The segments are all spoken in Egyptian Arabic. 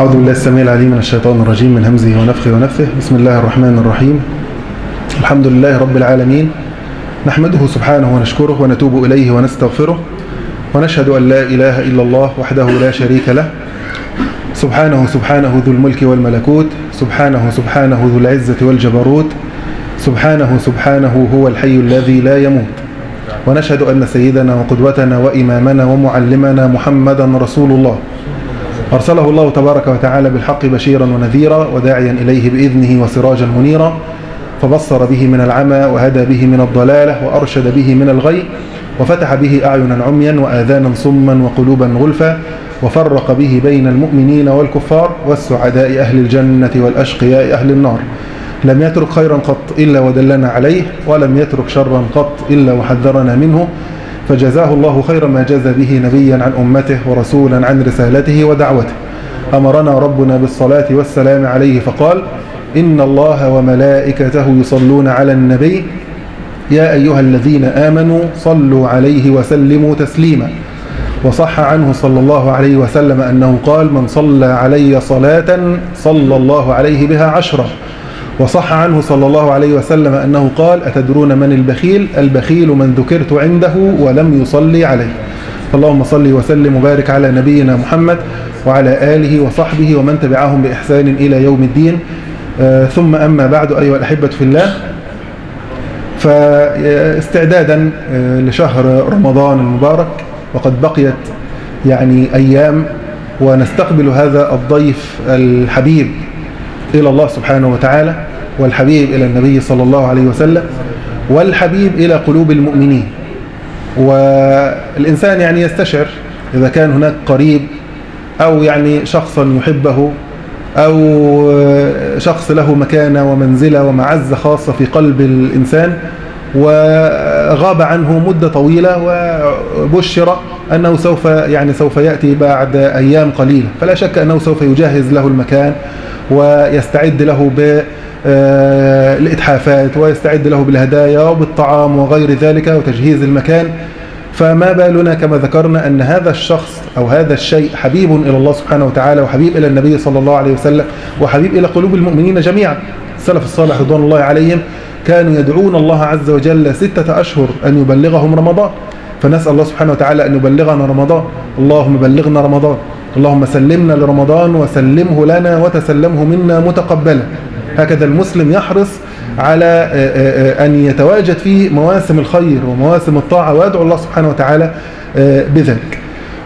أعوذ بالله السميع العليم من الشيطان الرجيم من همزه ونفخه ونفثه بسم الله الرحمن الرحيم الحمد لله رب العالمين نحمده سبحانه ونشكره ونتوب إليه ونستغفره ونشهد أن لا إله إلا الله وحده لا شريك له سبحانه سبحانه ذو الملك والملكوت سبحانه سبحانه ذو العزة والجبروت سبحانه سبحانه هو الحي الذي لا يموت ونشهد أن سيدنا وقدوتنا وإمامنا ومعلمنا محمدا رسول الله أرسله الله تبارك وتعالى بالحق بشيرا ونذيرا وداعيا إليه بإذنه وسراجا منيرا فبصر به من العمى وهدى به من الضلالة وأرشد به من الغي وفتح به أعينا عميا وآذانا صما وقلوبا غلفا وفرق به بين المؤمنين والكفار والسعداء أهل الجنة والأشقياء أهل النار لم يترك خيرا قط إلا ودلنا عليه ولم يترك شرا قط إلا وحذرنا منه فجزاه الله خير ما جزى به نبيا عن أمته ورسولا عن رسالته ودعوته أمرنا ربنا بالصلاة والسلام عليه فقال إن الله وملائكته يصلون على النبي يا أيها الذين آمنوا صلوا عليه وسلموا تسليما وصح عنه صلى الله عليه وسلم أنه قال من صلى علي صلاة صلى الله عليه بها عشرة وصح عنه صلى الله عليه وسلم أنه قال أتدرون من البخيل البخيل من ذكرت عنده ولم يصلي عليه اللهم صل وسلم وبارك على نبينا محمد وعلى آله وصحبه ومن تبعهم بإحسان إلى يوم الدين آه ثم أما بعد أيها الأحبة في الله فاستعدادا آه لشهر رمضان المبارك وقد بقيت يعني أيام ونستقبل هذا الضيف الحبيب إلى الله سبحانه وتعالى والحبيب إلى النبي صلى الله عليه وسلم والحبيب إلى قلوب المؤمنين والإنسان يعني يستشعر إذا كان هناك قريب أو يعني شخصا يحبه أو شخص له مكانة ومنزلة ومعزة خاصة في قلب الإنسان وغاب عنه مدة طويلة وبشر أنه سوف يعني سوف يأتي بعد أيام قليلة فلا شك أنه سوف يجهز له المكان ويستعد له بالإتحافات ويستعد له بالهدايا وبالطعام وغير ذلك وتجهيز المكان فما بالنا كما ذكرنا أن هذا الشخص أو هذا الشيء حبيب إلى الله سبحانه وتعالى وحبيب إلى النبي صلى الله عليه وسلم وحبيب إلى قلوب المؤمنين جميعا السلف الصالح رضوان الله عليهم كانوا يدعون الله عز وجل ستة أشهر أن يبلغهم رمضان فنسأل الله سبحانه وتعالى أن يبلغنا رمضان اللهم بلغنا رمضان اللهم سلمنا لرمضان وسلمه لنا وتسلمه منا متقبلا هكذا المسلم يحرص على أن يتواجد في مواسم الخير ومواسم الطاعة ويدعو الله سبحانه وتعالى بذلك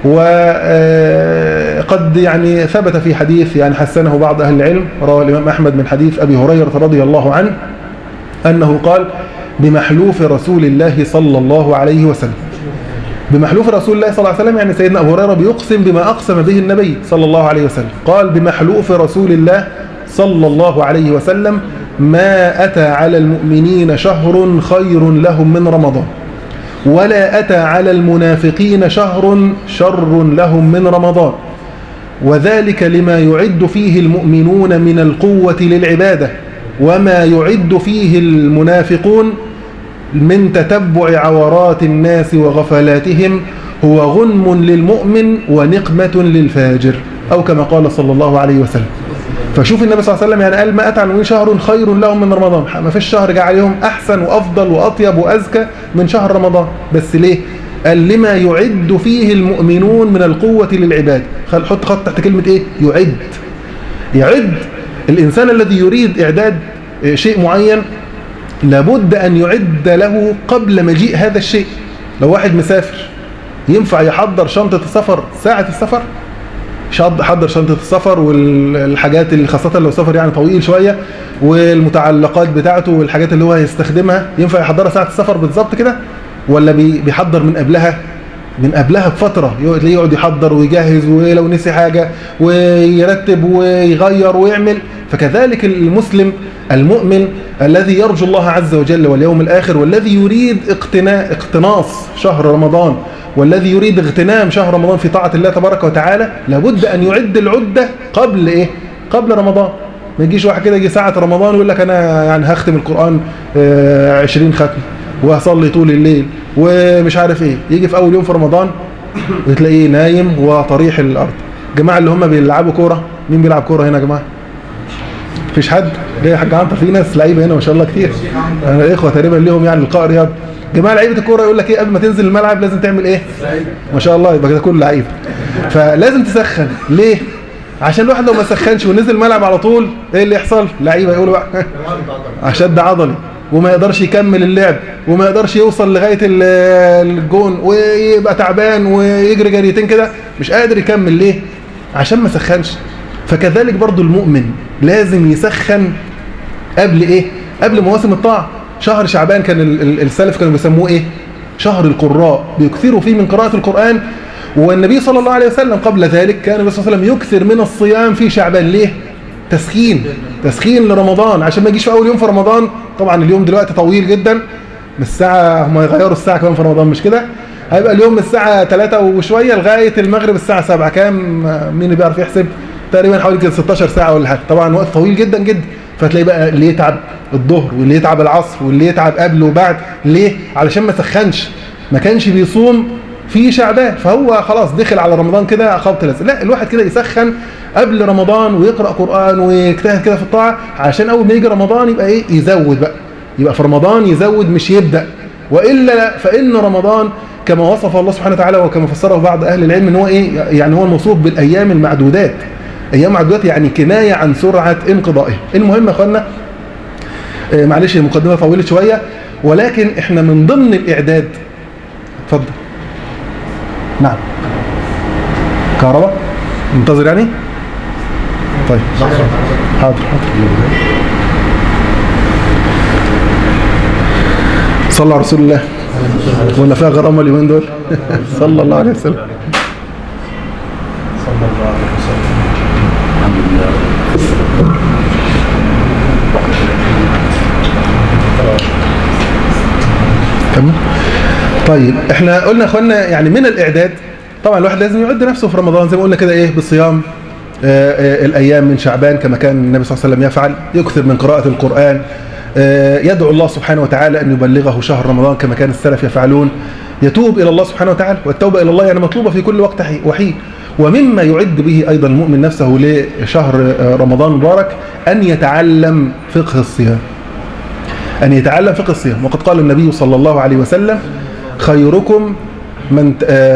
وقد يعني ثبت في حديث يعني حسنه بعض أهل العلم رواه الإمام أحمد من حديث أبي هريرة رضي الله عنه أنه قال بمحلوف رسول الله صلى الله عليه وسلم بمحلوف رسول الله صلى الله عليه وسلم يعني سيدنا أبو هريرة بيقسم بما أقسم به النبي صلى الله عليه وسلم قال بمحلوف رسول الله صلى الله عليه وسلم ما أتى على المؤمنين شهر خير لهم من رمضان ولا أتى على المنافقين شهر شر لهم من رمضان وذلك لما يعد فيه المؤمنون من القوة للعبادة وما يعد فيه المنافقون من تتبع عورات الناس وغفلاتهم هو غنم للمؤمن ونقمة للفاجر أو كما قال صلى الله عليه وسلم فشوف النبي صلى الله عليه وسلم يعني قال ما أتى عن شهر خير لهم من رمضان ما فيش شهر جاء عليهم أحسن وأفضل وأطيب وأزكى من شهر رمضان بس ليه قال لما يعد فيه المؤمنون من القوة للعباد خل حط خط تحت كلمة إيه يعد يعد الإنسان الذي يريد إعداد شيء معين لابد أن يعد له قبل مجيء هذا الشيء لو واحد مسافر ينفع يحضر شنطة السفر ساعة السفر حضر شنطة السفر والحاجات اللي خاصة لو سفر يعني طويل شوية والمتعلقات بتاعته والحاجات اللي هو هيستخدمها ينفع يحضرها ساعة السفر بالظبط كده ولا بيحضر من قبلها من قبلها بفترة يقعد يحضر ويجهز ولو نسي حاجة ويرتب ويغير ويعمل فكذلك المسلم المؤمن الذي يرجو الله عز وجل واليوم الآخر والذي يريد اقتناء اقتناص شهر رمضان والذي يريد اغتنام شهر رمضان في طاعة الله تبارك وتعالى لابد أن يعد العدة قبل إيه؟ قبل رمضان ما يجيش واحد كده يجي ساعة رمضان ويقول لك أنا يعني هختم القرآن اه 20 ختم وهصلي طول الليل ومش عارف إيه يجي في أول يوم في رمضان وتلاقيه نايم وطريح الأرض الجماعة اللي هم بيلعبوا كورة مين بيلعب كوره هنا يا جماعه مفيش حد ليه يا حاج عنتر في ناس لعيبه هنا ما شاء الله كتير انا الاخوه تقريبا ليهم يعني لقاء رياض جماعه لعيبه الكوره يقول لك ايه قبل ما تنزل الملعب لازم تعمل ايه ما شاء الله يبقى كده كله لعيب فلازم تسخن ليه عشان الواحد لو ما سخنش ونزل الملعب على طول ايه اللي يحصل لعيبه يقولوا بقى اشد عضلي وما يقدرش يكمل اللعب وما يقدرش يوصل لغايه الجون ويبقى تعبان ويجري جريتين كده مش قادر يكمل ليه عشان ما سخنش فكذلك برضو المؤمن لازم يسخن قبل ايه قبل مواسم الطاعه شهر شعبان كان السلف كانوا بيسموه ايه شهر القراء بيكثروا فيه من قراءه القران والنبي صلى الله عليه وسلم قبل ذلك كان النبي صلى الله عليه وسلم يكثر من الصيام في شعبان ليه تسخين تسخين لرمضان عشان ما يجيش في اول يوم في رمضان طبعا اليوم دلوقتي طويل جدا من الساعه هم يغيروا الساعه كمان في رمضان مش كده هيبقى اليوم من الساعه 3 وشويه لغايه المغرب الساعه 7 كام مين اللي بيعرف يحسب تقريبا حوالي كده 16 ساعه ولا حاجه طبعا وقت طويل جدا جدا فتلاقي بقى اللي يتعب الظهر واللي يتعب العصر واللي يتعب قبل وبعد ليه علشان ما سخنش ما كانش بيصوم في شعبان فهو خلاص دخل على رمضان كده خبط لازم لا الواحد كده يسخن قبل رمضان ويقرا قران ويجتهد كده في الطاعه عشان اول ما يجي رمضان يبقى ايه يزود بقى يبقى في رمضان يزود مش يبدا والا فان رمضان كما وصف الله سبحانه وتعالى وكما فسره بعض اهل العلم ان هو ايه يعني هو الموصوف بالايام المعدودات ايام معدودات يعني كنايه عن سرعه انقضائها المهم يا اخوانا آه معلش المقدمه طولت شويه ولكن احنا من ضمن الاعداد اتفضل نعم كهرباء منتظر يعني طيب حاضر حاضر صلى على رسول الله ولا فيها غرامه اليومين دول صلى الله عليه وسلم صلى الله عليه وسلم الحمد لله كمل طيب احنا قلنا يا اخوانا يعني من الاعداد طبعا الواحد لازم يعد نفسه في رمضان زي ما قلنا كده ايه بالصيام آه آه الايام من شعبان كما كان النبي صلى الله عليه وسلم يفعل يكثر من قراءه القران آه يدعو الله سبحانه وتعالى ان يبلغه شهر رمضان كما كان السلف يفعلون يتوب الى الله سبحانه وتعالى والتوبه الى الله يعني مطلوبه في كل وقت وحين ومما يعد به ايضا المؤمن نفسه لشهر رمضان المبارك ان يتعلم فقه الصيام ان يتعلم فقه الصيام وقد قال النبي صلى الله عليه وسلم خيركم من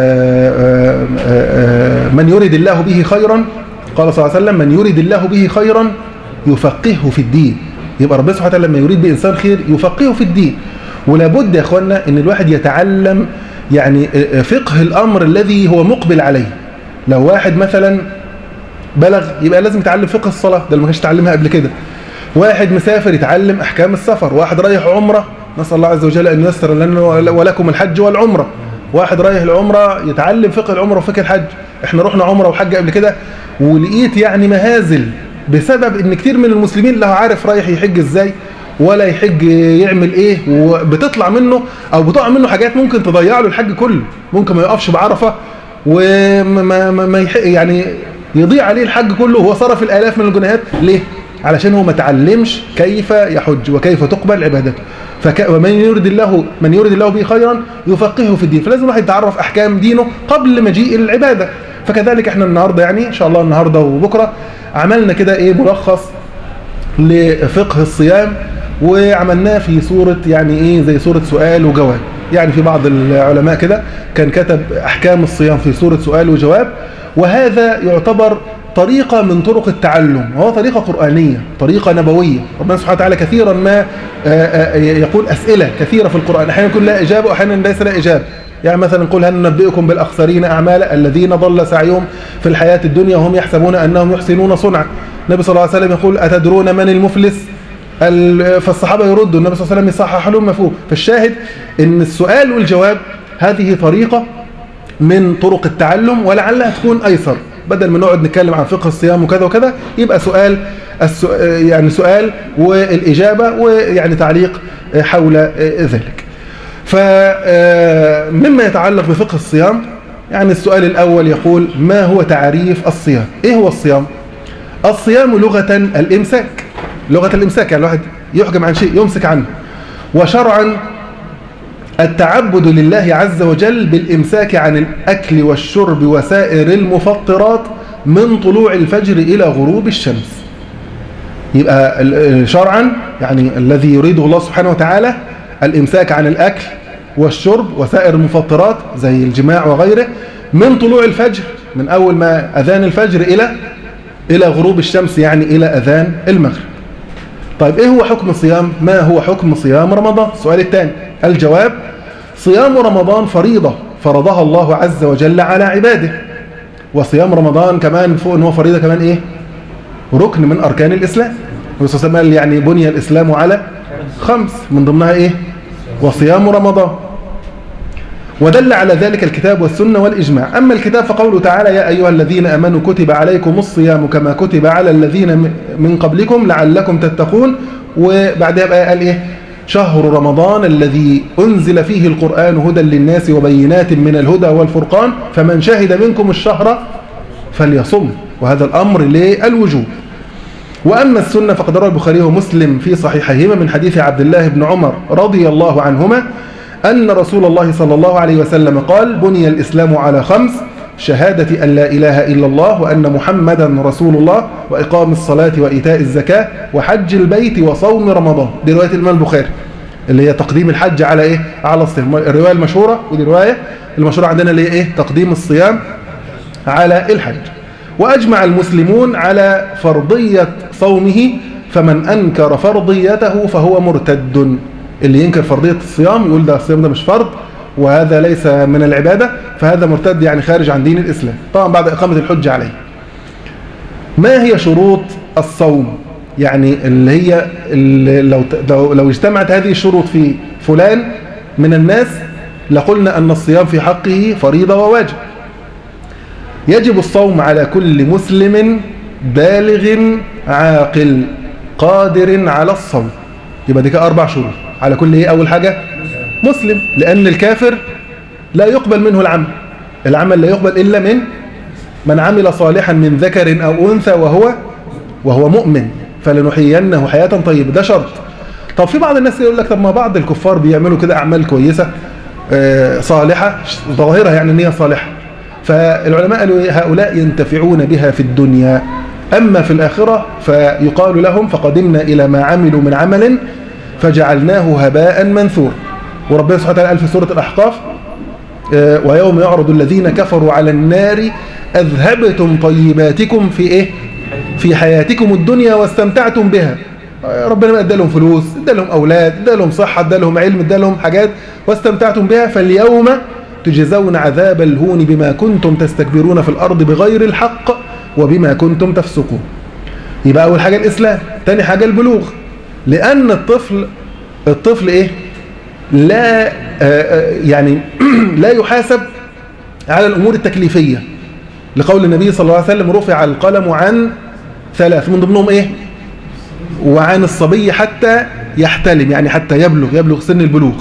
من يريد الله به خيرا قال صلى الله عليه وسلم من يريد الله به خيرا يفقهه في الدين يبقى ربنا سبحانه وتعالى لما يريد بإنسان خير يفقهه في الدين ولا بد يا اخوانا ان الواحد يتعلم يعني فقه الامر الذي هو مقبل عليه لو واحد مثلا بلغ يبقى لازم يتعلم فقه الصلاه ده اللي ما كانش يتعلمها قبل كده واحد مسافر يتعلم احكام السفر واحد رايح عمره نسال الله عز وجل ان ييسر لنا ولكم الحج والعمره واحد رايح العمره يتعلم فقه العمره وفقه الحج احنا رحنا عمره وحج قبل كده ولقيت يعني مهازل بسبب ان كتير من المسلمين لا عارف رايح يحج ازاي ولا يحج يعمل ايه وبتطلع منه او بتقع منه حاجات ممكن تضيع له الحج كله ممكن ما يقفش بعرفه وما ما ما يحق يعني يضيع عليه الحج كله وهو صرف الالاف من الجنيهات ليه علشان هو ما تعلمش كيف يحج وكيف تقبل عبادته فك... ومن يريد الله من يريد الله به خيرا يفقهه في الدين فلازم الواحد يتعرف احكام دينه قبل مجيء العباده فكذلك احنا النهارده يعني ان شاء الله النهارده وبكره عملنا كده ايه ملخص لفقه الصيام وعملناه في صورة يعني ايه زي صورة سؤال وجواب يعني في بعض العلماء كده كان كتب احكام الصيام في صورة سؤال وجواب وهذا يعتبر طريقة من طرق التعلم وهو طريقة قرآنية طريقة نبوية ربنا سبحانه وتعالى كثيرا ما يقول أسئلة كثيرة في القرآن أحيانا يكون لا إجابة وأحيانا ليس لا إجابة يعني مثلا قل هل ننبئكم بالأخسرين أعمالا الذين ضل سعيهم في الحياة الدنيا وهم يحسبون أنهم يحسنون صنعا النبي صلى الله عليه وسلم يقول أتدرون من المفلس فالصحابة يردوا النبي صلى الله عليه وسلم يصحح لهم مفهوم فالشاهد ان السؤال والجواب هذه طريقة من طرق التعلم ولعلها تكون أيسر بدل ما نقعد نتكلم عن فقه الصيام وكذا وكذا يبقى سؤال يعني سؤال والإجابة ويعني تعليق حول ذلك فمما يتعلق بفقه الصيام يعني السؤال الأول يقول ما هو تعريف الصيام إيه هو الصيام الصيام لغة الإمساك لغة الإمساك يعني الواحد يحكم عن شيء يمسك عنه وشرعا التعبد لله عز وجل بالإمساك عن الأكل والشرب وسائر المفطرات من طلوع الفجر إلى غروب الشمس يبقى ال- شرعا يعني الذي يريده الله سبحانه وتعالى الإمساك عن الأكل والشرب وسائر المفطرات زي الجماع وغيره من طلوع الفجر من أول ما أذان الفجر إلى إلى غروب الشمس يعني إلى أذان المغرب طيب إيه هو حكم الصيام ما هو حكم صيام رمضان السؤال الثاني الجواب صيام رمضان فريضة فرضها الله عز وجل على عباده وصيام رمضان كمان فوق ان هو فريضة كمان ايه ركن من اركان الاسلام الرسول صلى الله عليه وسلم قال يعني بني الاسلام على خمس من ضمنها ايه وصيام رمضان ودل على ذلك الكتاب والسنة والإجماع أما الكتاب فقوله تعالى يا أيها الذين أمنوا كتب عليكم الصيام كما كتب على الذين من قبلكم لعلكم تتقون وبعدها بقى قال إيه شهر رمضان الذي أنزل فيه القرآن هدى للناس وبينات من الهدى والفرقان فمن شهد منكم الشهر فليصم وهذا الأمر للوجوب وأما السنة فقد روى البخاري ومسلم في صحيحيهما من حديث عبد الله بن عمر رضي الله عنهما أن رسول الله صلى الله عليه وسلم قال بني الإسلام على خمس شهادة أن لا إله إلا الله وأن محمدا رسول الله وإقام الصلاة وإيتاء الزكاة وحج البيت وصوم رمضان دي رواية الإمام البخاري اللي هي تقديم الحج على إيه؟ على الصيام الرواية المشهورة ودي رواية المشهورة عندنا اللي هي إيه؟ تقديم الصيام على الحج وأجمع المسلمون على فرضية صومه فمن أنكر فرضيته فهو مرتد اللي ينكر فرضية الصيام يقول ده الصيام ده مش فرض وهذا ليس من العبادة فهذا مرتد يعني خارج عن دين الإسلام طبعا بعد إقامة الحجة عليه ما هي شروط الصوم يعني اللي هي اللي لو, لو, لو اجتمعت هذه الشروط في فلان من الناس لقلنا أن الصيام في حقه فريضة وواجب يجب الصوم على كل مسلم بالغ عاقل قادر على الصوم يبقى دي كده أربع شروط على كل إيه أول حاجة مسلم لأن الكافر لا يقبل منه العمل العمل لا يقبل إلا من من عمل صالحا من ذكر أو أنثى وهو وهو مؤمن فلنحيينه حياة طيبة ده شرط طب في بعض الناس يقول لك طب ما بعض الكفار بيعملوا كده أعمال كويسة آه صالحة ظاهرة يعني نية صالحة فالعلماء قالوا هؤلاء ينتفعون بها في الدنيا أما في الآخرة فيقال لهم فقدمنا إلى ما عملوا من عمل فجعلناه هباء منثور وربنا سبحانه وتعالى قال في سورة الأحقاف ويوم يعرض الذين كفروا على النار أذهبتم طيباتكم في إيه في حياتكم الدنيا واستمتعتم بها ربنا ما ادى لهم فلوس ادى لهم أولاد ادى لهم صحة ادى لهم علم ادى لهم حاجات واستمتعتم بها فاليوم تجزون عذاب الهون بما كنتم تستكبرون في الأرض بغير الحق وبما كنتم تفسقون يبقى أول حاجة الإسلام تاني حاجة البلوغ لأن الطفل الطفل إيه لا يعني لا يحاسب على الأمور التكليفية لقول النبي صلى الله عليه وسلم رفع القلم عن ثلاث من ضمنهم إيه وعن الصبي حتى يحتلم يعني حتى يبلغ يبلغ سن البلوغ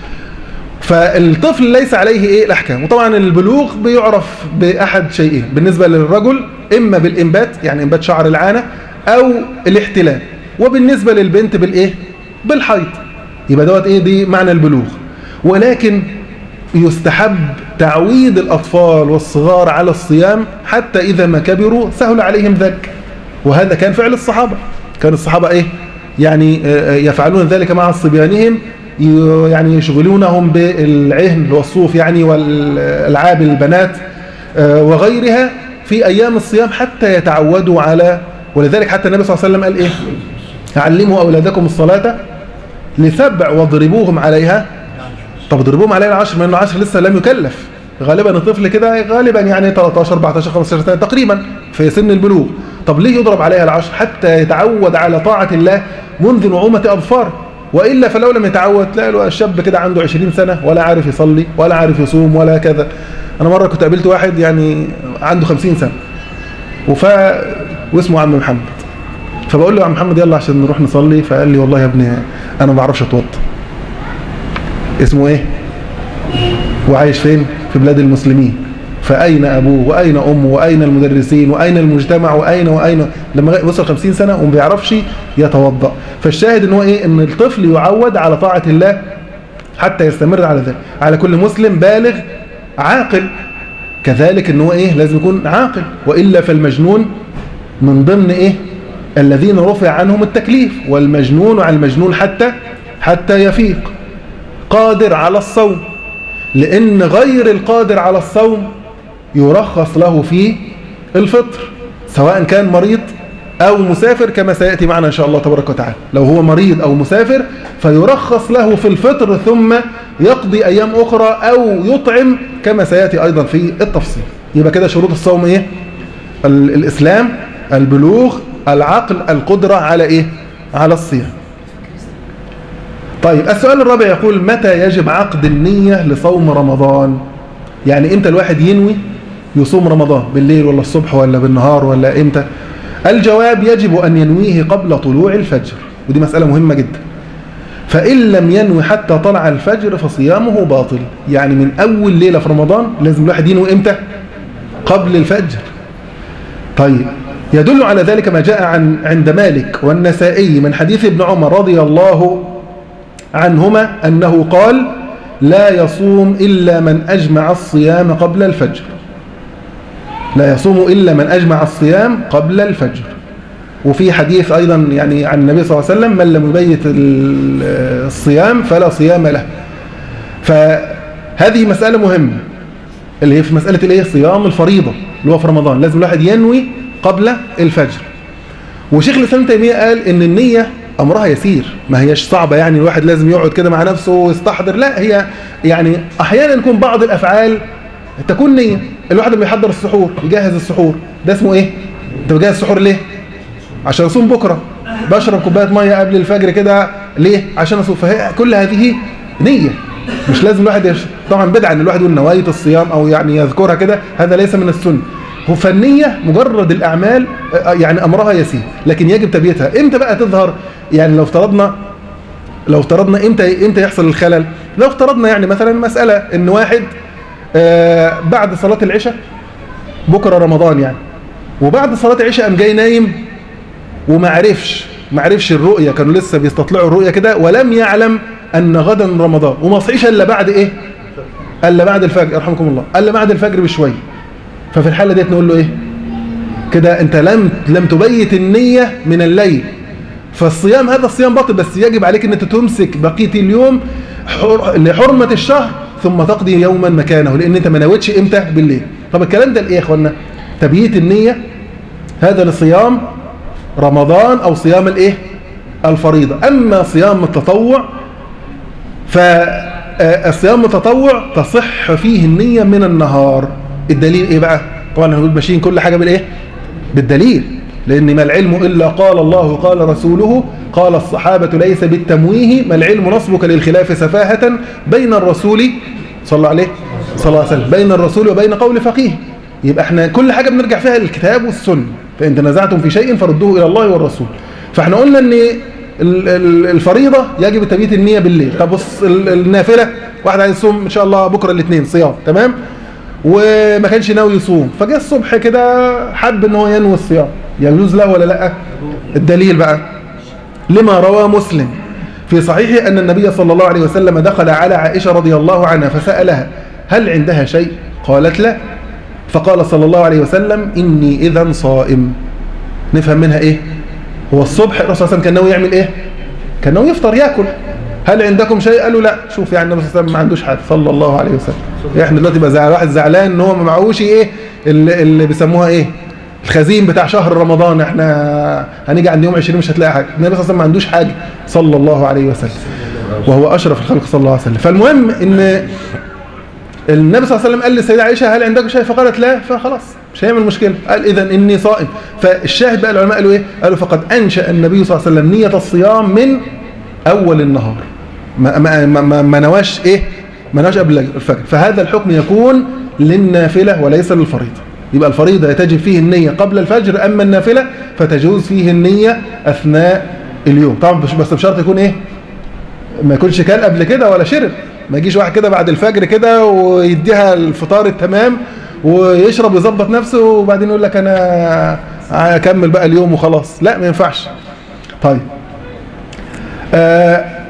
فالطفل ليس عليه ايه الاحكام وطبعا البلوغ بيعرف باحد شيئين بالنسبه للرجل اما بالانبات يعني انبات شعر العانه او الاحتلام وبالنسبه للبنت بالايه بالحيض يبقى دوت ايه دي معنى البلوغ ولكن يستحب تعويد الاطفال والصغار على الصيام حتى اذا ما كبروا سهل عليهم ذلك وهذا كان فعل الصحابه كان الصحابه ايه يعني يفعلون ذلك مع صبيانهم يعني يشغلونهم بالعهن والصوف يعني والالعاب البنات وغيرها في ايام الصيام حتى يتعودوا على ولذلك حتى النبي صلى الله عليه وسلم قال ايه علموا اولادكم الصلاه لسبع واضربوهم عليها طب اضربوهم عليها العشر من العشر لسه لم يكلف غالبا الطفل كده غالبا يعني 13 14 15 سنه تقريبا في سن البلوغ طب ليه يضرب عليها العشر حتى يتعود على طاعه الله منذ نعومه اظفاره وإلا فلو لم يتعود تلاقي له الشاب كده عنده 20 سنة ولا عارف يصلي ولا عارف يصوم ولا كذا أنا مرة كنت قابلت واحد يعني عنده 50 سنة وف واسمه عم محمد فبقول له يا عم محمد يلا عشان نروح نصلي فقال لي والله يا ابني أنا ما بعرفش أتوضى اسمه إيه وعايش فين في بلاد المسلمين فأين أبوه وأين أمه وأين المدرسين وأين المجتمع وأين وأين لما وصل 50 سنة وما بيعرفش يتوضأ فالشاهد ان هو ايه ان الطفل يعود على طاعة الله حتى يستمر على ذلك على كل مسلم بالغ عاقل كذلك ان هو ايه لازم يكون عاقل والا فالمجنون من ضمن ايه الذين رفع عنهم التكليف والمجنون على المجنون حتى حتى يفيق قادر على الصوم لان غير القادر على الصوم يرخص له في الفطر سواء كان مريض أو مسافر كما سيأتي معنا إن شاء الله تبارك وتعالى لو هو مريض أو مسافر فيرخص له في الفطر ثم يقضي أيام أخرى أو يطعم كما سيأتي أيضا في التفصيل يبقى كده شروط الصوم إيه ال- الإسلام البلوغ العقل القدرة على إيه على الصيام طيب السؤال الرابع يقول متى يجب عقد النية لصوم رمضان يعني امتى الواحد ينوي يصوم رمضان بالليل ولا الصبح ولا بالنهار ولا امتى الجواب يجب أن ينويه قبل طلوع الفجر ودي مسألة مهمة جدا فإن لم ينوي حتى طلع الفجر فصيامه باطل يعني من أول ليلة في رمضان لازم الواحد ينوي إمتى قبل الفجر طيب يدل على ذلك ما جاء عن عند مالك والنسائي من حديث ابن عمر رضي الله عنهما أنه قال لا يصوم إلا من أجمع الصيام قبل الفجر لا يصوم إلا من أجمع الصيام قبل الفجر وفي حديث أيضا يعني عن النبي صلى الله عليه وسلم من لم يبيت ال- الصيام فلا صيام له فهذه مسألة مهمة اللي هي في مسألة الايه صيام الفريضة اللي هو في رمضان لازم الواحد ينوي قبل الفجر وشيخ الإسلام تيمية قال إن النية أمرها يسير ما هيش صعبة يعني الواحد لازم يقعد كده مع نفسه ويستحضر لا هي يعني أحيانا يكون بعض الأفعال تكون نية الواحد لما يحضر السحور يجهز السحور ده اسمه ايه انت بتجهز السحور ليه عشان اصوم بكره بشرب كوبايه ميه قبل الفجر كده ليه عشان اصوم فهي كل هذه نيه مش لازم الواحد يش... طبعا بدعه ان الواحد يقول نوايه الصيام او يعني يذكرها كده هذا ليس من السنه هو فالنية مجرد الأعمال آه، يعني أمرها يسير لكن يجب تبيتها إمتى بقى تظهر يعني لو افترضنا لو افترضنا إمتى إمتى يحصل الخلل لو افترضنا يعني مثلا مسألة إن واحد آه، بعد صلاة العشاء بكرة رمضان يعني وبعد صلاة العشاء قام جاي نايم وما عرفش ما عرفش الرؤية كانوا لسه بيستطلعوا الرؤية كده ولم يعلم أن غدا رمضان وما صحيش إلا بعد إيه إلا بعد الفجر أرحمكم الله إلا بعد الفجر بشوية ففي الحالة ديت نقول له إيه كده أنت لم لم تبيت النية من الليل فالصيام هذا الصيام باطل بس يجب عليك أن أنت تمسك بقية اليوم حر... لحرمة الشهر ثم تقضي يوما مكانه لأن أنت ما نويتش إمتى بالليل طب الكلام ده لإيه يا إخوانا تبييت النية هذا لصيام رمضان أو صيام الإيه الفريضة أما صيام التطوع فالصيام التطوع تصح فيه النية من النهار الدليل إيه بقى طبعا هنقول ماشيين كل حاجة بالإيه بالدليل لأن ما العلم إلا قال الله قال رسوله قال الصحابة ليس بالتمويه ما العلم نصبك للخلاف سفاهة بين الرسول صلى الله عليه صلى الله عليه وسلم بين الرسول وبين قول فقيه يبقى احنا كل حاجة بنرجع فيها للكتاب والسنة فإن تنازعتم في شيء فردوه إلى الله والرسول فاحنا قلنا ان ال- ال- الفريضة يجب تبييت النية بالليل طب بص ال- النافلة واحد عايز يصوم ان شاء الله بكرة الاثنين صيام تمام وما كانش ناوي يصوم فجاء الصبح كده حب ان هو ينوي الصيام يجوز له ولا لا الدليل بقى لما روى مسلم في صحيحه أن النبي صلى الله عليه وسلم دخل على عائشة رضي الله عنها فسألها هل عندها شيء قالت لا فقال صلى الله عليه وسلم إني إذا صائم نفهم منها إيه هو الصبح الرسول صلى الله عليه وسلم كان ناوي يعمل إيه كان ناوي يفطر ياكل هل عندكم شيء قالوا لا شوف يعني النبي صلى الله عليه وسلم ما عندوش حاجه صلى الله عليه وسلم احنا دلوقتي بقى زعل واحد زعلان ان هو ما معهوش ايه اللي, اللي بيسموها ايه الخزين بتاع شهر رمضان احنا هنيجي عند يوم 20 مش هتلاقي حاجه النبي صلى الله عليه وسلم ما عندوش حاجه صلى الله عليه وسلم وهو اشرف الخلق صلى الله عليه وسلم فالمهم ان النبي صلى الله عليه وسلم قال للسيدة عائشة هل عندكم شيء فقالت لا فخلاص مش هيعمل مشكلة قال إذا إني صائم فالشاهد بقى العلماء قالوا إيه قالوا فقد أنشأ النبي صلى الله عليه وسلم نية الصيام من أول النهار ما, ما, ما, ما, ما نواش إيه ما نواش قبل الفجر فهذا الحكم يكون للنافلة وليس للفريضة يبقى الفريضة يتجب فيه النية قبل الفجر أما النافلة فتجوز فيه النية أثناء اليوم طبعا بس بشرط يكون إيه ما يكونش كان قبل كده ولا شرب ما يجيش واحد كده بعد الفجر كده ويديها الفطار التمام ويشرب ويظبط نفسه وبعدين يقول لك انا اكمل بقى اليوم وخلاص لا ما ينفعش طيب آه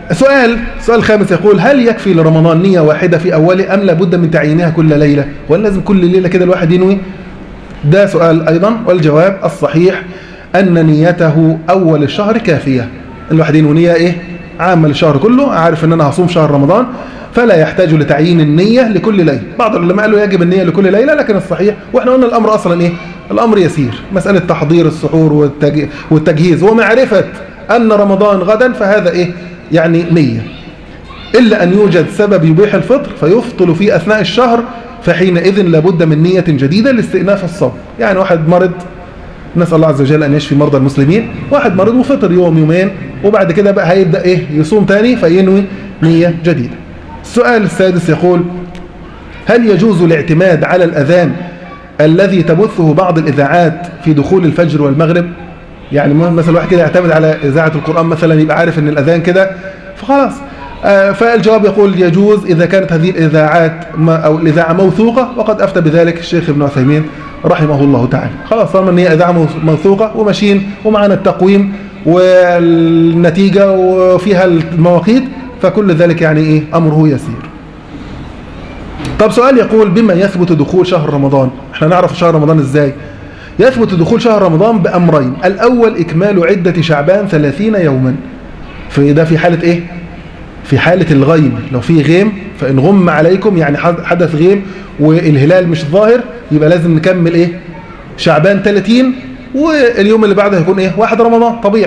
سؤال السؤال الخامس يقول هل يكفي لرمضان نية واحدة في أوله أم لابد من تعيينها كل ليلة ولا لازم كل ليلة كده الواحد ينوي ده سؤال أيضا والجواب الصحيح أن نيته أول الشهر كافية الواحد ينوي نية إيه عامة للشهر كله عارف أن أنا هصوم شهر رمضان فلا يحتاج لتعيين النية لكل ليلة بعض العلماء قالوا يجب النية لكل ليلة لكن الصحيح وإحنا قلنا الأمر أصلا إيه الأمر يسير مسألة تحضير السحور والتج... والتجهيز ومعرفة أن رمضان غدا فهذا إيه يعني نية إلا أن يوجد سبب يبيح الفطر فيفطل في أثناء الشهر فحينئذ لابد من نية جديدة لاستئناف الصوم يعني واحد مرض نسأل الله عز وجل أن يشفي مرضى المسلمين واحد مرض وفطر يوم يومين وبعد كده بقى هيبدأ إيه يصوم تاني فينوي نية جديدة السؤال السادس يقول هل يجوز الاعتماد على الأذان الذي تبثه بعض الإذاعات في دخول الفجر والمغرب يعني مثلا واحد كده يعتمد على إذاعة القرآن مثلا يبقى عارف أن الأذان كده فخلاص فالجواب يقول يجوز إذا كانت هذه الإذاعات أو الإذاعة موثوقة وقد أفتى بذلك الشيخ ابن عثيمين رحمه الله تعالى خلاص طالما ان هي إذاعة موثوقة وماشيين ومعنا التقويم والنتيجة وفيها المواقيت فكل ذلك يعني إيه أمره يسير طب سؤال يقول بما يثبت دخول شهر رمضان احنا نعرف شهر رمضان ازاي يثبت دخول شهر رمضان بأمرين الأول إكمال عدة شعبان ثلاثين يوما في ده في حالة إيه في حالة الغيم لو في غيم فإن غم عليكم يعني حدث غيم والهلال مش ظاهر يبقى لازم نكمل إيه شعبان 30 واليوم اللي بعده هيكون إيه واحد رمضان طبيعي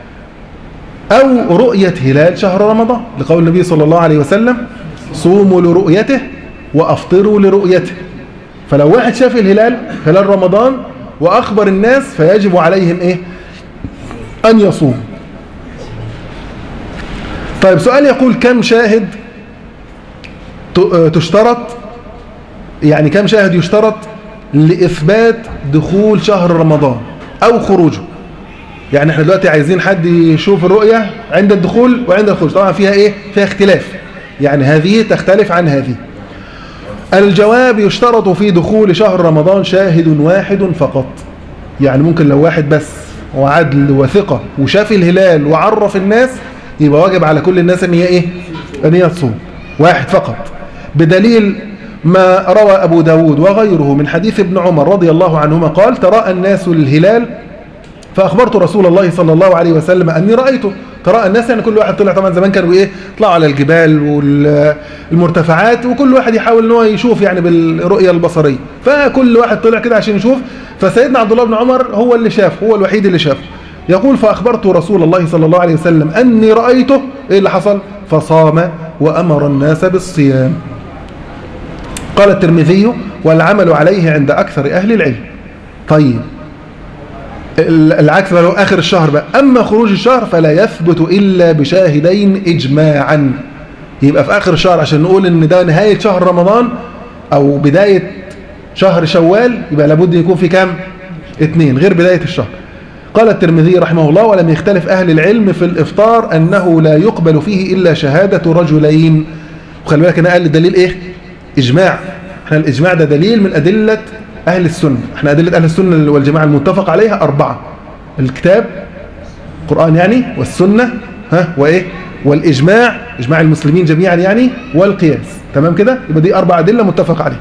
أو رؤية هلال شهر رمضان لقول النبي صلى الله عليه وسلم صوموا لرؤيته وأفطروا لرؤيته فلو واحد شاف الهلال هلال رمضان وأخبر الناس فيجب عليهم إيه أن يصوم طيب سؤال يقول كم شاهد تشترط يعني كم شاهد يشترط لإثبات دخول شهر رمضان أو خروجه يعني احنا دلوقتي عايزين حد يشوف الرؤية عند الدخول وعند الخروج طبعا فيها ايه فيها اختلاف يعني هذه تختلف عن هذه الجواب يشترط في دخول شهر رمضان شاهد واحد فقط يعني ممكن لو واحد بس وعدل وثقة وشاف الهلال وعرف الناس يبقى واجب على كل الناس ان هي ايه ان هي تصوم واحد فقط بدليل ما روى أبو داود وغيره من حديث ابن عمر رضي الله عنهما قال تراءى الناس الهلال فأخبرت رسول الله صلى الله عليه وسلم أني رأيته تراءى الناس يعني كل واحد طلع طبعا زمان كانوا ايه طلعوا على الجبال والمرتفعات وكل واحد يحاول ان هو يشوف يعني بالرؤيه البصريه فكل واحد طلع كده عشان يشوف فسيدنا عبد الله بن عمر هو اللي شاف هو الوحيد اللي شاف يقول فأخبرت رسول الله صلى الله عليه وسلم أني رأيته إيه اللي حصل فصام وأمر الناس بالصيام قال الترمذي والعمل عليه عند أكثر أهل العلم طيب العكس بقى آخر الشهر بقى أما خروج الشهر فلا يثبت إلا بشاهدين إجماعا يبقى في آخر الشهر عشان نقول إن ده نهاية شهر رمضان أو بداية شهر شوال يبقى لابد يكون في كام اثنين غير بداية الشهر قال الترمذي رحمه الله ولم يختلف أهل العلم في الإفطار أنه لا يقبل فيه إلا شهادة رجلين وخلي بالك أنا قال الدليل إيه إجماع احنا الإجماع ده دليل من أدلة أهل السنة احنا أدلة أهل السنة والجماعة المتفق عليها أربعة الكتاب القرآن يعني والسنة ها وإيه والإجماع إجماع المسلمين جميعا يعني والقياس تمام كده يبقى دي أربع أدلة متفق عليها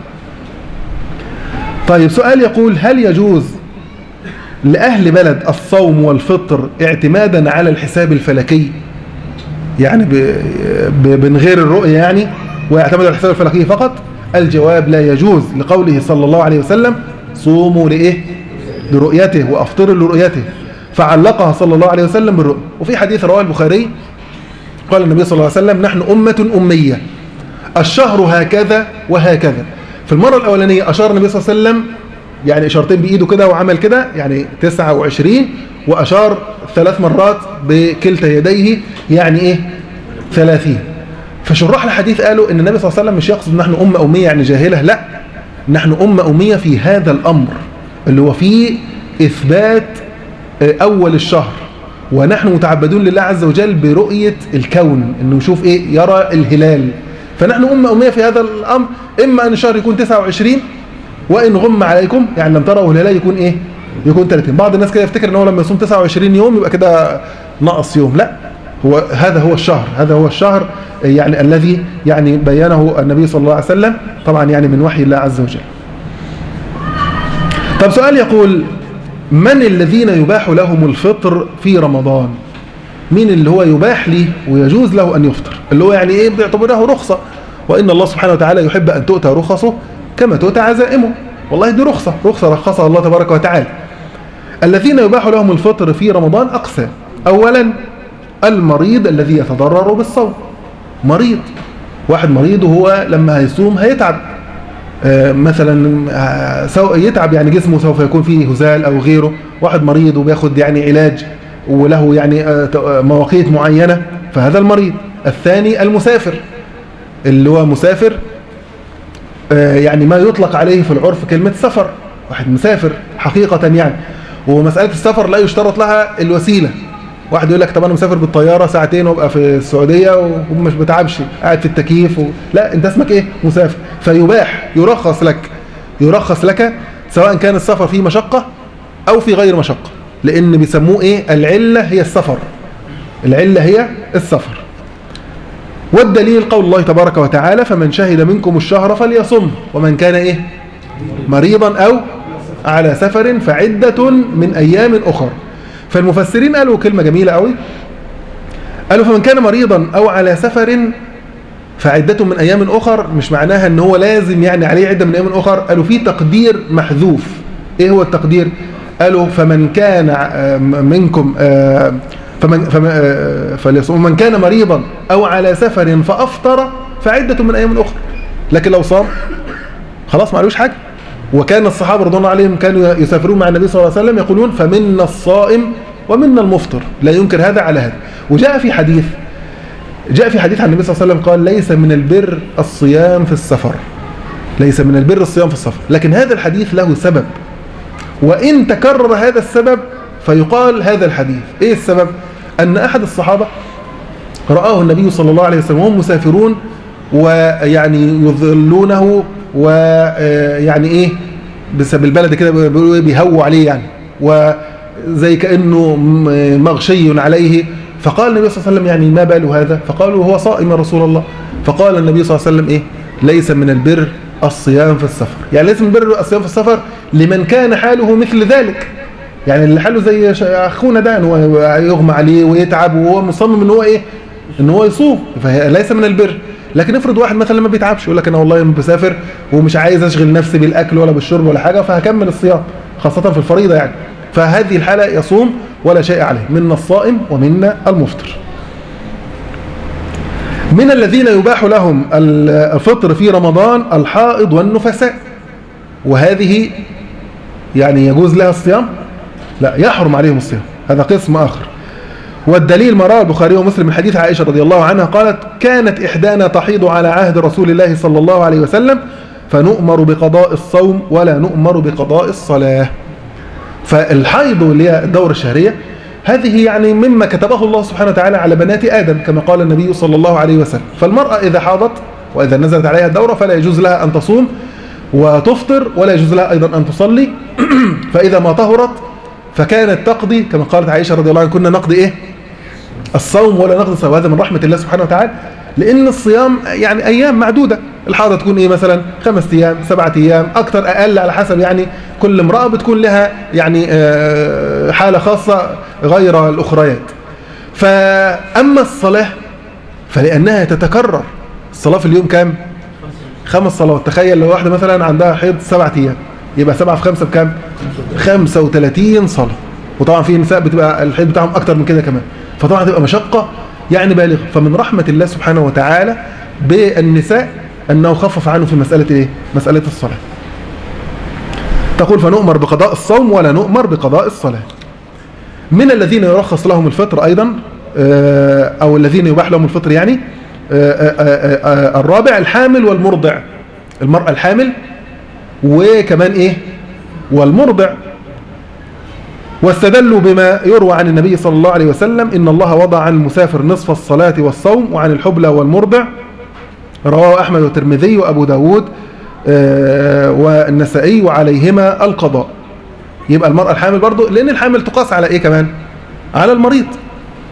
طيب سؤال يقول هل يجوز لأهل بلد الصوم والفطر اعتمادا على الحساب الفلكي يعني من غير الرؤية يعني ويعتمد على الحساب الفلكي فقط الجواب لا يجوز لقوله صلى الله عليه وسلم صوموا لإيه لرؤيته وأفطروا لرؤيته فعلقها صلى الله عليه وسلم بالرؤية وفي حديث رواه البخاري قال النبي صلى الله عليه وسلم نحن أمة أمية الشهر هكذا وهكذا في المرة الأولانية أشار النبي صلى الله عليه وسلم يعني إشارتين بإيده كده وعمل كده يعني 29 وأشار ثلاث مرات بكلتا يديه يعني إيه 30 فشراح الحديث قالوا ان النبي صلى الله عليه وسلم مش يقصد نحن أمة أمية يعني جاهلة لا نحن أمة أمية في هذا الأمر اللي هو فيه إثبات أول الشهر ونحن متعبدون لله عز وجل برؤية الكون انه نشوف ايه يرى الهلال فنحن أمة أمية في هذا الأمر إما أن الشهر يكون 29 وإن غم عليكم يعني لم تروا الهلال يكون إيه يكون 30 بعض الناس كده يفتكر ان هو لما يصوم 29 يوم يبقى كده نقص يوم لا هو هذا هو الشهر هذا هو الشهر يعني الذي يعني بينه النبي صلى الله عليه وسلم طبعا يعني من وحي الله عز وجل طب سؤال يقول من الذين يباح لهم الفطر في رمضان مين اللي هو يباح لي ويجوز له أن يفطر اللي هو يعني إيه بيعتبره رخصة وإن الله سبحانه وتعالى يحب أن تؤتى رخصه كما تؤتى عزائمه والله دي رخصة رخصة رخصها الله تبارك وتعالى الذين يباح لهم الفطر في رمضان أقسام أولا المريض الذي يتضرر بالصوم مريض واحد مريض وهو لما هيصوم هيتعب آه، مثلا آه، سو- يتعب يعني جسمه سوف يكون فيه هزال او غيره واحد مريض وبياخد يعني علاج وله يعني آه، ت- آه، مواقيت معينة فهذا المريض الثاني المسافر اللي هو مسافر آه، يعني ما يطلق عليه في العرف كلمة سفر واحد مسافر حقيقة يعني ومسألة السفر لا يشترط لها الوسيلة واحد يقول لك طب انا مسافر بالطياره ساعتين وابقى في السعوديه ومش بتعبش قاعد في التكييف و... لا انت اسمك ايه مسافر فيباح يرخص لك يرخص لك سواء كان السفر فيه مشقه او في غير مشقه لان بيسموه ايه العله هي السفر العله هي السفر والدليل قول الله تبارك وتعالى فمن شهد منكم الشهر فليصم ومن كان ايه مريضا او على سفر فعده من ايام اخر فالمفسرين قالوا كلمة جميلة قوي قالوا فمن كان مريضا أو على سفر فعدة من أيام أخر مش معناها أن هو لازم يعني عليه عدة من أيام أخر قالوا في تقدير محذوف إيه هو التقدير قالوا فمن كان آه، منكم آه، فمن فمن آه، فليصوم من كان مريضا أو على سفر فأفطر فعدة من أيام أخر لكن لو صام خلاص ما عليهوش حاجة وكان الصحابة رضوان الله عليهم كانوا يسافرون مع النبي صلى الله عليه وسلم يقولون فمنا الصائم ومنا المفطر لا ينكر هذا على هذا وجاء في حديث جاء في حديث عن النبي صلى الله عليه وسلم قال ليس من البر الصيام في السفر ليس من البر الصيام في السفر لكن هذا الحديث له سبب وإن تكرر هذا السبب فيقال هذا الحديث إيه السبب أن أحد الصحابة رآه النبي صلى الله عليه وسلم وهم مسافرون ويعني يظلونه ويعني ايه بسبب البلد كده بيقولوا ايه بيهووا عليه يعني وزي كانه م- مغشي عليه فقال النبي صلى الله عليه وسلم يعني ما بال هذا فقالوا هو صائم يا رسول الله فقال النبي صلى الله عليه وسلم ايه ليس من البر الصيام في السفر يعني ليس من البر الصيام في السفر لمن كان حاله مثل ذلك يعني اللي حاله زي ش- اخونا ده ان هو يغمى عليه ويتعب وهو مصمم ان هو ايه ان هو يصوم فليس من البر لكن افرض واحد مثلا ما بيتعبش يقول لك انا والله بسافر ومش عايز اشغل نفسي بالاكل ولا بالشرب ولا حاجه فهكمل الصيام خاصه في الفريضه يعني فهذه الحاله يصوم ولا شيء عليه منا الصائم ومنا المفطر من الذين يباح لهم الفطر في رمضان الحائض والنفساء وهذه يعني يجوز لها الصيام لا يحرم عليهم الصيام هذا قسم آخر والدليل ما رواه البخاري ومسلم من حديث عائشة رضي الله عنها قالت كانت إحدانا تحيض على عهد رسول الله صلى الله عليه وسلم فنؤمر بقضاء الصوم ولا نؤمر بقضاء الصلاة فالحيض اللي هي الدورة الشهرية هذه يعني مما كتبه الله سبحانه وتعالى على بنات آدم كما قال النبي صلى الله عليه وسلم فالمرأة إذا حاضت وإذا نزلت عليها الدورة فلا يجوز لها أن تصوم وتفطر ولا يجوز لها أيضا أن تصلي فإذا ما طهرت فكانت تقضي كما قالت عائشة رضي الله عنها كنا نقضي إيه الصوم ولا نقضي الصوم وهذا من رحمة الله سبحانه وتعالى لأن الصيام يعني أيام معدودة الحاضة تكون إيه مثلا خمس أيام سبعة أيام أكثر أقل على حسب يعني كل امرأة بتكون لها يعني آه، حالة خاصة غير الأخريات فأما الصلاة فلأنها تتكرر الصلاة في اليوم كام خمس صلوات تخيل لو واحدة مثلا عندها حيض سبعة أيام يبقى سبعة في خمسة بكام 35 صلاة وطبعا في نساء بتبقى الحيض بتاعهم أكتر من كده كمان فطبعا تبقى مشقة يعني بالغة فمن رحمة الله سبحانه وتعالى بالنساء أنه خفف عنه في مسألة إيه؟ مسألة الصلاة تقول فنؤمر بقضاء الصوم ولا نؤمر بقضاء الصلاة من الذين يرخص لهم الفطر أيضا آه، أو الذين يباح لهم الفطر يعني آه، آه، آه، آه، الرابع الحامل والمرضع المرأة الحامل وكمان إيه والمرضع واستدلوا بما يروى عن النبي صلى الله عليه وسلم إن الله وضع عن المسافر نصف الصلاة والصوم وعن الحبلى والمرضع رواه أحمد والترمذي وأبو داود آه، والنسائي وعليهما القضاء يبقى المرأة الحامل برضو لأن الحامل تقاس على إيه كمان على المريض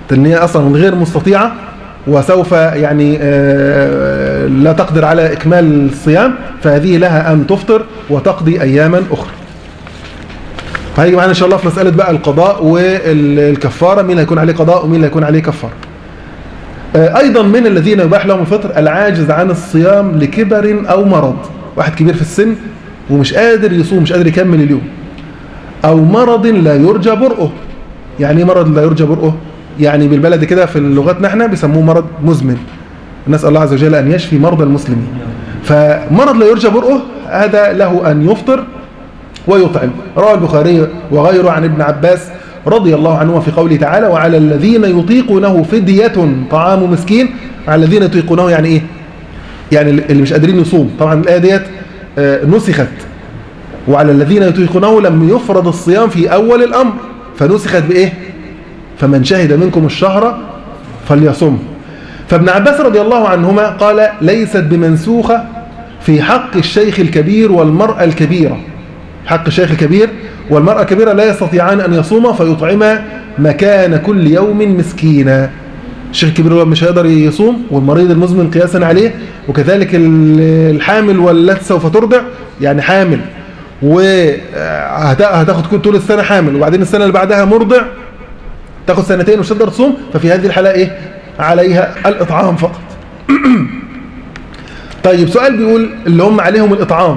ان هي اصلا غير مستطيعه وسوف يعني آه، لا تقدر على اكمال الصيام فهذه لها ان تفطر وتقضي اياما اخرى هيجي معانا ان شاء الله في مساله بقى القضاء والكفاره مين هيكون عليه قضاء ومين هيكون عليه كفاره آه، ايضا من الذين يباح لهم الفطر العاجز عن الصيام لكبر او مرض واحد كبير في السن ومش قادر يصوم مش قادر يكمل اليوم او مرض لا يرجى برؤه يعني ايه مرض لا يرجى برؤه يعني بالبلد كده في لغتنا احنا بيسموه مرض مزمن نسال الله عز وجل ان يشفي مرضى المسلمين فمرض لا يرجى برؤه هذا له ان يفطر ويطعم روى البخاري وغيره عن ابن عباس رضي الله عنهما في قوله تعالى وعلى الذين يطيقونه فدية طعام مسكين على الذين يطيقونه يعني ايه يعني اللي مش قادرين يصوم طبعا الآية ديت آه، نسخت وعلى الذين يطيقونه لم يفرض الصيام في أول الأمر فنسخت بإيه فمن شهد منكم الشهر فليصم فابن عباس رضي الله عنهما قال ليست بمنسوخة في حق الشيخ الكبير والمرأة الكبيرة حق الشيخ الكبير والمرأة الكبيرة لا يستطيعان أن يصوما فيطعما مكان كل يوم مسكينا الشيخ الكبير هو مش هيقدر يصوم والمريض المزمن قياسا عليه وكذلك الحامل والتي سوف ترضع يعني حامل وهتاخد طول السنة حامل وبعدين السنة اللي بعدها مرضع تاخد سنتين ومش تقدر تصوم ففي هذه الحالة ايه عليها الإطعام فقط طيب سؤال بيقول اللي هم عليهم الإطعام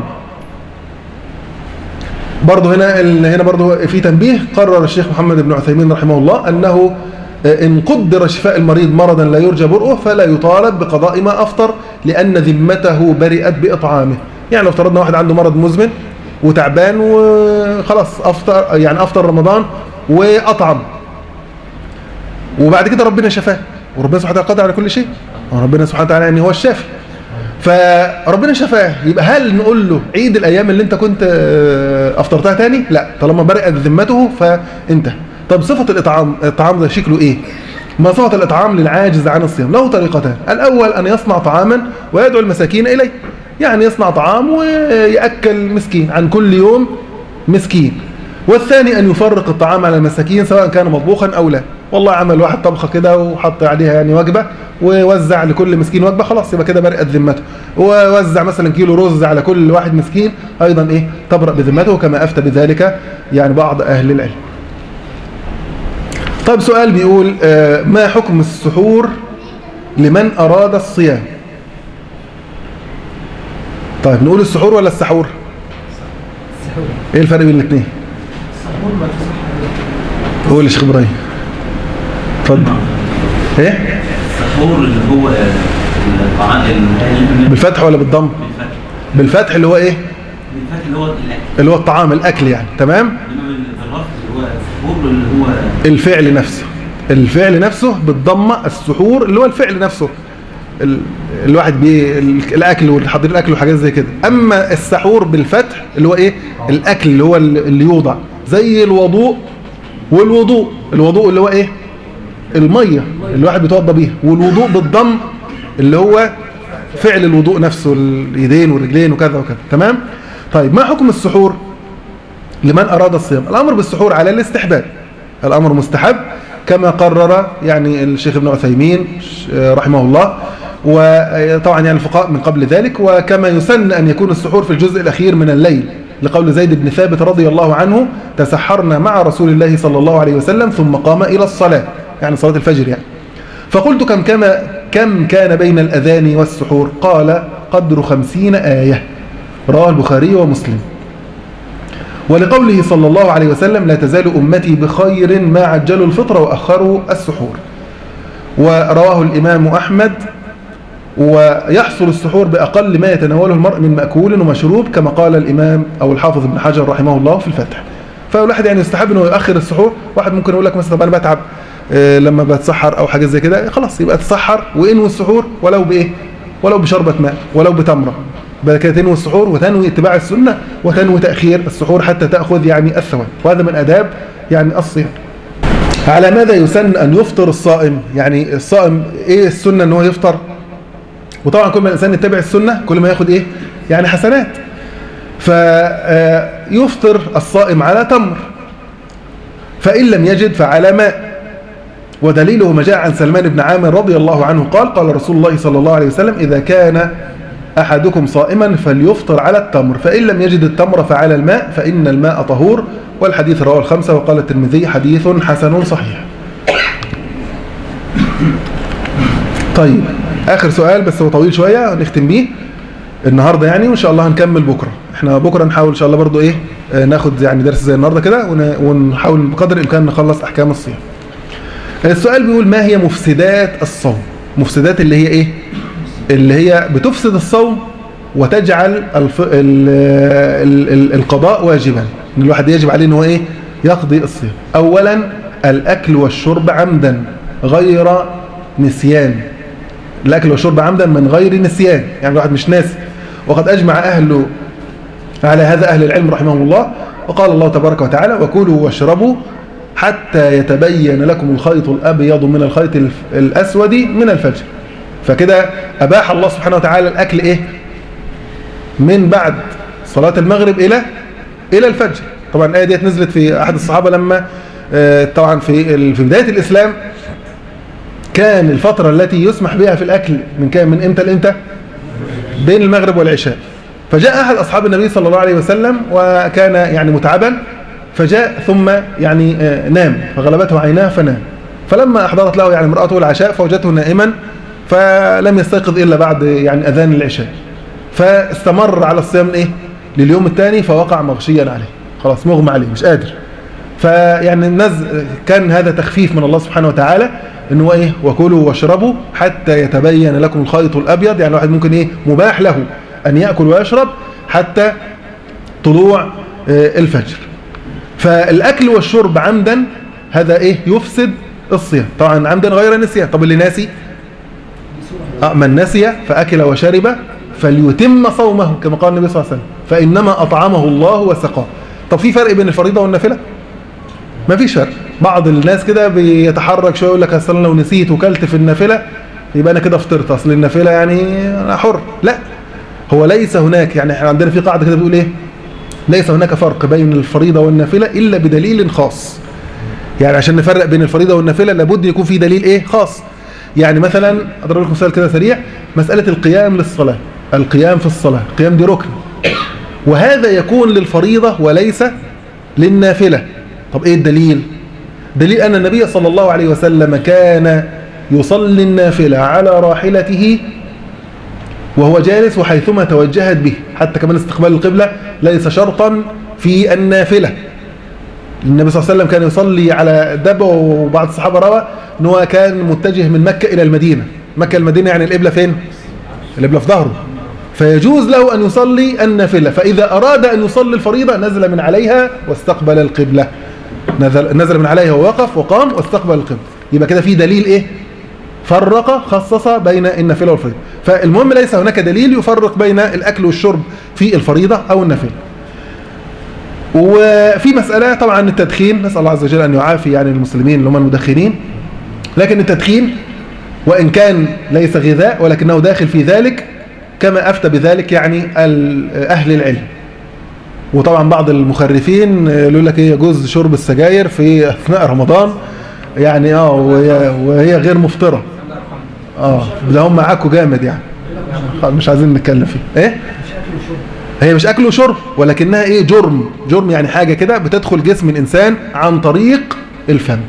برضه هنا هنا برضه في تنبيه قرر الشيخ محمد بن عثيمين رحمه الله أنه إن قدر شفاء المريض مرضا لا يرجى برؤه فلا يطالب بقضاء ما أفطر لأن ذمته برئت بإطعامه يعني لو افترضنا واحد عنده مرض مزمن وتعبان وخلاص أفطر يعني أفطر رمضان وأطعم وبعد كده ربنا شفاه وربنا سبحانه وتعالى قادر على كل شيء وربنا سبحانه وتعالى يعني هو الشافي فربنا شفاه يبقى هل نقول له عيد الايام اللي انت كنت افطرتها تاني لا طالما برئت ذمته فانت طب صفه الاطعام الطعام ده شكله ايه ما صفه الاطعام للعاجز عن الصيام له طريقتان الاول ان يصنع طعاما ويدعو المساكين اليه يعني يصنع طعام وياكل مسكين عن كل يوم مسكين والثاني ان يفرق الطعام على المساكين سواء كان مطبوخا او لا والله عمل واحد طبخه كده وحط عليها يعني وجبه ووزع لكل مسكين وجبه خلاص يبقى كده برئت ذمته ووزع مثلا كيلو رز على كل واحد مسكين ايضا ايه تبرأ بذمته كما افتى بذلك يعني بعض اهل العلم طيب سؤال بيقول آه ما حكم السحور لمن اراد الصيام طيب نقول السحور ولا السحور السحور ايه الفرق بين الاثنين السحور ما تصح قول يا شيخ ابراهيم اتفضل ايه السحور اللي هو الطعام ال- بالفتح ولا بالضم بالفتح بالفتح اللي هو ايه بالفتح اللي هو الاكل اللي هو الطعام الاكل يعني تمام انما بالرفض اللي هو السحور اللي هو الفعل نفسه الفعل نفسه بالضمه السحور اللي هو الفعل نفسه ال- الواحد بي ال- الاكل والتحضير الاكل وحاجات زي كده اما السحور بالفتح اللي هو ايه الاكل اللي هو ال- اللي يوضع زي الوضوء والوضوء الوضوء اللي هو ايه الميه اللي الواحد بيتوضى بيها والوضوء بالضم اللي هو فعل الوضوء نفسه اليدين والرجلين وكذا وكذا تمام طيب ما حكم السحور لمن أراد الصيام الأمر بالسحور على الاستحباب الأمر مستحب كما قرر يعني الشيخ ابن عثيمين رحمه الله وطبعا يعني الفقهاء من قبل ذلك وكما يسن أن يكون السحور في الجزء الأخير من الليل لقول زيد بن ثابت رضي الله عنه تسحرنا مع رسول الله صلى الله عليه وسلم ثم قام إلى الصلاة يعني صلاة الفجر يعني فقلت كم كما كم كان بين الأذان والسحور قال قدر خمسين آية رواه البخاري ومسلم ولقوله صلى الله عليه وسلم لا تزال أمتي بخير ما عجلوا الفطر وأخروا السحور ورواه الإمام أحمد ويحصل السحور بأقل ما يتناوله المرء من مأكول ومشروب كما قال الإمام أو الحافظ ابن حجر رحمه الله في الفتح فالواحد يعني يستحب أنه يؤخر السحور واحد ممكن يقول لك مثلا طب أنا بتعب آه، لما بتسحر أو حاجة زي كده خلاص يبقى تسحر وانوي السحور ولو بإيه ولو بشربة ماء ولو بتمرة بقى كده تنوي السحور وتنوي اتباع السنة وتنوي تأخير السحور حتى تأخذ يعني الثواب وهذا من أداب يعني الصيام على ماذا يسن أن يفطر الصائم يعني الصائم إيه السنة أنه يفطر وطبعا كل ما الإنسان يتبع السنة كل ما ياخد إيه يعني حسنات فيفطر الصائم على تمر فإن لم يجد فعلى ماء ودليله ما جاء عن سلمان بن عامر رضي الله عنه قال قال رسول الله صلى الله عليه وسلم إذا كان أحدكم صائما فليفطر على التمر فإن لم يجد التمر فعلى الماء فإن الماء طهور والحديث رواه الخمسة وقال الترمذي حديث حسن صحيح طيب آخر سؤال بس هو طويل شوية نختم بيه النهاردة يعني وإن شاء الله هنكمل بكرة احنا بكرة نحاول إن شاء الله برضو إيه آه، ناخد يعني درس زي النهاردة كده ون- ونحاول بقدر الإمكان نخلص أحكام الصيام السؤال بيقول ما هي مفسدات الصوم مفسدات اللي هي ايه اللي هي بتفسد الصوم وتجعل الف... ال... ال... ال... القضاء واجبا ان الواحد يجب عليه ان هو ايه يقضي الصيام اولا الاكل والشرب عمدا غير نسيان الاكل والشرب عمدا من غير نسيان يعني الواحد مش ناسي وقد اجمع اهل على هذا أهل العلم رحمهم الله وقال الله تبارك وتعالى وكلوا واشربوا حتى يتبين لكم الخيط الأبيض من الخيط الف- الأسود من الفجر فكده أباح الله سبحانه وتعالى الأكل إيه من بعد صلاة المغرب إلى إلى الفجر طبعا الآية ديت نزلت في أحد الصحابة لما آه، طبعا في ال- في بداية الإسلام كان الفترة التي يسمح بها في الأكل من كان من إمتى لإمتى بين المغرب والعشاء فجاء أحد أصحاب النبي صلى الله عليه وسلم وكان يعني متعبا فجاء ثم يعني آه، نام فغلبته عيناه فنام فلما أحضرت له يعني امرأته العشاء فوجدته نائما فلم يستيقظ إلا بعد يعني أذان العشاء فاستمر على الصيام إيه لليوم الثاني فوقع مغشيا عليه خلاص مغمى عليه مش قادر فيعني الناس كان هذا تخفيف من الله سبحانه وتعالى ان هو ايه وكلوا واشربوا حتى يتبين لكم الخيط الابيض يعني الواحد ممكن ايه مباح له ان ياكل ويشرب حتى طلوع آه، الفجر فالاكل والشرب عمدا هذا ايه يفسد الصيام طبعا عمدا غير نسيان طب اللي ناسي آه، من نسي فاكل وشرب فليتم صومه كما قال النبي صلى الله عليه وسلم فانما اطعمه الله وسقاه طب في فرق بين الفريضه والنافله ما فيش فرق بعض الناس كده بيتحرك شويه يقول لك اصل أنا لو نسيت وكلت في النافله يبقى انا كده فطرت اصل النافله يعني انا حر لا هو ليس هناك يعني احنا عندنا في قاعده كده بتقول ايه ليس هناك فرق بين الفريضه والنافله الا بدليل خاص يعني عشان نفرق بين الفريضه والنافله لابد يكون في دليل ايه خاص يعني مثلا اضرب لكم مثال كده سريع مساله القيام للصلاه القيام في الصلاه القيام دي ركن وهذا يكون للفريضه وليس للنافله طب ايه الدليل دليل ان النبي صلى الله عليه وسلم كان يصلي النافله على راحلته وهو جالس وحيثما توجهت به حتى كمان استقبال القبلة ليس شرطا في النافلة النبي صلى الله عليه وسلم كان يصلي على دابة وبعض الصحابة روى ان هو كان متجه من مكة إلى المدينة مكة المدينة يعني القبلة فين القبلة في ظهره فيجوز له أن يصلي النافلة فإذا أراد أن يصلي الفريضة نزل من عليها واستقبل القبلة نزل, نزل من عليها ووقف وقام واستقبل القبلة يبقى كده في دليل إيه فرق خصص بين النافلة والفريضة فالمهم ليس هناك دليل يفرق بين الأكل والشرب في الفريضة أو النافلة وفي مسألة طبعا التدخين نسأل الله عز وجل أن يعافي يعني المسلمين اللي هم المدخنين لكن التدخين وإن كان ليس غذاء ولكنه داخل في ذلك كما أفتى بذلك يعني ال- أهل العلم وطبعا بعض المخرفين يقول لك ايه يجوز شرب السجاير في أثناء رمضان يعني اه وهي, وهي غير مفطرة اه ده هم معاكوا جامد يعني خلاص مش عايزين نتكلم فيه ايه هي مش اكل وشرب ولكنها ايه جرم جرم يعني حاجة كده بتدخل جسم الانسان عن طريق الفم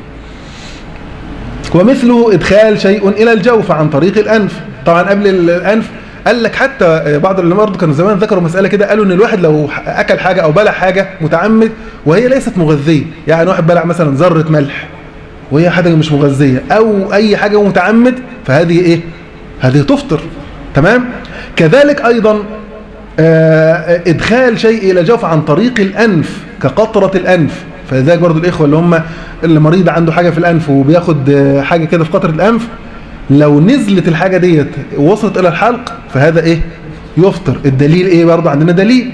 ومثله ادخال شيء الى الجوف عن طريق الانف طبعا قبل الانف قال لك حتى بعض العلماء برضه كانوا زمان ذكروا مسألة كده قالوا ان الواحد لو اكل حاجة او بلع حاجة متعمد وهي ليست مغذية يعني واحد بلع مثلا ذرة ملح وهي حاجة مش مغذية او اي حاجة متعمد فهذه ايه هذه تفطر تمام كذلك ايضا آه، ادخال شيء الى الجوف عن طريق الانف كقطرة الانف فلذلك برضو الاخوة اللي هم اللي مريض عنده حاجة في الانف وبياخد آه، حاجة كده في قطرة الانف لو نزلت الحاجة ديت وصلت الى الحلق فهذا ايه يفطر الدليل ايه برضو عندنا دليل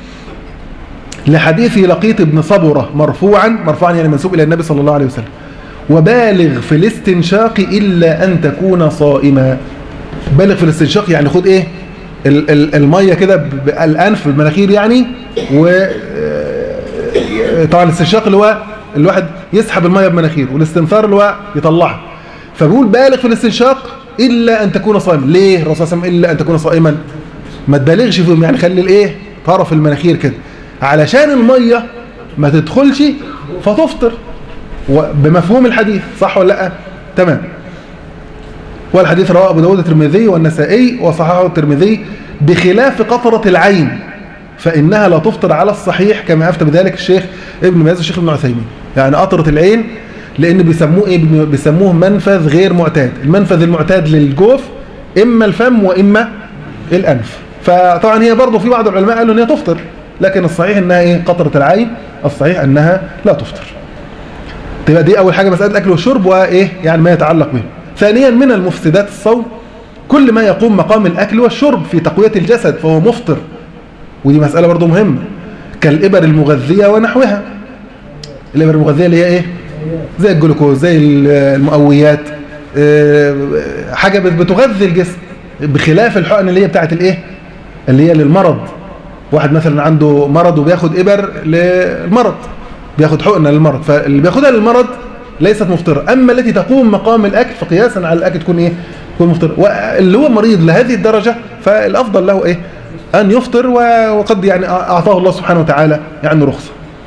لحديث لقيط بن صبرة مرفوعا مرفوعا يعني منسوب الى النبي صلى الله عليه وسلم وبالغ في الاستنشاق الا ان تكون صائما بالغ في الاستنشاق يعني خد ايه ال- ال- الميه كده ب- بالانف بالمناخير يعني و آه، طبعا الاستنشاق اللي هو الواحد يسحب الميه بمناخيره والاستنثار اللي هو يطلعها فبيقول بالغ في الاستنشاق الا ان تكون صائما ليه الرسول صلى الله عليه وسلم الا ان تكون صائما ما تبالغش فيهم يعني خلي الايه طرف المناخير كده علشان الميه ما تدخلش فتفطر بمفهوم الحديث صح ولا لا تمام والحديث رواه ابو داود الترمذي والنسائي وصححه الترمذي بخلاف قطره العين فانها لا تفطر على الصحيح كما افتى بذلك الشيخ ابن باز الشيخ ابن عثيمين يعني قطره العين لان بيسموه ايه بيسموه منفذ غير معتاد المنفذ المعتاد للجوف اما الفم واما الانف فطبعا هي برضه في بعض العلماء قالوا ان هي تفطر لكن الصحيح انها ايه قطره العين الصحيح انها لا تفطر تبقى دي اول حاجه مساله الاكل والشرب وايه يعني ما يتعلق به ثانيا من المفسدات الصوم كل ما يقوم مقام الاكل والشرب في تقويه الجسد فهو مفطر ودي مساله برضه مهمه كالابر المغذيه ونحوها الابر المغذيه اللي هي ايه زي الجلوكوز زي المقويات حاجه بتغذي الجسم بخلاف الحقن اللي هي بتاعت الايه اللي هي للمرض واحد مثلا عنده مرض وبياخد ابر للمرض بياخد حقنه للمرض فاللي بياخدها للمرض ليست مفطره اما التي تقوم مقام الاكل فقياسا على الاكل تكون ايه تكون مفطره واللي هو مريض لهذه الدرجه فالافضل له ايه ان يفطر وقد يعني اعطاه الله سبحانه وتعالى يعني رخصه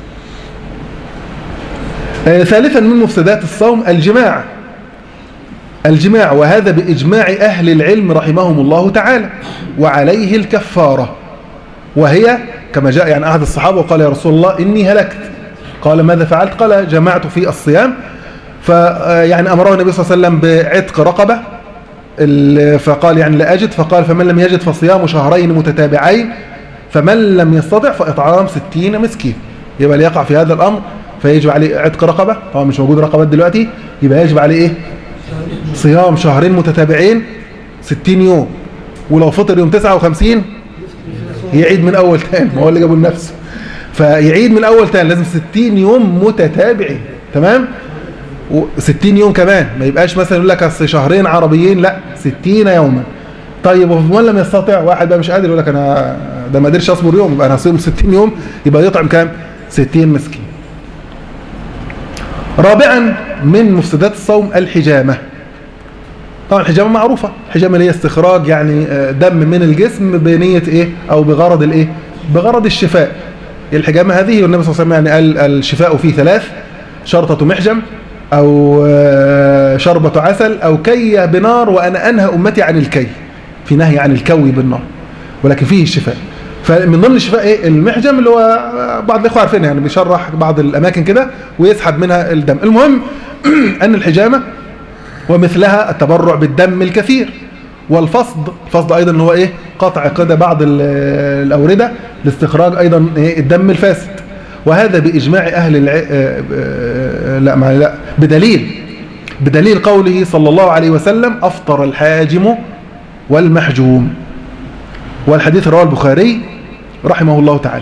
آه ثالثا من مفسدات الصوم الجماع الجماع وهذا بإجماع أهل العلم رحمهم الله تعالى وعليه الكفارة وهي كما جاء يعني أحد الصحابة وقال يا رسول الله إني هلكت قال ماذا فعلت قال جمعت في الصيام فيعني أمره النبي صلى الله عليه وسلم بعتق رقبة فقال يعني لا أجد فقال فمن لم يجد فصيام شهرين متتابعين فمن لم يستطع فإطعام ستين مسكين يبقى ليقع في هذا الأمر فيجب عليه عتق رقبة طبعا مش موجود رقبات دلوقتي يبقى يجب عليه إيه صيام شهرين متتابعين 60 يوم ولو فطر يوم 59 يعيد من اول تاني ما هو اللي جابه لنفسه فيعيد من اول تاني لازم 60 يوم متتابعين تمام و60 يوم كمان ما يبقاش مثلا يقول لك اصل شهرين عربيين لا 60 يوما طيب ومن لم يستطع واحد بقى مش قادر يقول لك انا ده ما قدرش اصبر يوم يبقى انا هصوم 60 يوم يبقى يطعم كام 60 مسكين رابعا من مفسدات الصوم الحجامة طبعا الحجامة معروفة الحجامة اللي هي استخراج يعني دم من الجسم بنية ايه او بغرض الايه بغرض الشفاء الحجامة هذه والنبي صلى الله عليه وسلم يعني قال الشفاء فيه ثلاث شرطة محجم او شربة عسل او كي بنار وانا انهى امتي عن الكي في نهي عن الكوي بالنار ولكن فيه الشفاء فمن ضمن الشفاء ايه المحجم اللي هو بعض الاخوه عارفين يعني بيشرح بعض الاماكن كده ويسحب منها الدم المهم ان الحجامه ومثلها التبرع بالدم الكثير والفصد الفصد ايضا اللي هو ايه قطع كده بعض الاورده لاستخراج ايضا إيه الدم الفاسد وهذا باجماع اهل الع... لا ما لا بدليل بدليل قوله صلى الله عليه وسلم افطر الحاجم والمحجوم والحديث رواه البخاري رحمه الله تعالى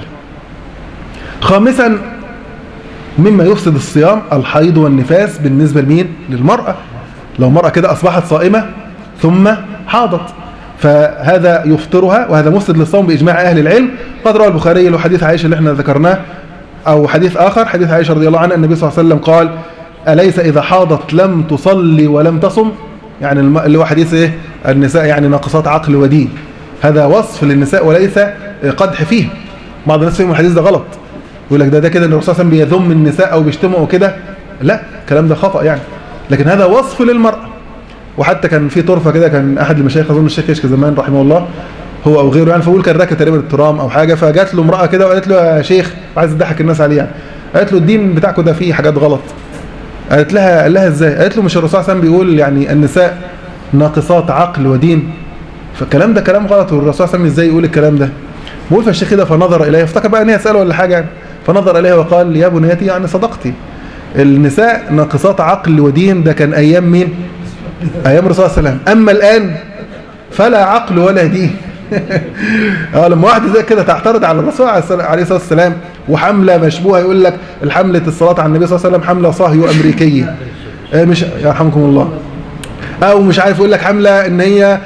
خامسا مما يفسد الصيام الحيض والنفاس بالنسبة لمين للمرأة لو مرأة كده أصبحت صائمة ثم حاضت فهذا يفطرها وهذا مفسد للصوم بإجماع أهل العلم قد روى البخاري له حديث عائشة اللي احنا ذكرناه أو حديث آخر حديث عائشة رضي الله عنها النبي صلى الله عليه وسلم قال أليس إذا حاضت لم تصلي ولم تصم يعني اللي هو حديث إيه النساء يعني ناقصات عقل ودين هذا وصف للنساء وليس قدح فيه بعض الناس فيهم الحديث ده غلط يقول لك ده ده كده ان الرسول صلى الله عليه وسلم بيذم النساء او بيشتموا او كده لا الكلام ده خطا يعني لكن هذا وصف للمراه وحتى كان في طرفه كده كان احد المشايخ اظن الشيخ كشك زمان رحمه الله هو او غيره يعني فبقول كان راكب تقريبا الترام او حاجه فجات له امراه كده وقالت له يا شيخ عايز تضحك الناس عليه يعني قالت له الدين بتاعكم ده فيه حاجات غلط قالت لها قال لها ازاي قالت له مش الرسول صلى الله عليه وسلم بيقول يعني النساء ناقصات عقل ودين فالكلام ده كلام غلط والرسول صلى الله عليه وسلم ازاي يقول الكلام ده بقول فالشيخ كده فنظر اليها افتكر بقى ان هي اساله ولا حاجه يعني فنظر اليها وقال يا بنيتي يعني صدقتي النساء ناقصات عقل ودين ده كان ايام مين ايام الرسول صلى الله عليه وسلم اما الان فلا عقل ولا دين اه لما واحده زي كده تعترض على الرسول عليه الصلاه والسلام وحمله مشبوهه يقول لك الحمله الصلاه على النبي صلى الله عليه وسلم حمله صهيو امريكيه مش يرحمكم الله او مش عارف يقول لك حمله ان هي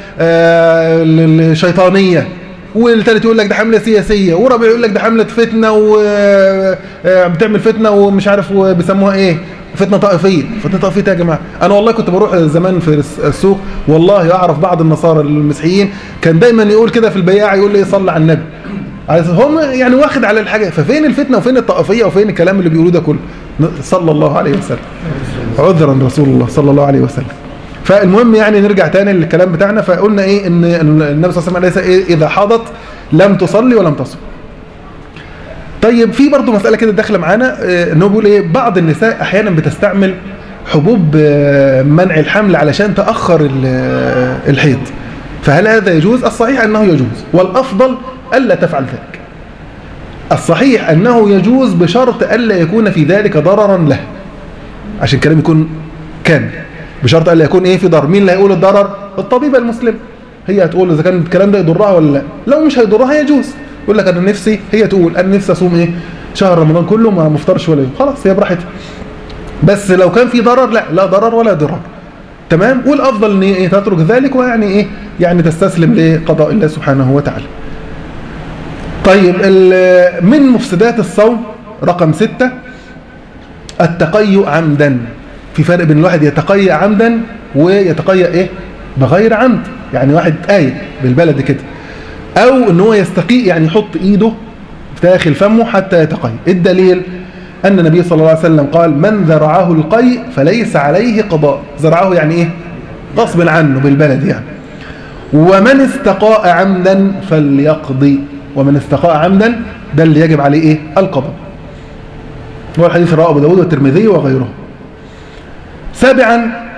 آه شيطانيه والثالث يقول لك ده حمله سياسيه ورابع يقول لك ده حمله فتنه وبتعمل فتنه ومش عارف بيسموها ايه فتنه طائفيه فتنه طائفيه إيه يا جماعه انا والله كنت بروح زمان في الس- السوق والله اعرف بعض النصارى المسيحيين كان دايما يقول كده في البياع يقول لي صلي على النبي على أساس هم يعني واخد على الحاجه ففين الفتنه وفين الطائفيه وفين الكلام اللي بيقولوه ده كله صلى الله عليه وسلم عذرا رسول الله صلى الله عليه وسلم فالمهم يعني نرجع تاني للكلام بتاعنا فقلنا ايه ان النبي صلى الله عليه وسلم ليس إيه اذا حاضت لم تصلي ولم تصم طيب في برضه مسألة كده داخلة معانا آه، ان هو بيقول ايه بعض النساء احيانا بتستعمل حبوب آه، منع الحمل علشان تأخر ال- آه، الحيض فهل هذا يجوز؟ الصحيح انه يجوز والافضل الا تفعل ذلك الصحيح انه يجوز بشرط الا يكون في ذلك ضررا له عشان الكلام يكون كامل بشرط الا يكون ايه في ضرر مين اللي هيقول الضرر الطبيبه المسلمه هي هتقول اذا كان الكلام ده يضرها ولا لا لو مش هيضرها يجوز يقول لك انا نفسي هي تقول انا نفسي اصوم ايه شهر رمضان كله ما مفطرش ولا يوم خلاص هي براحتها بس لو كان في ضرر لا لا ضرر ولا ضرر تمام والافضل ان ايه تترك ذلك ويعني ايه يعني تستسلم لقضاء الله سبحانه وتعالى طيب ال- من مفسدات الصوم رقم ستة التقيؤ عمدا في فرق بين الواحد يتقيأ عمدا ويتقيأ ايه بغير عمد يعني واحد آية بالبلد كده او ان هو يستقيء يعني يحط ايده في داخل فمه حتى يتقيأ الدليل ان النبي صلى الله عليه وسلم قال من ذرعه القيء فليس عليه قضاء ذرعه يعني ايه غصب عنه بالبلد يعني ومن استقاء عمدا فليقضي ومن استقاء عمدا ده اللي يجب عليه ايه القضاء هو الحديث رواه ابو داود والترمذي وغيره سابعا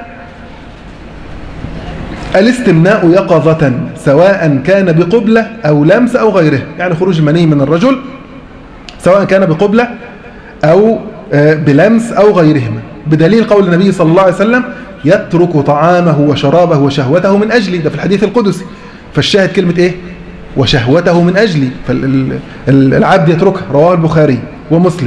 الاستمناء يقظة سواء كان بقبلة أو لمس أو غيره يعني خروج المني من الرجل سواء كان بقبلة أو آه، بلمس أو غيرهما بدليل قول النبي صلى الله عليه وسلم يترك طعامه وشرابه وشهوته من أجلي ده في الحديث القدسي فالشاهد كلمة إيه وشهوته من أجلي فالعبد يتركها رواه البخاري ومسلم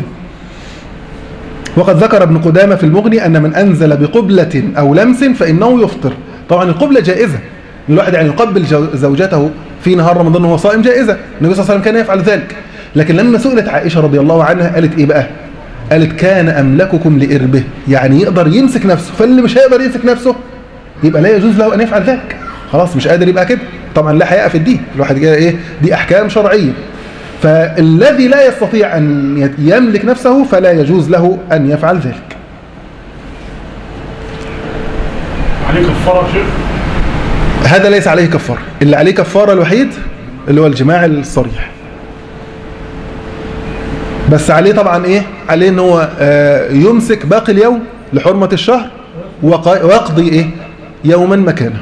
وقد ذكر ابن قدامة في المغني أن من أنزل بقبلة أو لمس فإنه يفطر طبعا القبلة جائزة الواحد يعني يقبل جو- زوجته في نهار رمضان وهو صائم جائزة النبي صلى الله عليه وسلم كان يفعل ذلك لكن لما سئلت عائشة رضي الله عنها قالت إيه بقى قالت كان أملككم لإربه يعني يقدر يمسك نفسه فاللي مش هيقدر يمسك نفسه يبقى لا يجوز له أن يفعل ذلك خلاص مش قادر يبقى كده طبعا لا حياء في الدين الواحد كده إيه دي أحكام شرعية فالذي لا يستطيع أن يت- يملك نفسه فلا يجوز له أن يفعل ذلك عليه كفاره يا شيخ هذا ليس عليه كفارة اللي عليه كفارة الوحيد اللي هو الجماع الصريح بس عليه طبعا ايه عليه ان هو آه، يمسك باقي اليوم لحرمة الشهر وق- ويقضي ايه يوما مكانه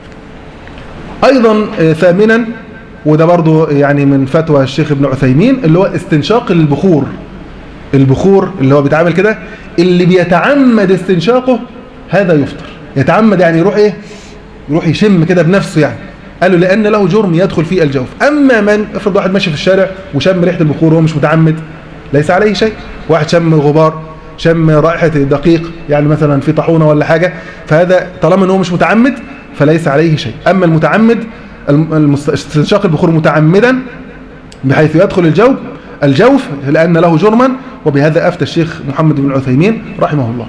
ايضا آه، ثامنا وده برضو يعني من فتوى الشيخ ابن عثيمين اللي هو استنشاق البخور البخور اللي هو بيتعامل كده اللي بيتعمد استنشاقه هذا يفطر يتعمد يعني يروح ايه يروح يشم كده بنفسه يعني قالوا لان له جرم يدخل فيه الجوف اما من افرض واحد ماشي في الشارع وشم ريحه البخور وهو مش متعمد ليس عليه شيء واحد شم غبار شم رائحه دقيق يعني مثلا في طاحونه ولا حاجه فهذا طالما ان هو مش متعمد فليس عليه شيء اما المتعمد الم- المست- استنشاق البخور متعمدا بحيث يدخل الجوف الجوف لأن له جرما وبهذا أفتى الشيخ محمد بن عثيمين رحمه الله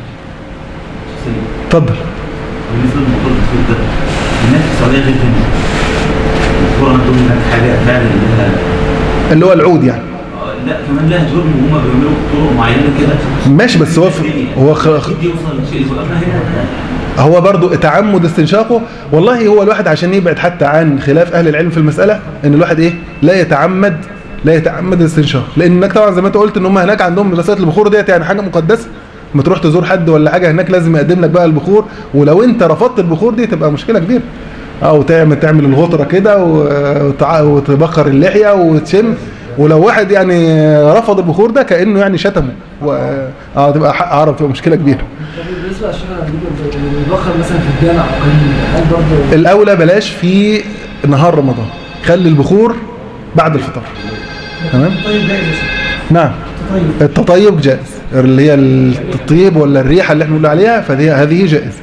تفضل بالنسبه للموضوع التصوير ده الناس في السعوديه غير هنا الصوره عندهم هناك حاجه فعلا لها اللي هو العود يعني آه، لا كمان لها جرم وهم بيعملوا طرق معينه كده ماشي بس هو هو خ... خ- دي يوصل لشيء يوقفنا هنا هو برضو تعمد استنشاقه والله هو الواحد عشان يبعد حتى عن خلاف أهل العلم في المسألة إن الواحد إيه لا يتعمد لا يتعمد الاستنشاق لأنك طبعا زي ما أنت قلت إن هم هناك عندهم مسألة البخور ديت يعني حاجة مقدسة ما تروح تزور حد ولا حاجة هناك لازم يقدم لك بقى البخور ولو أنت رفضت البخور دي تبقى مشكلة كبيرة أو تعمل تعمل الغطرة كده وتع- وتبخر اللحية وتشم ولو واحد يعني رفض البخور ده كأنه يعني شتمه و... اه تبقى حق عرب تبقى مشكلة كبيرة طب بالنسبه للشيخ اللي بيبخر مثلا في الجامع او قليل هل برضه الاولى بلاش في نهار رمضان خلي البخور بعد الفطار تمام طيب جاي يا شيخ نعم طيب التطيب جائز اللي هي الطيب ولا الريحه اللي احنا بنقول عليها فدي هذه جائزه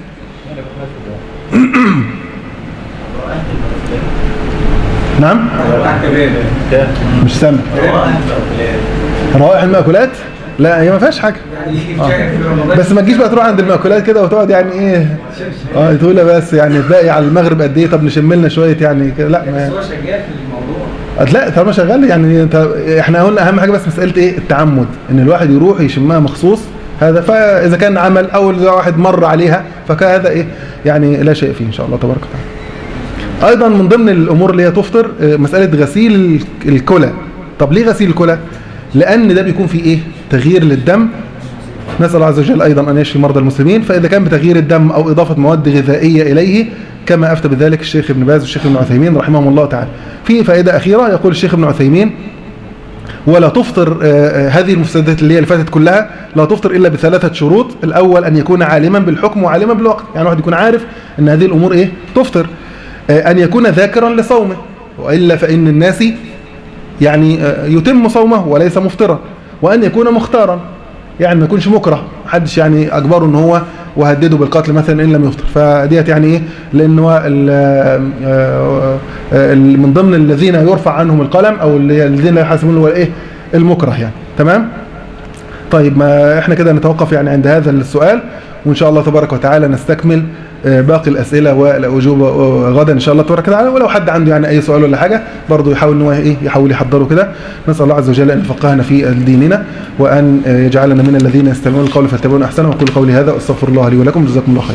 نعم مش سامع روائح المأكولات لا هي ما فيهاش حاجه يعني آه. في رمضان بس ما تجيش بقى تروح عند المأكولات كده وتقعد يعني ايه اه تقول لها بس يعني باقي على المغرب قد ايه طب نشم لنا شويه يعني كده لا بس ما هو شغال في الموضوع لا طالما شغال يعني انت احنا قلنا اهم حاجه بس مساله ايه التعمد ان الواحد يروح يشمها مخصوص هذا فاذا كان عمل او إذا واحد مر عليها فهذا ايه يعني لا شيء فيه ان شاء الله تبارك وتعالى ايضا من ضمن الامور اللي هي تفطر اه، مساله غسيل الكلى طب ليه غسيل الكلى لان ده بيكون فيه ايه تغيير للدم نسأل الله عز وجل أيضا أن يشفي مرضى المسلمين فإذا كان بتغيير الدم أو إضافة مواد غذائية إليه كما أفتى بذلك الشيخ ابن باز والشيخ ابن عثيمين رحمهم الله تعالى في فائدة أخيرة يقول الشيخ ابن عثيمين ولا تفطر آه، آه، هذه المفسدات اللي هي اللي فاتت كلها لا تفطر إلا بثلاثة شروط الأول أن يكون عالما بالحكم وعالما بالوقت يعني واحد يكون عارف أن هذه الأمور إيه تفطر آه، أن يكون ذاكرا لصومه وإلا فإن الناس يعني آه، يتم صومه وليس مفطرا وأن يكون مختارا يعني ما يكونش مكره محدش يعني اجبره ان هو وهدده بالقتل مثلا ان لم يفطر فديت يعني ايه لان هو ال- آه، آه، ال- من ضمن الذين يرفع عنهم القلم او اللي- الذين لا يحاسبون هو ايه المكره يعني تمام طيب ما احنا كده نتوقف يعني عند هذا السؤال وان شاء الله تبارك وتعالى نستكمل آه، باقي الاسئله والاجوبه آه، غدا ان شاء الله تبارك وتعالى ولو حد عنده يعني اي سؤال ولا حاجه برضه يحاول ان هو ايه يحاول يحضره كده نسال الله عز وجل ان يفقهنا في ديننا وان آه، يجعلنا من الذين يستمعون القول فيتبعون احسنه واقول قولي هذا واستغفر الله لي ولكم جزاكم الله خير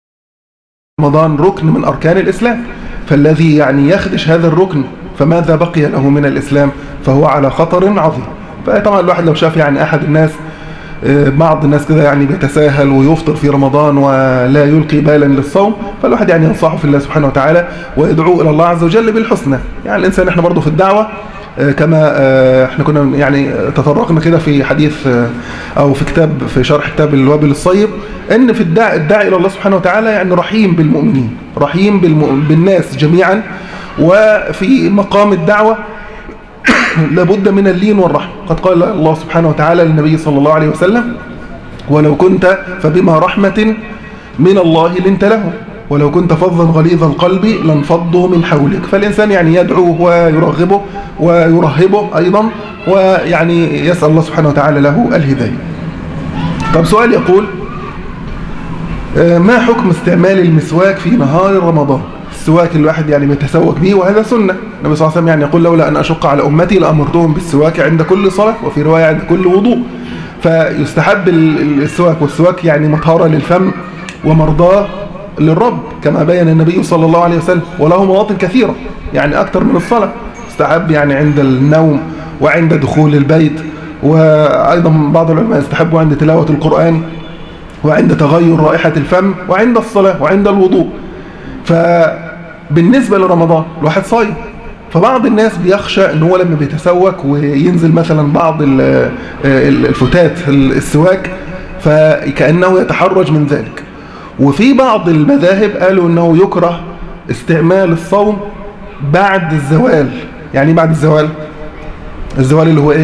رمضان ركن من أركان الإسلام فالذي يعني يخدش هذا الركن فماذا بقي له من الإسلام فهو على خطر عظيم فطبعا الواحد لو شاف يعني أحد الناس آه، بعض الناس كده يعني بيتساهل ويفطر في رمضان ولا يلقي بالا للصوم فالواحد يعني ينصحه في الله سبحانه وتعالى ويدعو إلى الله عز وجل بالحسنى يعني الإنسان احنا برضه في الدعوة آه، كما آه، احنا كنا يعني تطرقنا كده في حديث آه، او في كتاب في شرح كتاب الوابل الصيب ان في الداعي, الداعي الى الله سبحانه وتعالى يعني رحيم بالمؤمنين رحيم بالمؤمن بالناس جميعا وفي مقام الدعوة لابد من اللين والرحمة قد قال الله سبحانه وتعالى للنبي صلى الله عليه وسلم ولو كنت فبما رحمة من الله لنت لهم ولو كنت فظا غليظ القلب لانفضوا من حولك فالإنسان يعني يدعوه ويرغبه ويرهبه أيضا ويعني يسأل الله سبحانه وتعالى له الهداية طب سؤال يقول آه، ما حكم استعمال المسواك في نهار رمضان السواك الواحد يعني بيتسوك به وهذا سنة النبي صلى الله عليه وسلم يعني يقول لولا أن أشق على أمتي لأمرتهم بالسواك عند كل صلاة وفي رواية عند كل وضوء فيستحب ال- ال- السواك والسواك يعني مطهرة للفم ومرضاه للرب كما بين النبي صلى الله عليه وسلم وله مواطن كثيرة يعني أكثر من الصلاة استحب يعني عند النوم وعند دخول البيت وأيضا بعض العلماء يستحبوا عند تلاوة القرآن وعند تغير رائحة الفم وعند الصلاة وعند الوضوء فبالنسبة لرمضان الواحد صايم فبعض الناس بيخشى ان هو لما بيتسوك وينزل مثلا بعض ال- ال- الفتات السواك فكأنه يتحرج من ذلك وفي بعض المذاهب قالوا انه يكره استعمال الصوم بعد الزوال يعني إيه بعد الزوال الزوال اللي هو ايه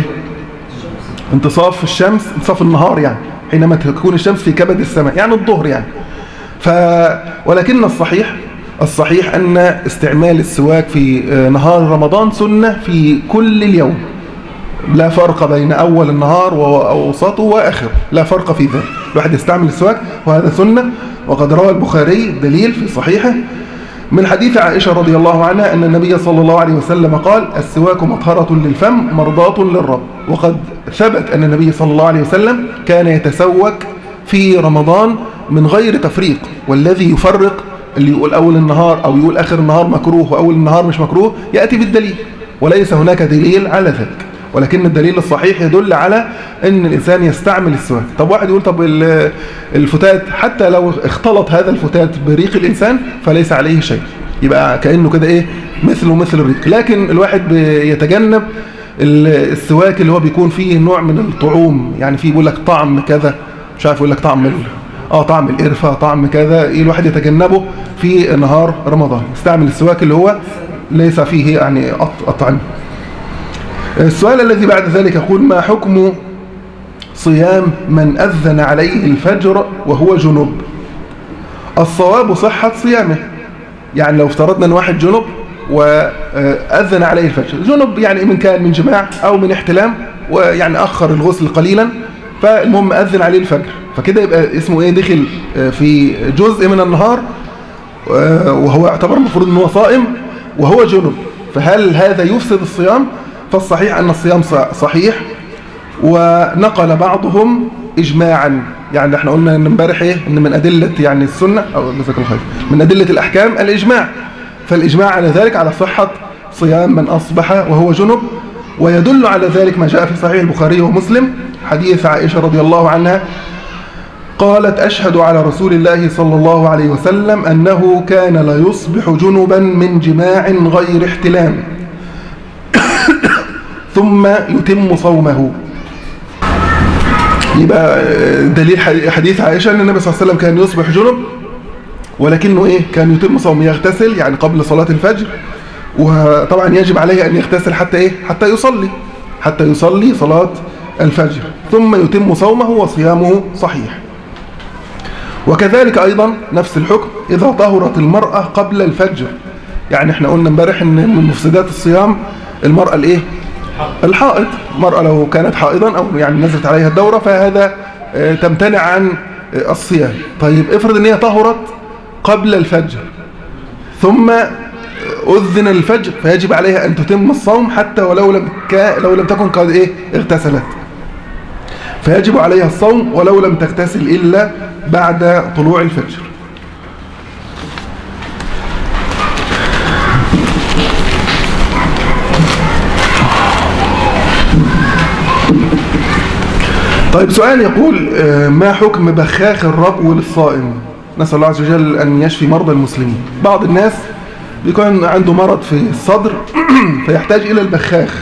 انتصاف الشمس انتصاف النهار يعني حينما تكون الشمس في كبد السماء يعني الظهر يعني ف ولكن الصحيح الصحيح أن استعمال السواك في آه، نهار رمضان سنة في كل اليوم لا فرق بين أول النهار وأوسطه وآخره لا فرق في ذلك الواحد يستعمل السواك وهذا سنة وقد روى البخاري دليل في صحيحه من حديث عائشة رضي الله عنها أن النبي صلى الله عليه وسلم قال السواك مطهرة للفم مرضاة للرب وقد ثبت أن النبي صلى الله عليه وسلم كان يتسوك في رمضان من غير تفريق والذي يفرق اللي يقول أول النهار أو يقول آخر النهار مكروه وأول النهار مش مكروه يأتي بالدليل وليس هناك دليل على ذلك ولكن الدليل الصحيح يدل على ان الانسان يستعمل السواك طب واحد يقول طب ال- الفتات حتى لو اختلط هذا الفتات بريق الانسان فليس عليه شيء يبقى كانه كده ايه مثله مثل الريق لكن الواحد بيتجنب ال- السواك اللي هو بيكون فيه نوع من الطعوم يعني فيه بيقول لك طعم كذا مش عارف يقول لك طعم ال- اه طعم القرفه طعم كذا إيه الواحد يتجنبه في نهار رمضان يستعمل السواك اللي هو ليس فيه يعني أط- اطعمه السؤال الذي بعد ذلك يقول ما حكم صيام من أذن عليه الفجر وهو جنوب الصواب صحة صيامه يعني لو افترضنا أن واحد جنوب وأذن عليه الفجر جنوب يعني من كان من جماع أو من احتلام ويعني أخر الغسل قليلا فالمهم أذن عليه الفجر فكده يبقى اسمه ايه دخل آه، في جزء من النهار آه، وهو يعتبر المفروض ان هو صائم وهو جنب فهل هذا يفسد الصيام فالصحيح ان الصيام ص- صحيح ونقل بعضهم اجماعا يعني احنا قلنا ان امبارح ايه ان من ادله يعني السنه او جزاك الله خير من ادله الاحكام الاجماع فالاجماع على ذلك على صحه صيام من اصبح وهو جنب ويدل على ذلك ما جاء في صحيح البخاري ومسلم حديث عائشه رضي الله عنها قالت أشهد على رسول الله صلى الله عليه وسلم أنه كان لا يصبح جنبا من جماع غير احتلام ثم يتم صومه يبقى دليل حديث عائشة أن النبي صلى الله عليه وسلم كان يصبح جنب ولكنه إيه كان يتم صومه يغتسل يعني قبل صلاة الفجر وطبعا يجب عليه أن يغتسل حتى إيه حتى يصلي حتى يصلي صلاة الفجر ثم يتم صومه وصيامه صحيح وكذلك أيضا نفس الحكم إذا طهرت المرأة قبل الفجر يعني احنا قلنا امبارح ان من مفسدات الصيام المرأة الايه الحائض المرأة لو كانت حائضا او يعني نزلت عليها الدورة فهذا آه، تمتنع عن آه، الصيام طيب افرض ان هي طهرت قبل الفجر ثم أذن الفجر فيجب عليها أن تتم الصوم حتى ولو لم كا لو لم تكن قد إيه اغتسلت فيجب عليها الصوم ولو لم تغتسل إلا بعد طلوع الفجر طيب سؤال يقول آه، ما حكم بخاخ الربو للصائم نسأل الله عز وجل أن يشفي مرضى المسلمين بعض الناس بيكون عنده مرض في الصدر فيحتاج إلى البخاخ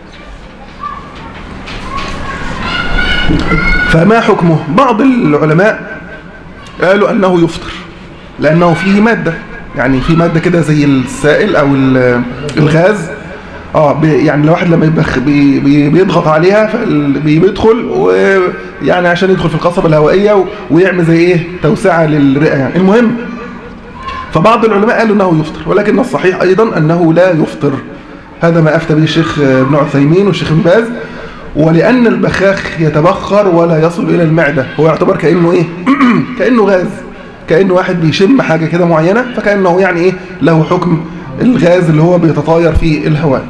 فما حكمه بعض العلماء قالوا أنه يفطر لأنه فيه مادة يعني في مادة كده زي السائل أو ال- الغاز اه بي- يعني الواحد لما يبخ بي بي بيضغط عليها فبيدخل ويعني عشان يدخل في القصبة الهوائية و- ويعمل زي ايه توسعة للرئة يعني المهم فبعض العلماء قالوا انه يفطر ولكن الصحيح ايضا انه لا يفطر هذا ما افتى به الشيخ ابن عثيمين والشيخ ابن باز ولان البخاخ يتبخر ولا يصل الى المعدة هو يعتبر كانه ايه كانه غاز كانه واحد بيشم حاجة كده معينة فكانه يعني ايه له حكم الغاز اللي هو بيتطاير في الهواء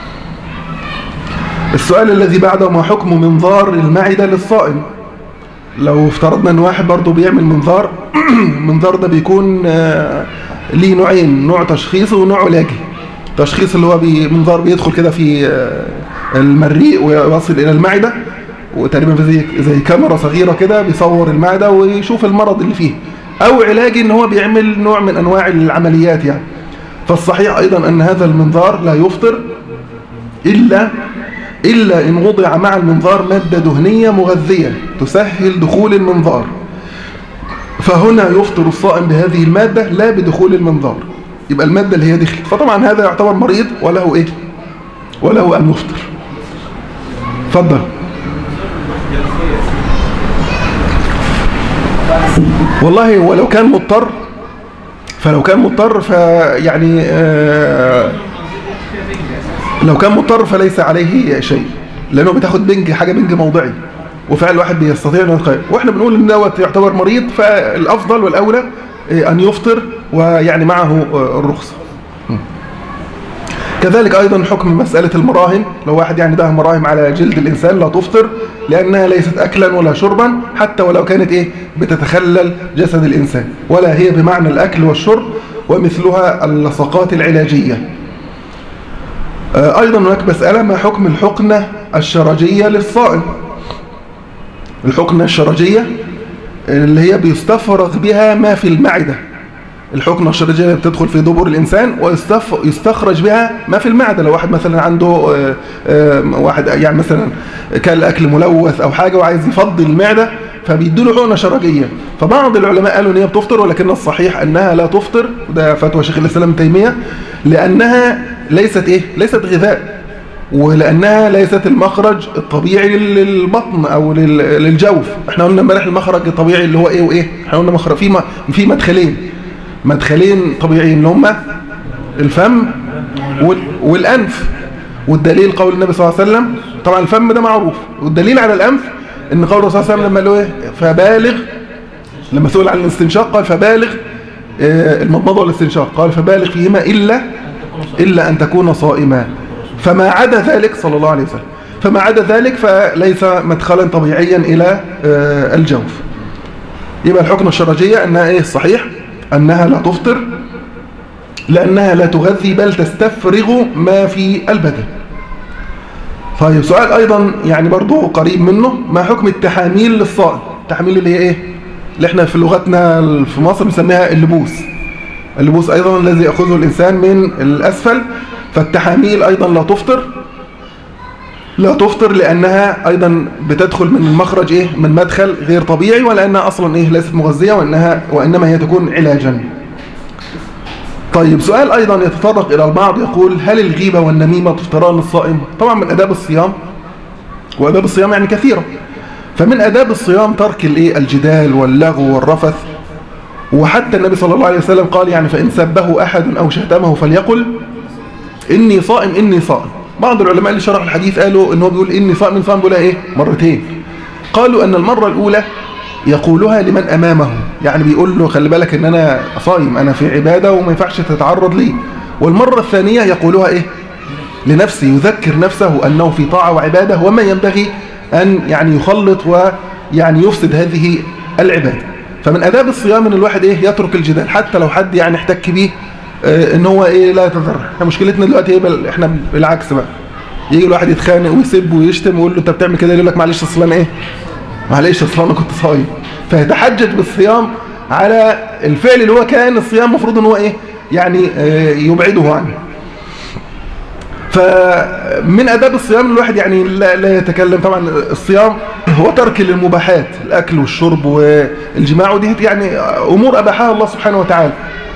السؤال الذي بعده ما حكم منظار المعدة للصائم لو افترضنا ان واحد برضه بيعمل منظار المنظار ده بيكون آه، ليه نوعين نوع تشخيصي ونوع علاجي تشخيص اللي هو بي منظار بيدخل كده في آه، المريء ويصل الى المعدة وتقريبا في زي زي كاميرا صغيرة كده بيصور المعدة ويشوف المرض اللي فيه او علاجي ان هو بيعمل نوع من انواع العمليات يعني فالصحيح ايضا ان هذا المنظار لا يفطر إلا إلا إن وضع مع المنظار مادة دهنية مغذية تسهل دخول المنظار فهنا يفطر الصائم بهذه المادة لا بدخول المنظار يبقى المادة اللي هي دخلت فطبعا هذا يعتبر مريض وله إيه وله أن يفطر اتفضل والله ولو كان مضطر فلو كان مضطر فيعني آه لو كان مضطر فليس عليه شيء لانه بتاخد بنج حاجه بنج موضعي وفعلا الواحد بيستطيع انه يتخيل واحنا بنقول ان دوت يعتبر مريض فالافضل والاولى إيه، ان يفطر ويعني معه آه، الرخصه م. كذلك ايضا حكم مساله المراهم لو واحد يعني ده مراهم على جلد الانسان لا تفطر لانها ليست اكلا ولا شربا حتى ولو كانت ايه بتتخلل جسد الانسان ولا هي بمعنى الاكل والشرب ومثلها اللصقات العلاجيه آه، أيضا هناك مسألة ما حكم الحقنة الشرجية للصائم الحقنة الشرجية اللي هي بيستفرغ بها ما في المعدة الحقنة الشرجية اللي بتدخل في دبر الإنسان ويستخرج بها ما في المعدة لو واحد مثلا عنده آه، آه، واحد يعني مثلا كان أكل ملوث أو حاجة وعايز يفضي المعدة فبيدوا له حقنة شرجية فبعض العلماء قالوا ان هي بتفطر ولكن الصحيح انها لا تفطر ده فتوى شيخ الاسلام ابن تيميه لانها ليست ايه ليست غذاء ولانها ليست المخرج الطبيعي للبطن او لل- للجوف احنا قلنا امبارح المخرج الطبيعي اللي هو ايه وايه احنا قلنا مخرج في م- في مدخلين مدخلين طبيعيين اللي هم الفم وال- والانف والدليل قول النبي صلى الله عليه وسلم طبعا الفم ده معروف والدليل على الانف ان قول الرسول صلى الله عليه وسلم لما قال له ايه فبالغ لما سئل عن الاستنشاق قال فبالغ آه، المضمضه والاستنشاق قال فبالغ فيهما الا الا ان تكون صائما فما عدا ذلك صلى الله عليه وسلم فما عدا ذلك فليس مدخلا طبيعيا الى آه، الجوف يبقى الحكم الشرجيه انها ايه الصحيح انها لا تفطر لانها لا تغذي بل تستفرغ ما في البدن طيب سؤال ايضا يعني برضو قريب منه ما حكم التحاميل للصائم التحاميل اللي هي ايه اللي احنا في لغتنا في مصر بنسميها اللبوس اللبوس ايضا الذي ياخذه الانسان من الاسفل فالتحاميل ايضا لا تفطر لا تفطر لانها ايضا بتدخل من المخرج ايه من مدخل غير طبيعي ولانها اصلا ايه ليست مغذيه وانها وانما هي تكون علاجا طيب سؤال أيضا يتطرق إلى البعض يقول هل الغيبة والنميمة تفطران الصائم طبعا من أداب الصيام وأداب الصيام يعني كثيرة فمن أداب الصيام ترك الإيه الجدال واللغو والرفث وحتى النبي صلى الله عليه وسلم قال يعني فإن سبه أحد أو شتمه فليقل إني صائم إني صائم بعض العلماء اللي شرحوا الحديث قالوا إن هو بيقول إني صائم إني صائم بيقولها إيه مرتين قالوا أن المرة الأولى يقولها لمن أمامه يعني بيقول له خلي بالك ان انا صايم انا في عبادة وما ينفعش تتعرض لي والمرة الثانية يقولها ايه لنفسه يذكر نفسه انه في طاعة وعبادة وما ينبغي ان يعني يخلط ويعني يفسد هذه العبادة فمن اداب الصيام ان الواحد ايه يترك الجدال حتى لو حد يعني احتك بيه اه ان هو ايه لا يتضرر احنا مشكلتنا دلوقتي ايه بل احنا بالعكس بقى يجي الواحد يتخانق ويسب ويشتم ويقول له انت بتعمل كده يقول لك معلش اصل انا ايه معلش اصل انا كنت صايم فيتحجج بالصيام على الفعل اللي هو كان الصيام مفروض ان هو ايه يعني آه يبعده عنه فمن اداب الصيام الواحد يعني لا, لا يتكلم طبعا الصيام هو ترك للمباحات الاكل والشرب والجماع ودي يعني امور اباحها الله سبحانه وتعالى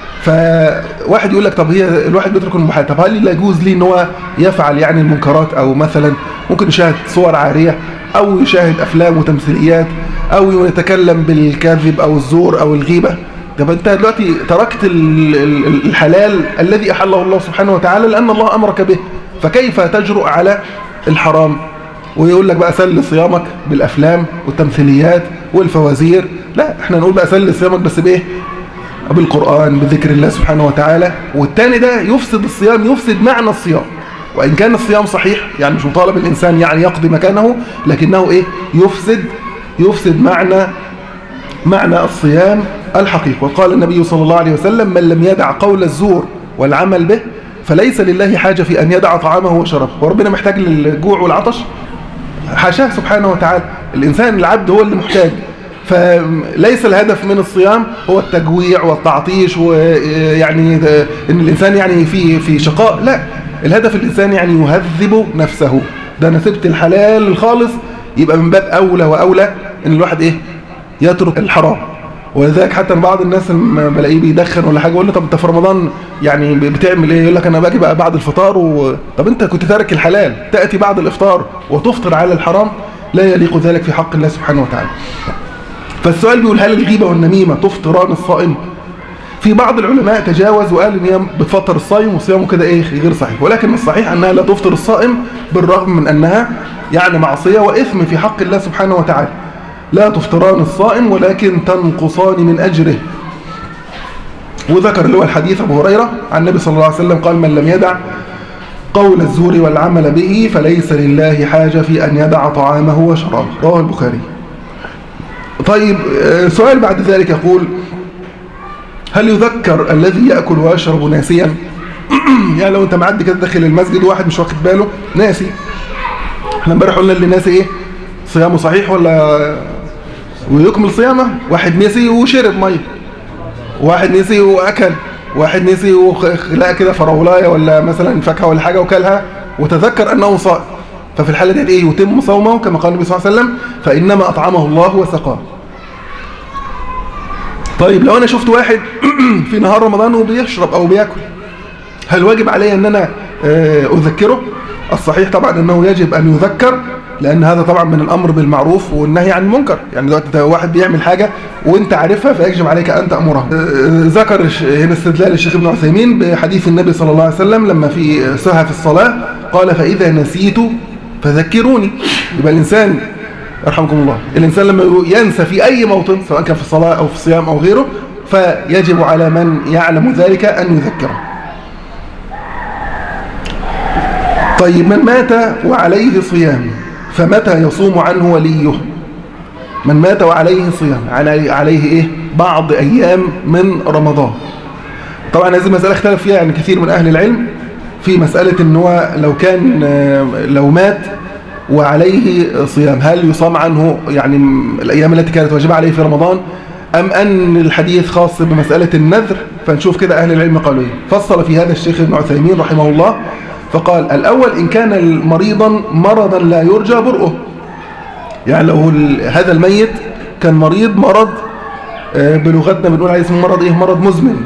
فواحد يقول لك طب هي الواحد بيترك المباحات طب هل لا يجوز لي ان هو يفعل يعني المنكرات او مثلا ممكن يشاهد صور عاريه او يشاهد افلام وتمثيليات او يتكلم بالكذب او الزور او الغيبة طب انت دلوقتي تركت الحلال الذي احله الله سبحانه وتعالى لان الله امرك به فكيف تجرؤ على الحرام ويقول لك بقى سل صيامك بالافلام والتمثيليات والفوازير لا احنا نقول بقى سل صيامك بس بايه بالقرآن بذكر الله سبحانه وتعالى والتاني ده يفسد الصيام يفسد معنى الصيام وإن كان الصيام صحيح يعني مش مطالب الإنسان يعني يقضي مكانه لكنه إيه يفسد يفسد معنى معنى الصيام الحقيقي وقال النبي صلى الله عليه وسلم من لم يدع قول الزور والعمل به فليس لله حاجة في أن يدع طعامه وشرابه وربنا محتاج للجوع والعطش حاشاه سبحانه وتعالى الإنسان العبد هو اللي محتاج فليس الهدف من الصيام هو التجويع والتعطيش ويعني ان الانسان يعني في في شقاء لا الهدف الانسان يعني يهذب نفسه ده انا سبت الحلال الخالص يبقى من باب اولى واولى ان الواحد ايه يترك الحرام ولذلك حتى بعض الناس لما بلاقيه بيدخن ولا حاجه يقول له طب انت في رمضان يعني بتعمل ايه يقول لك انا باجي بقى بعد الفطار و... طب انت كنت تارك الحلال تاتي بعد الافطار وتفطر على الحرام لا يليق ذلك في حق الله سبحانه وتعالى فالسؤال بيقول هل الغيبة والنميمة تفطران الصائم في بعض العلماء تجاوز وقال ان هي بتفطر الصائم وصيامه كده ايه غير صحيح ولكن الصحيح انها لا تفطر الصائم بالرغم من انها يعني معصية واثم في حق الله سبحانه وتعالى لا تفطران الصائم ولكن تنقصان من اجره وذكر اللي هو الحديث ابو هريرة عن النبي صلى الله عليه وسلم قال من لم يدع قول الزور والعمل به فليس لله حاجة في ان يدع طعامه وشرابه رواه البخاري طيب سؤال بعد ذلك يقول هل يذكر الذي يأكل ويشرب ناسيا يعني لو انت معدي كده داخل المسجد وواحد مش واخد باله ناسي احنا امبارح قلنا اللي ناسي ايه صيامه صحيح ولا ويكمل صيامه واحد نسي وشرب ميه واحد نسي واكل واحد نسي وخلق كده فراولايه ولا مثلا فاكهه ولا حاجه وكلها وتذكر انه صائم ففي الحالة دي ايه يتم صومه كما قال النبي صلى الله عليه وسلم فإنما أطعمه الله وسقاه طيب لو أنا شفت واحد في نهار رمضان وبيشرب أو بيأكل هل واجب علي أن أنا أذكره الصحيح طبعا أنه يجب أن يذكر لأن هذا طبعا من الأمر بالمعروف والنهي عن المنكر يعني دلوقتي واحد بيعمل حاجة وانت عارفها فيجب عليك أن تأمره ذكر هنا استدلال الشيخ ابن عثيمين بحديث النبي صلى الله عليه وسلم لما في سهى في الصلاة قال فإذا نسيت فذكروني يبقى الإنسان يرحمكم الله الإنسان لما ينسى في أي موطن سواء كان في الصلاة أو في الصيام أو غيره فيجب على من يعلم ذلك أن يذكره طيب من مات وعليه صيام فمتى يصوم عنه وليه من مات وعليه صيام عليه, عليه إيه بعض أيام من رمضان طبعا هذه المسألة اختلف فيها يعني كثير من أهل العلم في مسألة ان هو لو كان لو مات وعليه صيام هل يصام عنه يعني الأيام التي كانت واجبة عليه في رمضان أم أن الحديث خاص بمسألة النذر فنشوف كده أهل العلم قالوا إيه فصل في هذا الشيخ ابن عثيمين رحمه الله فقال الأول إن كان مريضا مرضا لا يرجى برؤه يعني لو هذا الميت كان مريض مرض بلغتنا بنقول عليه اسمه مرض إيه مرض مزمن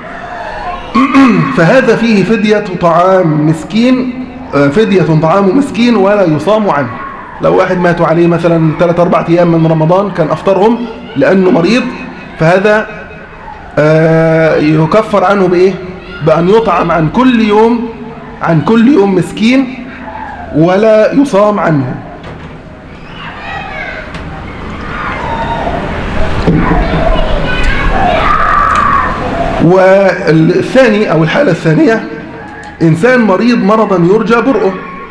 فهذا فيه فدية طعام مسكين فدية طعام مسكين ولا يصام عنه لو واحد ماتوا عليه مثلا 3-4 أيام من رمضان كان أفطرهم لأنه مريض فهذا يكفر عنه بإيه بأن يطعم عن كل يوم عن كل يوم مسكين ولا يصام عنه والثاني أو الحالة الثانية إنسان مريض مرضا يرجى برؤه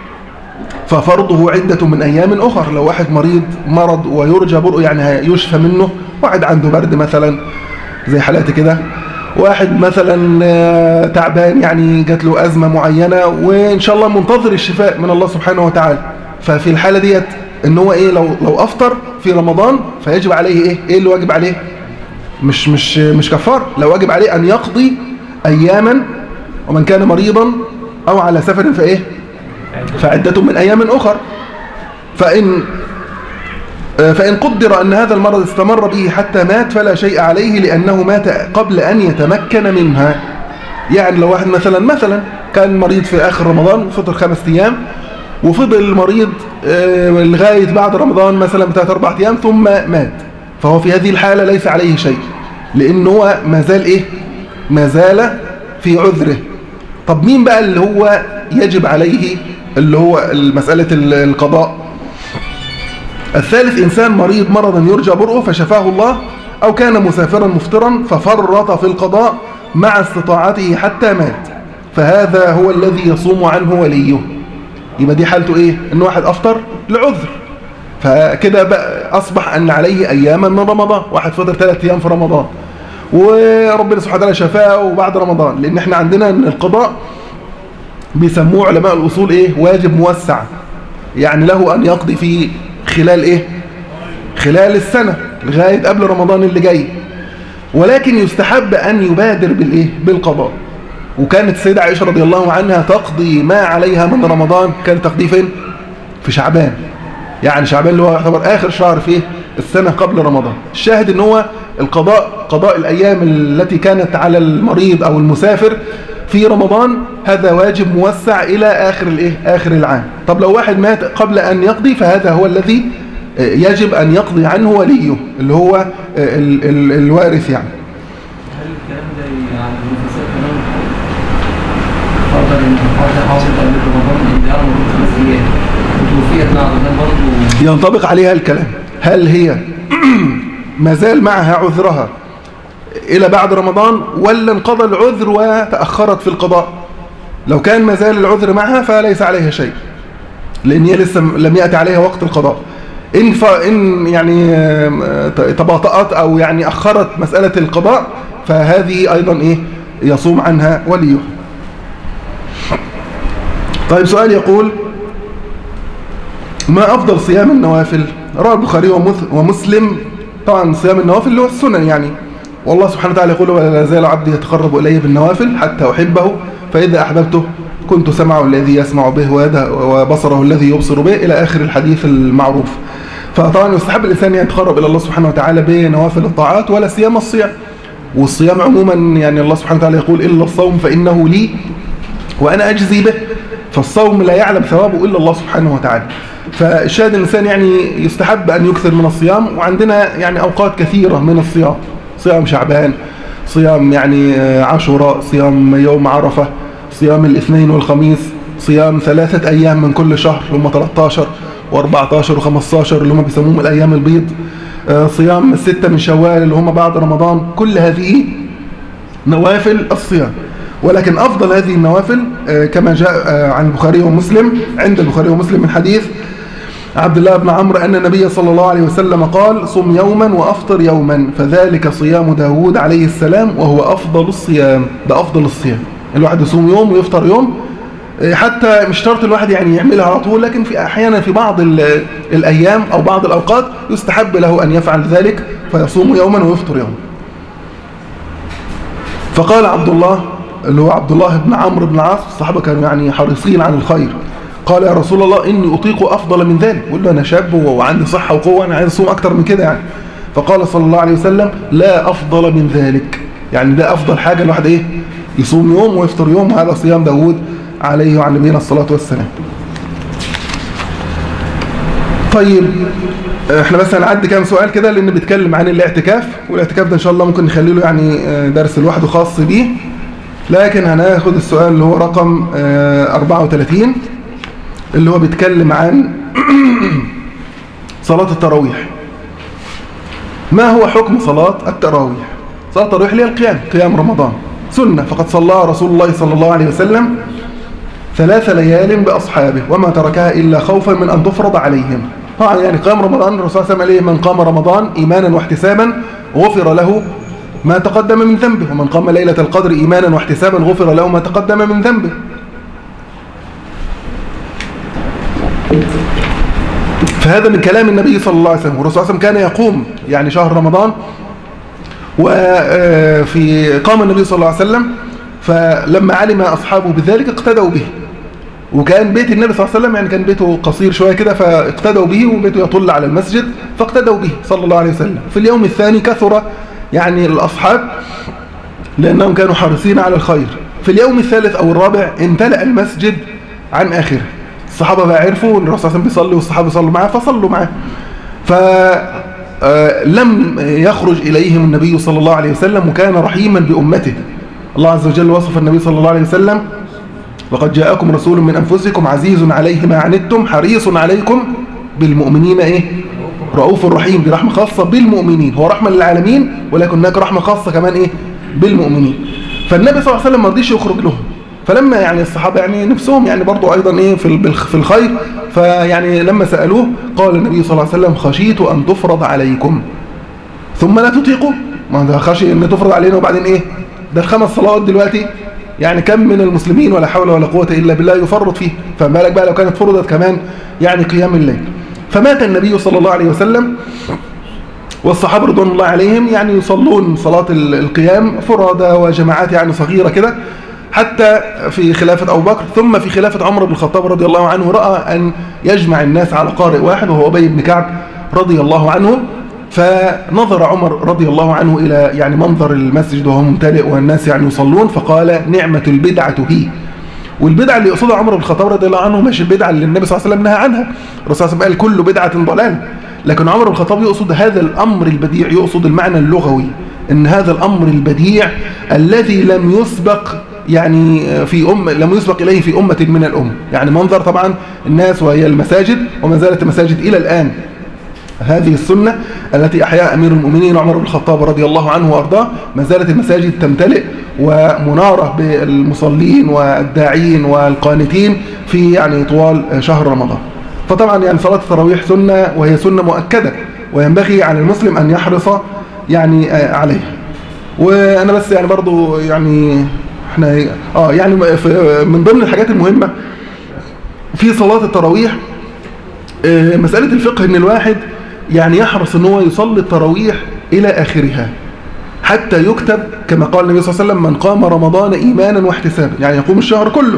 ففرضه عدة من أيام أخر لو واحد مريض مرض ويرجى برؤه يعني يشفى منه واحد عنده برد مثلا زي حالاتي كده واحد مثلا تعبان يعني جات له أزمة معينة وإن شاء الله منتظر الشفاء من الله سبحانه وتعالى ففي الحالة ديت إن هو إيه لو, لو أفطر في رمضان فيجب عليه إيه إيه اللي واجب عليه مش مش مش كفار لو واجب عليه أن يقضي أياما ومن كان مريضا أو على سفر فإيه فعدة من أيام أخر فإن فإن قدر أن هذا المرض استمر به حتى مات فلا شيء عليه لأنه مات قبل أن يتمكن منها يعني لو واحد مثلا مثلا كان مريض في آخر رمضان وفطر خمس أيام وفضل مريض لغاية بعد رمضان مثلا بثلاث أربع أيام ثم مات فهو في هذه الحالة ليس عليه شيء لأنه هو ما زال إيه ما زال في عذره طب مين بقى اللي هو يجب عليه اللي هو مسألة القضاء الثالث إنسان مريض مرضا يرجى برؤه فشفاه الله أو كان مسافرا مفطرا ففرط في القضاء مع استطاعته حتى مات فهذا هو الذي يصوم عنه وليه يبقى دي حالته إيه إن واحد أفطر لعذر فكده بقى أصبح أن عليه أياما من رمضان واحد فطر ثلاثة أيام في رمضان وربنا سبحانه وتعالى شفاه وبعد رمضان لأن احنا عندنا أن القضاء بيسموه علماء الأصول إيه واجب موسع يعني له أن يقضي في خلال إيه خلال السنة لغاية قبل رمضان اللي جاي ولكن يستحب أن يبادر بالإيه بالقضاء وكانت السيدة عائشة رضي الله عنها تقضي ما عليها من رمضان كانت تقضي فين في شعبان يعني شعبان اللي هو يعتبر آخر شهر في السنة قبل رمضان الشاهد ان هو القضاء قضاء الأيام التي كانت على المريض أو المسافر في رمضان هذا واجب موسع إلى آخر الإيه؟ آخر العام طب لو واحد مات قبل أن يقضي فهذا هو الذي يجب أن يقضي عنه وليه اللي هو ال ال الوارث يعني هل الكلام ده يعني المفسر كمان فرضا ان الحوار حاصل قبل رمضان ان ده رمضان خمس ايام وتوفيت بعد ده برضه ينطبق عليها الكلام هل هي ما زال معها عذرها إلى بعد رمضان ولا انقضى العذر وتأخرت في القضاء لو كان ما زال العذر معها فليس عليها شيء لأن هي لسه لم يأتي عليها وقت القضاء إن, ف... إن يعني تباطأت أو يعني أخرت مسألة القضاء فهذه أيضا إيه يصوم عنها وليه طيب سؤال يقول ما أفضل صيام النوافل رواه البخاري ومسلم طبعا صيام النوافل اللي هو السنن يعني والله سبحانه وتعالى يقول ولا يزال عبدي يتقرب إلي بالنوافل حتى أحبه فإذا أحببته كنت سمعه الذي يسمع به وبصره الذي يبصر به إلى آخر الحديث المعروف فطبعا يستحب الإنسان أن يتقرب إلى الله سبحانه وتعالى بنوافل الطاعات ولا سيما الصيام والصيام عموما يعني الله سبحانه وتعالى يقول إلا الصوم فإنه لي وأنا أجزي به فالصوم لا يعلم ثوابه إلا الله سبحانه وتعالى فالشاهد الإنسان يعني يستحب أن يكثر من الصيام وعندنا يعني أوقات كثيرة من الصيام صيام شعبان صيام يعني عاشوراء صيام يوم عرفة صيام الاثنين والخميس صيام ثلاثة أيام من كل شهر هم 13 و14 و15 اللي هم بيسموهم الايام البيض آه، صيام الستة من شوال اللي هم بعد رمضان كل هذه نوافل الصيام ولكن أفضل هذه النوافل آه، كما جاء آه، عن البخاري ومسلم عند البخاري ومسلم من حديث عبد الله بن عمرو أن النبي صلى الله عليه وسلم قال صم يوما وأفطر يوما فذلك صيام داود عليه السلام وهو أفضل الصيام ده أفضل الصيام الواحد يصوم يوم ويفطر يوم آه، حتى مش شرط الواحد يعني يعملها على طول لكن في أحيانا في بعض ال- الأيام أو بعض الأوقات يستحب له أن يفعل ذلك فيصوم يوما ويفطر يوما فقال عبد الله اللي هو عبد الله بن عمرو بن العاص الصحابه كانوا يعني حريصين على الخير قال يا رسول الله اني اطيق افضل من ذلك يقول له انا شاب وعندي صحه وقوه انا عايز اصوم اكتر من كده يعني فقال صلى الله عليه وسلم لا افضل من ذلك يعني ده افضل حاجه الواحد ايه يصوم يوم ويفطر يوم وهذا صيام داوود عليه وعلى نبينا الصلاه والسلام طيب احنا بس هنعدي كام سؤال كده لان بيتكلم عن الاعتكاف والاعتكاف ده ان شاء الله ممكن نخلي له يعني آه، درس لوحده خاص بيه لكن هناخد السؤال اللي هو رقم آه، 34 اللي هو بيتكلم عن صلاة التراويح ما هو حكم صلاة التراويح صلاة التراويح اللي هي القيام قيام رمضان سنة فقد صلى رسول الله صلى الله عليه وسلم ثلاث ليال بأصحابه وما تركها إلا خوفا من أن تفرض عليهم طبعا يعني قيام رمضان الرسول صلى الله عليه وسلم قال إيه؟ من قام رمضان إيمانا واحتسابا غفر له ما تقدم من ذنبه ومن قام ليلة القدر إيمانا واحتسابا غفر له ما تقدم من ذنبه فهذا من كلام النبي صلى الله عليه وسلم والرسول صلى الله عليه وسلم كان يقوم يعني شهر رمضان وفي قام النبي صلى الله عليه وسلم فلما علم أصحابه بذلك اقتدوا به وكان بيت النبي صلى الله عليه وسلم يعني كان بيته قصير شوية كده فاقتدوا به وبيته يطل على المسجد فاقتدوا به صلى الله عليه وسلم في اليوم الثاني كثر يعني الأصحاب لأنهم كانوا حريصين على الخير في اليوم الثالث أو الرابع امتلأ المسجد عن آخره الصحابة بقى عرفوا ان الرسول صلى الله عليه وسلم بيصلي والصحابة يصلوا معاه فصلوا معاه فلم يخرج إليهم النبي صلى الله عليه وسلم وكان رحيما بأمته الله عز وجل وصف النبي صلى الله عليه وسلم وقد جاءكم رسول من أنفسكم عزيز عليه ما عنتم حريص عليكم بالمؤمنين إيه رؤوف رحيم دي رحمة خاصة بالمؤمنين هو رحمة للعالمين ولكن هناك رحمة خاصة كمان إيه بالمؤمنين فالنبي صلى الله عليه وسلم ما رضيش يخرج لهم فلما يعني الصحابة يعني نفسهم يعني برضو أيضا إيه في بالخ- في الخير فيعني لما سألوه قال النبي صلى الله عليه وسلم خشيت أن تفرض عليكم ثم لا تطيقوا ما ده خشي أن تفرض علينا وبعدين إيه ده الخمس صلوات دلوقتي يعني كم من المسلمين ولا حول ولا قوة إلا بالله يفرط فيه فما بالك بقى لو كانت فرضت كمان يعني قيام الليل فمات النبي صلى الله عليه وسلم والصحابة رضوان الله عليهم يعني يصلون صلاة ال- القيام فرادى وجماعات يعني صغيرة كده حتى في خلافة أبو بكر ثم في خلافة عمر بن الخطاب رضي الله عنه رأى أن يجمع الناس على قارئ واحد وهو أبي بن كعب رضي الله عنه فنظر عمر رضي الله عنه إلى يعني منظر المسجد وهو ممتلئ والناس يعني يصلون فقال نعمة البدعة هي والبدعة اللي يقصدها عمر بن الخطاب رضي الله عنه مش البدعة اللي النبي صلى الله عليه وسلم نهى عنها الرسول صلى الله عليه وسلم قال كل بدعة ضلال لكن عمر بن الخطاب يقصد هذا الأمر البديع يقصد المعنى اللغوي ان هذا الأمر البديع الذي لم يسبق يعني في أم لم يسبق إليه في أمة من الأم يعني منظر طبعا الناس وهي المساجد وما زالت المساجد إلى الآن هذه السنة التي أحياها أمير المؤمنين عمر بن الخطاب رضي الله عنه وأرضاه ما زالت المساجد تمتلئ ومنارة بالمصلين والداعين والقانتين في يعني طوال شهر رمضان فطبعا يعني صلاة التراويح سنة وهي سنة مؤكدة وينبغي على المسلم أن يحرص يعني عليها وأنا بس يعني برضو يعني احنا اه يعني من ضمن الحاجات المهمة في صلاة التراويح مسألة الفقه ان الواحد يعني يحرص ان هو يصلي التراويح الى اخرها حتى يكتب كما قال النبي صلى الله عليه وسلم من قام رمضان ايمانا واحتسابا يعني يقوم الشهر كله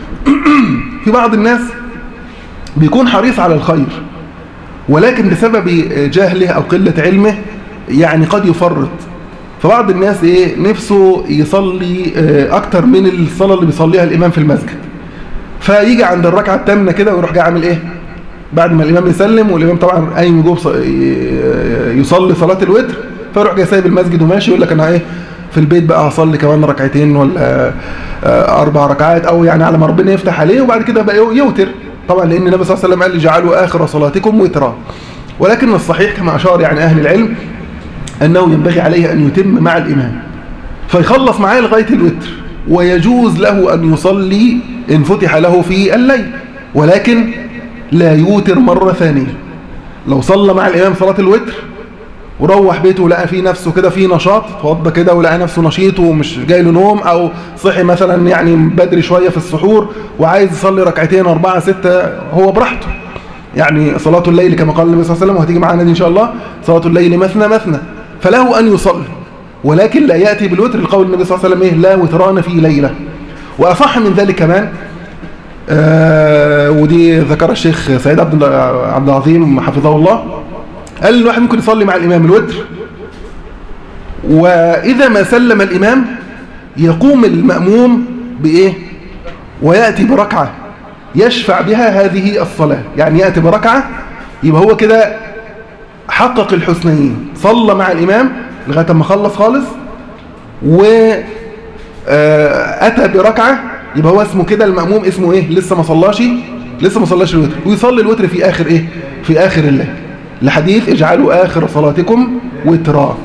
في بعض الناس بيكون حريص على الخير ولكن بسبب جهله او قلة علمه يعني قد يفرط فبعض الناس ايه نفسه يصلي اكتر من الصلاة اللي بيصليها الامام في المسجد فيجي عند الركعة الثامنة كده ويروح جاي عامل ايه بعد ما الإمام يسلم والإمام طبعا قايم يجوب يصلي صلاة الوتر فيروح جاي سايب المسجد وماشي يقول لك أنا إيه في البيت بقى هصلي كمان ركعتين ولا أربع ركعات أو يعني على ما ربنا يفتح عليه وبعد كده بقى يوتر طبعا لأن النبي صلى الله عليه وسلم قال جعلوا آخر صلاتكم وترا ولكن الصحيح كما أشار يعني أهل العلم أنه ينبغي عليه أن يتم مع الإمام فيخلص معاه لغاية الوتر ويجوز له أن يصلي إن فتح له في الليل ولكن لا يوتر مرة ثانية لو صلى مع الإمام صلاة الوتر وروح بيته ولقى فيه نفسه كده فيه نشاط توضى كده ولقى نفسه نشيط ومش جاي له نوم او صحي مثلا يعني بدري شويه في السحور وعايز يصلي ركعتين اربعه سته هو براحته يعني صلاه الليل كما قال النبي صلى الله عليه وسلم وهتيجي معانا دي ان شاء الله صلاه الليل مثنى مثنى فله ان يصلي ولكن لا ياتي بالوتر لقول النبي صلى الله عليه وسلم ايه لا وتران في ليله واصح من ذلك كمان آه ودي ذكر الشيخ سيد عبد عبد العظيم حفظه الله قال الواحد ممكن يصلي مع الإمام الوتر وإذا ما سلم الإمام يقوم المأموم بإيه ويأتي بركعة يشفع بها هذه الصلاة يعني يأتي بركعة يبقى هو كده حقق الحسنيين صلى مع الإمام لغاية ما خلص خالص وأتى بركعة يبقى هو اسمه كده المأموم اسمه إيه لسه ما صلاش لسه ما صلاش الوتر ويصلي الوتر في آخر إيه في آخر الليل لحديث اجعلوا آخر صلاتكم وترا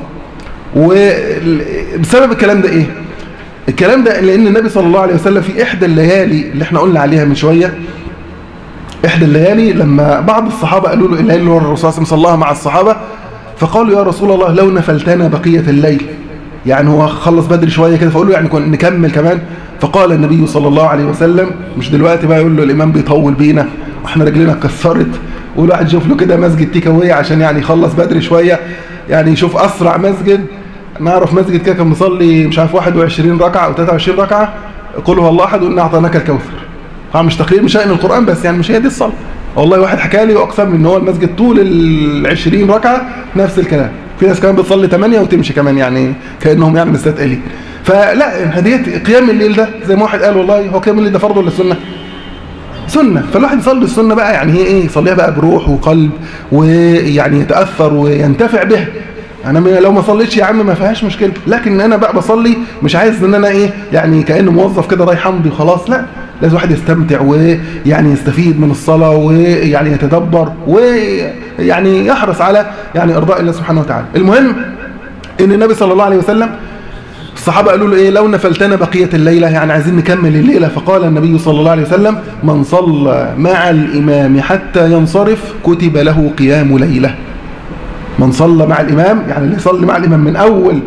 وبسبب الكلام ده ايه الكلام ده لان النبي صلى الله عليه وسلم في احدى الليالي اللي احنا قلنا عليها من شوية احدى الليالي لما بعض الصحابة قالوا له الليل اللي الرسول صلى الله عليه وسلم صلاها مع الصحابة فقالوا يا رسول الله لو نفلتنا بقية الليل يعني هو خلص بدري شوية كده فقالوا يعني نكمل كمان فقال النبي صلى الله عليه وسلم مش دلوقتي بقى يقول له الإمام بيطول بينا واحنا رجلنا اتكسرت والواحد يشوف له كده مسجد تيك اواي عشان يعني يخلص بدري شويه يعني يشوف اسرع مسجد نعرف مسجد كده كان مصلي مش عارف 21 ركعه او 23 ركعه قل هو الله احد وإنا اعطيناك الكوثر طبعا مش تقرير من شأن القرآن بس يعني مش هي دي الصلاة والله واحد حكى لي واقسم لي ان هو المسجد طول ال 20 ركعه نفس الكلام في ناس كمان بتصلي 8 وتمشي كمان يعني كانهم يعني مستثقلين فلا هديه قيام الليل ده زي ما واحد قال والله هو قيام الليل ده فرض ولا سنه سنة فالواحد يصلي السنة بقى يعني هي ايه يصليها بقى بروح وقلب ويعني يتأثر وينتفع بها انا لو ما صليتش يا عم ما فيهاش مشكلة لكن انا بقى بصلي مش عايز ان انا ايه يعني كأنه موظف كده رايح امضي وخلاص لا لازم واحد يستمتع ويعني يستفيد من الصلاة ويعني يتدبر ويعني يحرص على يعني ارضاء الله سبحانه وتعالى المهم ان النبي صلى الله عليه وسلم الصحابة قالوا له إيه لو نفلتنا بقية الليلة يعني عايزين نكمل الليلة فقال النبي صلى الله عليه وسلم من صلى مع الإمام حتى ينصرف كتب له قيام ليلة من صلى مع الإمام يعني اللي يصلي مع الإمام من أول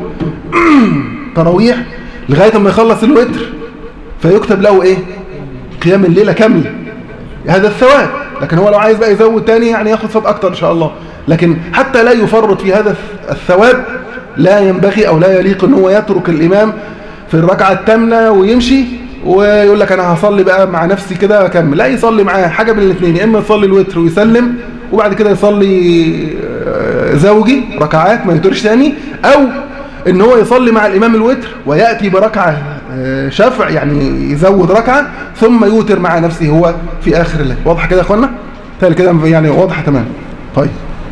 تراويح لغاية ما يخلص الوتر فيكتب له إيه قيام الليلة كاملة هذا الثواب لكن هو لو عايز بقى يزود تاني يعني ياخد ثواب أكتر إن شاء الله لكن حتى لا يفرط في هذا الثواب لا ينبغي أو لا يليق ان هو يترك الإمام في الركعة الثامنة ويمشي ويقول لك أنا هصلي بقى مع نفسي كده أكمل لا يصلي معاه حاجة من الاثنين يا إما يصلي الوتر ويسلم وبعد كده يصلي زوجي ركعات ما يترش تاني أو ان هو يصلي مع الإمام الوتر ويأتي بركعة شفع يعني يزود ركعة ثم يوتر مع نفسه هو في آخر الليل واضح كده يا أخوانا؟ تالي كده يعني واضحة تمام طيب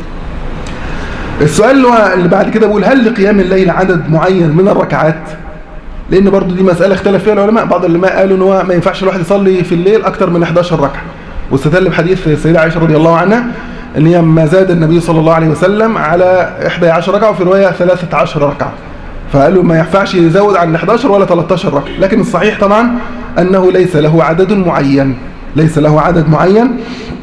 السؤال اللي, هو اللي بعد كده بيقول هل لقيام الليل عدد معين من الركعات لان برضو دي مسألة اختلف فيها العلماء بعض العلماء قالوا ان هو ما ينفعش الواحد يصلي في الليل اكتر من 11 ركعة واستدل بحديث السيدة عائشة رضي الله عنها ان هي ما زاد النبي صلى الله عليه وسلم على 11 ركعة وفي رواية 13 ركعة فقالوا ما ينفعش يزود عن 11 ولا 13 ركعة لكن الصحيح طبعا انه ليس له عدد معين ليس له عدد معين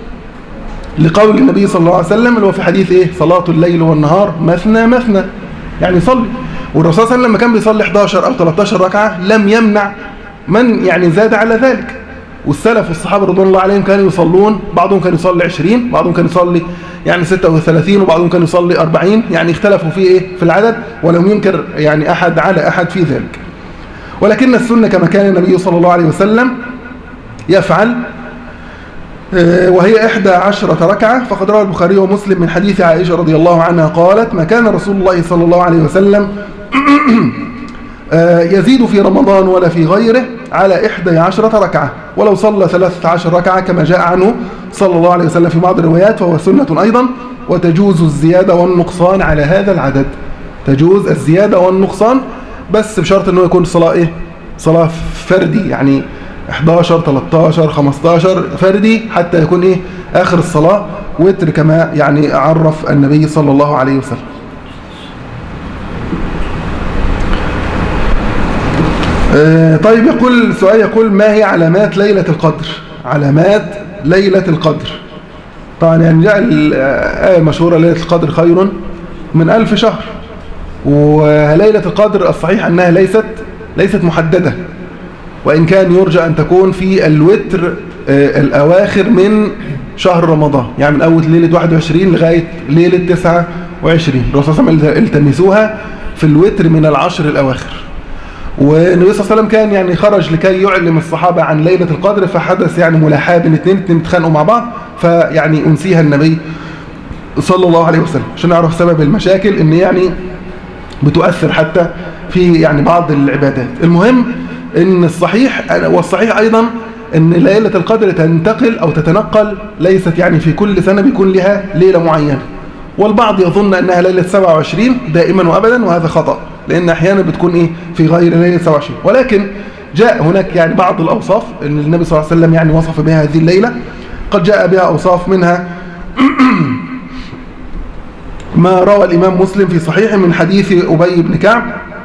لقول النبي صلى الله عليه وسلم اللي هو في حديث ايه صلاة الليل والنهار مثنى مثنى يعني صلي والرسول صلى الله عليه وسلم لما كان بيصلي 11 او 13 ركعة لم يمنع من يعني زاد على ذلك والسلف والصحابة رضوان الله عليهم كانوا يصلون بعضهم كان يصلي 20 بعضهم كان يصلي يعني 36 وبعضهم كان يصلي 40 يعني اختلفوا في ايه في العدد ولم ينكر يعني احد على احد في ذلك ولكن السنة كما كان النبي صلى الله عليه وسلم يفعل وهي إحدى عشرة ركعة فقد روى البخاري ومسلم من حديث عائشة رضي الله عنها قالت ما كان رسول الله صلى الله عليه وسلم يزيد في رمضان ولا في غيره على إحدى عشرة ركعة ولو صلى ثلاثة عشر ركعة كما جاء عنه صلى الله عليه وسلم في بعض الروايات فهو سنة أيضا وتجوز الزيادة والنقصان على هذا العدد تجوز الزيادة والنقصان بس بشرط أنه يكون صلاة إيه؟ صلاة فردي يعني 11 13 15 فردي حتى يكون ايه اخر الصلاة وتر كما يعني عرف النبي صلى الله عليه وسلم آه، طيب يقول سؤال يقول ما هي علامات ليلة القدر علامات ليلة القدر طبعا يعني جاء الآية المشهورة ليلة القدر خير من ألف شهر وليلة القدر الصحيح أنها ليست ليست محددة وإن كان يرجى أن تكون في الوتر آه، الأواخر من شهر رمضان يعني من أول ليلة 21 لغاية ليلة 29 الرسول صلى الله عليه وسلم التمسوها في الوتر من العشر الأواخر والنبي صلى الله عليه وسلم كان يعني خرج لكي يعلم الصحابة عن ليلة القدر فحدث يعني ملاحاة بين اثنين اثنين اتخانقوا مع بعض فيعني أنسيها النبي صلى الله عليه وسلم عشان نعرف سبب المشاكل ان يعني بتؤثر حتى في يعني بعض العبادات المهم ان الصحيح والصحيح ايضا ان ليلة القدر تنتقل او تتنقل ليست يعني في كل سنة بيكون لها ليلة معينة والبعض يظن انها ليلة 27 دائما وابدا وهذا خطأ لان احيانا بتكون ايه في غير ليلة 27 ولكن جاء هناك يعني بعض الاوصاف ان النبي صلى الله عليه وسلم يعني وصف بها هذه الليلة قد جاء بها اوصاف منها ما روى الإمام مسلم في صحيحه من حديث أبي بن كعب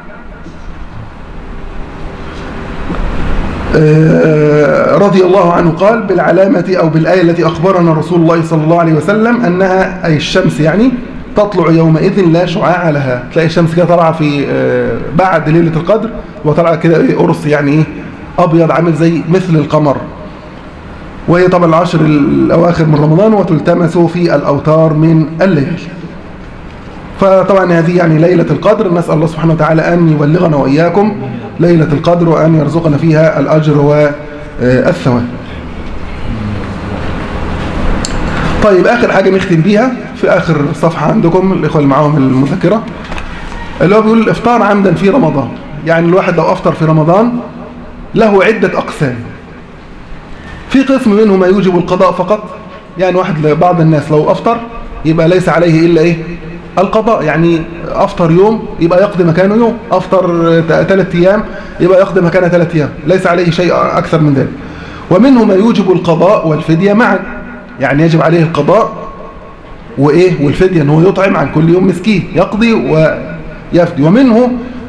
آه، رضي الله عنه قال بالعلامة أو بالآية التي أخبرنا رسول الله صلى الله عليه وسلم أنها أي الشمس يعني تطلع يومئذ لا شعاع لها تلاقي الشمس كده طالعة في آه، بعد ليلة القدر وطالعة كده إيه قرص يعني إيه أبيض عامل زي مثل القمر وهي طبعا العشر الأواخر من رمضان وتلتمس في الأوتار من الليل فطبعا هذه يعني ليلة القدر نسأل الله سبحانه وتعالى أن يبلغنا وإياكم ليلة القدر وأن يرزقنا فيها الأجر والثواب طيب آخر حاجة نختم بيها في آخر صفحة عندكم الإخوة اللي معاهم المذكرة اللي هو بيقول الإفطار عمدا في رمضان يعني الواحد لو أفطر في رمضان له عدة أقسام في قسم منه ما يوجب القضاء فقط يعني واحد بعض الناس لو أفطر يبقى ليس عليه إلا إيه القضاء يعني أفطر يوم يبقى يقضي مكانه يوم أفطر ثلاث أيام يبقى يقضي مكانه ثلاث أيام ليس عليه شيء أكثر من ذلك ومنه ما يوجب القضاء والفدية معا يعني يجب عليه القضاء وإيه والفدية أنه يطعم عن كل يوم مسكين يقضي ويفدي ومنه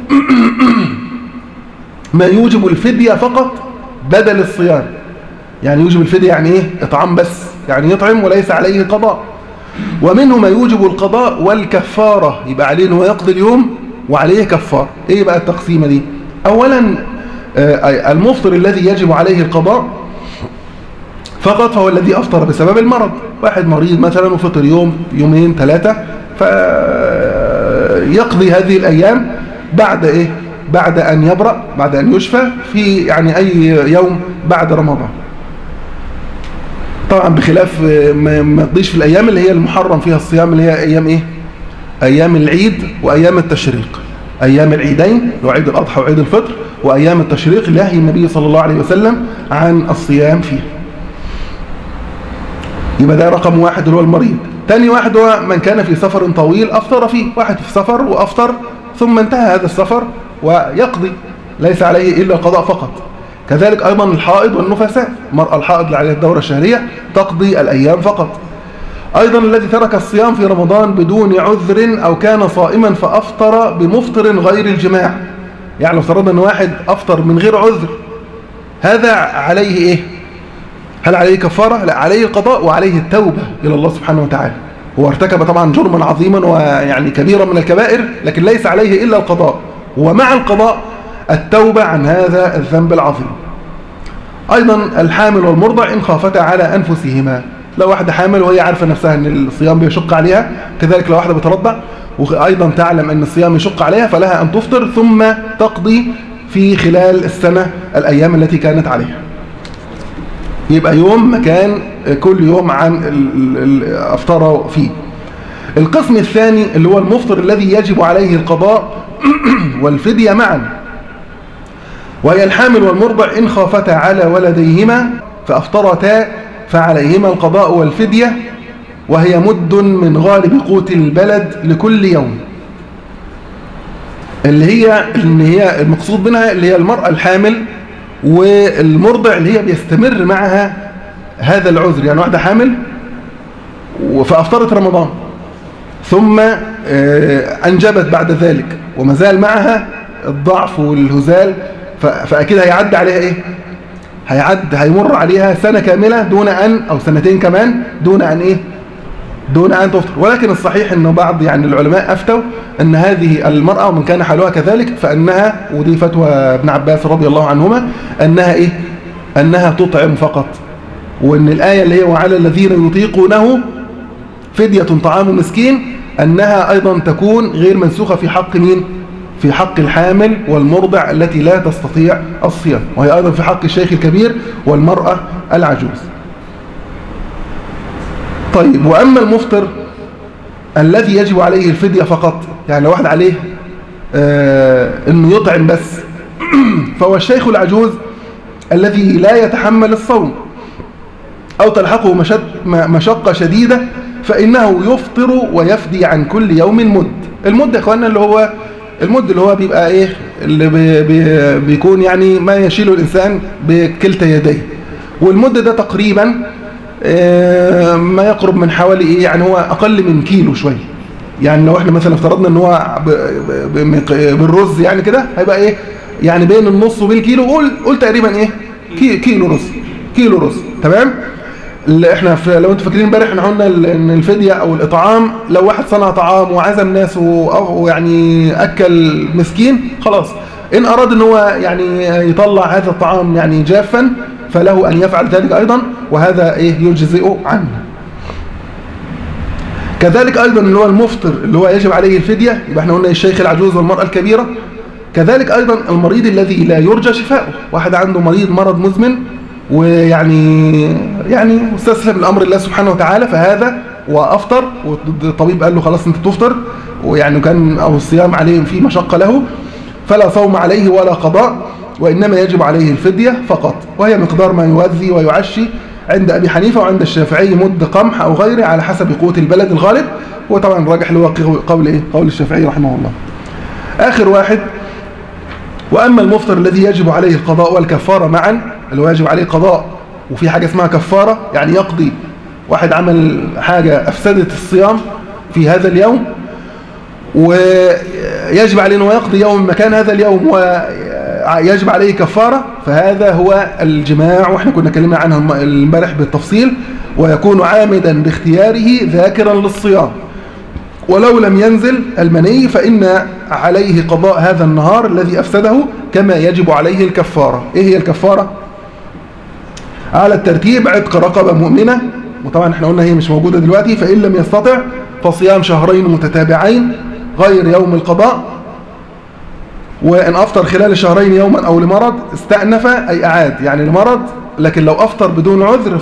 ما يوجب الفدية فقط بدل الصيام يعني يوجب الفدية يعني إيه إطعام بس يعني يطعم وليس عليه قضاء ومنه ما يوجب القضاء والكفارة يبقى عليه انه يقضي اليوم وعليه كفار ايه بقى التقسيمة دي اولا آه، المفطر الذي يجب عليه القضاء فقط فهو الذي افطر بسبب المرض واحد مريض مثلا وفطر يوم يومين ثلاثة فيقضي هذه الايام بعد ايه بعد ان يبرأ بعد ان يشفى في يعني اي يوم بعد رمضان طبعا بخلاف ما ما تضيش في الايام اللي هي المحرم فيها الصيام اللي هي ايام ايه ايام العيد وايام التشريق ايام العيدين اللي هو عيد الاضحى وعيد الفطر وايام التشريق اللي نهي النبي صلى الله عليه وسلم عن الصيام فيها يبقى ده رقم واحد اللي هو المريض تاني واحد هو من كان في سفر طويل افطر فيه واحد في سفر وافطر ثم انتهى هذا السفر ويقضي ليس عليه الا القضاء فقط كذلك أيضا الحائض والنفساء المرأة الحائض اللي عليها الدورة الشهرية تقضي الأيام فقط أيضا الذي ترك الصيام في رمضان بدون عذر أو كان صائما فأفطر بمفطر غير الجماع يعني لو فرضنا أن واحد أفطر من غير عذر هذا عليه إيه هل عليه كفارة لا عليه القضاء وعليه التوبة إلى الله سبحانه وتعالى هو ارتكب طبعا جرما عظيما ويعني كبيرا من الكبائر لكن ليس عليه إلا القضاء ومع القضاء التوبة عن هذا الذنب العظيم أيضا الحامل والمرضع إن خافتا على أنفسهما لو واحدة حامل وهي عارفة نفسها أن الصيام بيشق عليها كذلك لو واحدة بترضع وأيضا تعلم أن الصيام يشق عليها فلها أن تفطر ثم تقضي في خلال السنة الأيام التي كانت عليها يبقى يوم مكان كل يوم عن أفطر فيه القسم الثاني اللي هو المفطر الذي يجب عليه القضاء والفدية معا وهي الحامل والمرضع إن خافتا على ولديهما فأفطرتا فعليهما القضاء والفدية وهي مد من غالب قوت البلد لكل يوم اللي هي اللي هي المقصود منها اللي هي المرأة الحامل والمرضع اللي هي بيستمر معها هذا العذر يعني واحدة حامل فأفطرت رمضان ثم آه، أنجبت بعد ذلك وما زال معها الضعف والهزال ف- فأكيد هيعد عليها إيه هيعد هيمر عليها سنة كاملة دون أن أو سنتين كمان دون أن إيه دون أن تفطر ولكن الصحيح أنه بعض يعني العلماء أفتوا أن هذه المرأة ومن كان حالها كذلك فأنها ودي فتوى ابن عباس رضي الله عنهما أنها إيه أنها تطعم فقط وأن الآية اللي هي وعلى الذين يطيقونه فدية طعام مسكين أنها أيضا تكون غير منسوخة في حق مين في حق الحامل والمرضع التي لا تستطيع الصيام وهي أيضا في حق الشيخ الكبير والمرأة العجوز طيب وأما المفطر الذي يجب عليه الفدية فقط يعني لو واحد عليه آه أنه يطعم بس فهو الشيخ العجوز الذي لا يتحمل الصوم أو تلحقه مشد مشقة شديدة فإنه يفطر ويفدي عن كل يوم مد المد يا إخواننا اللي هو المد اللي هو بيبقى إيه اللي بي بي بيكون يعني ما يشيله الإنسان بكلتا يديه والمد ده تقريبا آه، ما يقرب من حوالي إيه يعني هو أقل من كيلو شوية يعني لو احنا مثلا افترضنا ان هو ب- ب- بمق- بالرز يعني كده هيبقى ايه يعني بين النص وبالكيلو قول قول تقريبا ايه كي- كيلو رز كيلو رز تمام اللي احنا في لو انتوا فاكرين امبارح احنا قلنا ال- ان الفديه او الاطعام لو واحد صنع طعام وعزم ناس و- او يعني اكل مسكين خلاص ان اراد ان هو يعني يطلع هذا الطعام يعني جافا فله ان يفعل ذلك ايضا وهذا ايه يجزئه عنه كذلك ايضا اللي هو المفطر اللي هو يجب عليه الفديه يبقى احنا قلنا الشيخ العجوز والمراه الكبيره كذلك ايضا المريض الذي لا يرجى شفاؤه واحد عنده مريض مرض مزمن ويعني يعني مستسلم لامر الله سبحانه وتعالى فهذا وافطر والطبيب قال له خلاص انت تفطر ويعني كان او الصيام عليه فيه مشقه له فلا صوم عليه ولا قضاء وانما يجب عليه الفديه فقط وهي مقدار ما يؤذي ويعشي عند ابي حنيفه وعند الشافعي مد قمح او غيره على حسب قوه البلد الغالب وطبعا الراجح اللي هو قول ايه قول الشافعي رحمه الله اخر واحد وأما المفطر الذي يجب عليه القضاء والكفارة معا اللي هو يجب عليه قضاء وفي حاجة اسمها كفارة يعني يقضي واحد عمل حاجة أفسدت الصيام في هذا اليوم ويجب عليه أنه يقضي يوم مكان هذا اليوم ويجب عليه كفارة فهذا هو الجماع وإحنا كنا كلمنا عنه امبارح بالتفصيل ويكون عامدا باختياره ذاكرا للصيام ولو لم ينزل المني فإن عليه قضاء هذا النهار الذي أفسده كما يجب عليه الكفارة إيه هي الكفارة؟ على الترتيب عتق رقبة مؤمنة وطبعا احنا قلنا هي مش موجودة دلوقتي فإن لم يستطع فصيام شهرين متتابعين غير يوم القضاء وإن أفطر خلال الشهرين يوما أو لمرض استأنف أي أعاد يعني لمرض لكن لو أفطر بدون عذر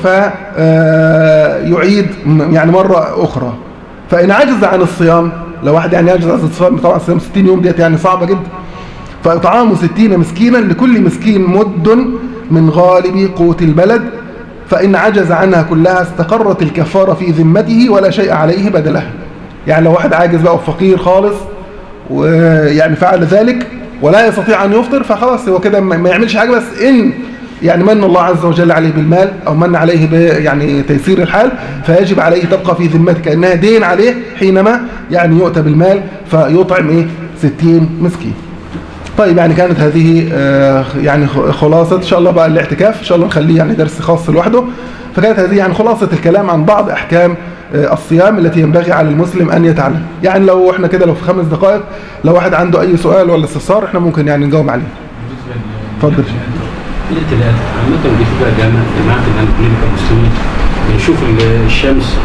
فيعيد يعني مرة أخرى فإن عجز عن الصيام لو واحد يعني يعجز عن الصيام طبعا الصيام 60 يوم ديت يعني صعبة جدا فإطعام 60 مسكينا لكل مسكين مد من غالب قوت البلد فإن عجز عنها كلها استقرت الكفارة في ذمته ولا شيء عليه بدلها يعني لو واحد عاجز بقى وفقير خالص ويعني فعل ذلك ولا يستطيع أن يفطر فخلاص هو كده ما يعملش حاجة بس إن يعني من الله عز وجل عليه بالمال أو من عليه ب يعني تيسير الحال فيجب عليه تبقى في ذمته كأنها دين عليه حينما يعني يؤتى بالمال فيطعم إيه 60 مسكين طيب يعني كانت هذه آه يعني خلاصة إن شاء الله بقى الاعتكاف إن شاء الله نخليه يعني درس خاص لوحده فكانت هذه يعني خلاصة الكلام عن بعض أحكام آه الصيام التي ينبغي على المسلم أن يتعلم يعني لو احنا كده لو في خمس دقائق لو واحد عنده أي سؤال ولا استفسار احنا ممكن يعني نجاوب عليه اتفضل ليله العيد عامه بيجي بقى جامع جماعه الان كلنا كمسلمين بنشوف الشمس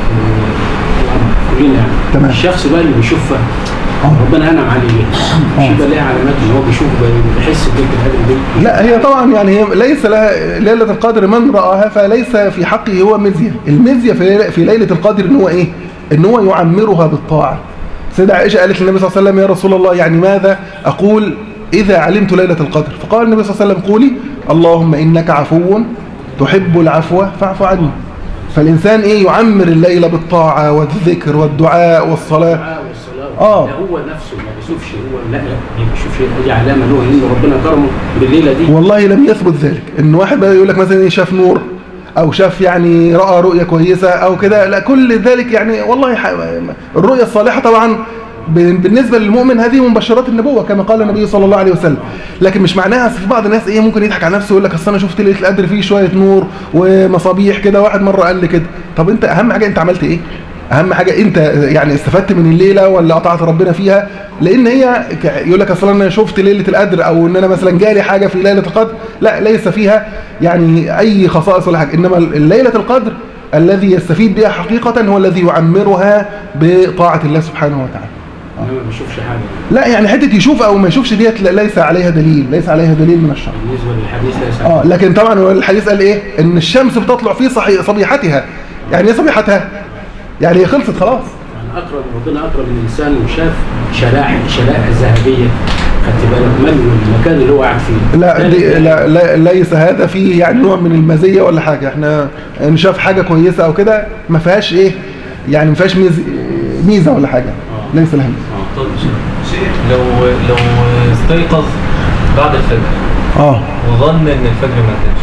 كلنا يعني تمام. الشخص بقى اللي بيشوفها ربنا انعم عليه بيها مش يبقى ليه علامات ان هو بيشوف بيحس بيك الهدف دي لا هي طبعا يعني هي ليس لها ليلة القدر من رآها فليس في حقه هو مزية المزية في في ليلة القدر ان هو ايه ان هو يعمرها بالطاعة سيدة عائشة قالت للنبي صلى الله عليه وسلم يا رسول الله يعني ماذا أقول إذا علمت ليلة القدر فقال النبي صلى الله عليه وسلم قولي اللهم إنك عفو تحب العفو فاعف عني فالإنسان إيه يعمر الليلة بالطاعة والذكر والدعاء والصلاة آه. لا هو نفسه ما بيشوفش هو لا ما بيشوفش اي علامه له ان ربنا كرمه بالليله دي والله لم يثبت ذلك ان واحد بقى يقول لك مثلا إيه شاف نور او شاف يعني راى رؤيه كويسه او كده لا كل ذلك يعني والله ح- الرؤيه الصالحه طبعا ب- بالنسبه للمؤمن هذه من مبشرات النبوه كما قال النبي صلى الله عليه وسلم لكن مش معناها أصل في بعض الناس ايه ممكن يضحك على نفسه ويقول لك اصل انا شفت ليله القدر فيه شويه نور ومصابيح كده واحد مره قال لي كده طب انت اهم حاجه انت عملت ايه اهم حاجه انت يعني استفدت من الليله ولا قطعت ربنا فيها لان هي ك- يقول لك اصلا انا شفت ليله القدر او ان انا مثلا جالي حاجه في ليله القدر لا ليس فيها يعني اي خصائص ولا حاجه انما ليله القدر الذي يستفيد بها حقيقه هو الذي يعمرها بطاعه الله سبحانه وتعالى انا ما بشوفش حاجه لا يعني حته يشوف او ما يشوفش ديت لا- ليس عليها دليل ليس عليها دليل من الشرع بالنسبه للحديث ليس اه لكن طبعا هو الحديث قال ايه ان الشمس بتطلع في صحي صبيحتها يعني ايه صبيحتها يعني هي خلصت خلاص يعني اكرم ربنا اكرم الانسان وشاف شرائح شرائح ذهبيه خدت بالك من المكان اللي هو قاعد فيه لا ده دي اللي- لا, لا ليس هذا فيه يعني نوع من المزيه ولا حاجه احنا نشاف حاجه كويسه او كده ما فيهاش ايه يعني ما فيهاش ميز- ميزه ولا حاجه ليس لها ميزه طيب لو لو استيقظ بعد الفجر اه وظن ان الفجر ما كانش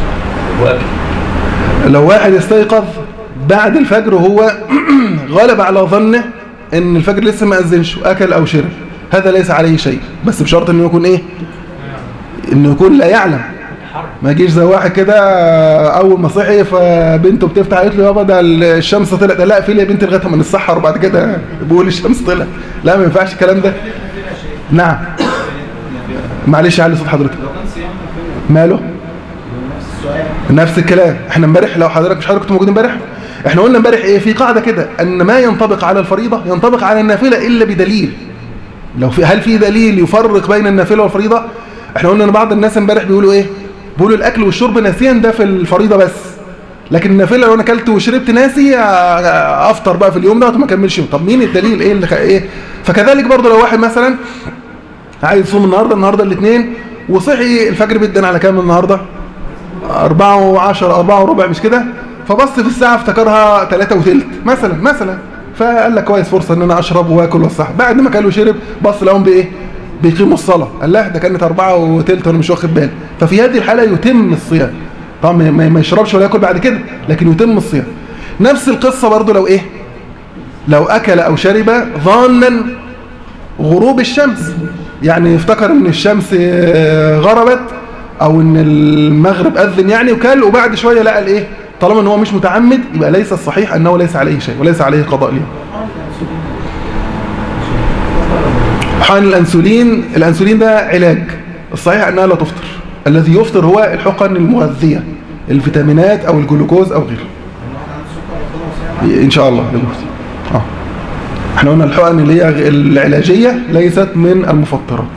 واكل لو واحد استيقظ بعد الفجر وهو غلب على ظنه ان الفجر لسه ما اذنش واكل او شرب هذا ليس عليه شيء بس بشرط انه يكون ايه انه يكون لا يعلم ما يجيش زي واحد كده اول ما صحي فبنته بتفتح قالت له يابا ده الشمس طلعت لا في لي يا بنتي لغايه ما نتسحر وبعد كده بقول الشمس طلعت لا ما ينفعش الكلام ده نعم معلش علي صوت حضرتك ماله نفس الكلام احنا امبارح لو حضرتك مش حضرتك كنتوا موجودين امبارح احنا قلنا امبارح ايه في قاعده كده ان ما ينطبق على الفريضه ينطبق على النافله الا بدليل لو في هل في دليل يفرق بين النافله والفريضه احنا قلنا ان بعض الناس امبارح بيقولوا ايه بيقولوا الاكل والشرب ناسيا ده في الفريضه بس لكن النافله لو انا اكلت وشربت ناسي اه، افطر بقى في اليوم ده وما اكملش يوم طب مين الدليل ايه اللي خ... ايه فكذلك برضه لو واحد مثلا عايز يصوم النهارده النهارده الاثنين وصحي الفجر بيدن على كام النهارده أربعة وعشرة أربعة وربع مش كده فبص في الساعة افتكرها ثلاثة وثلث مثلا مثلا فقال لك كويس فرصة ان انا اشرب واكل والصح بعد ما كان وشرب بص لهم بايه بيقيموا الصلاة قال لا ده كانت أربعة وثلث وانا مش واخد بالي ففي هذه الحالة يتم الصيام طبعا ما- ما ما يشربش ولا ياكل بعد كده لكن يتم الصيام نفس القصة برضو لو ايه لو اكل او شرب ظانا غروب الشمس يعني افتكر ان الشمس آه، غربت او ان المغرب اذن يعني وكل وبعد شويه لقى الايه طالما ان هو مش متعمد يبقى ليس الصحيح انه ليس عليه شيء وليس عليه قضاء اليوم حقن الانسولين الانسولين ده علاج الصحيح انها لا تفطر الذي يفطر هو الحقن المغذيه الفيتامينات او الجلوكوز او غيره ان شاء الله للمفتي اه احنا قلنا الحقن اللي هي العلاجيه ليست من المفطرات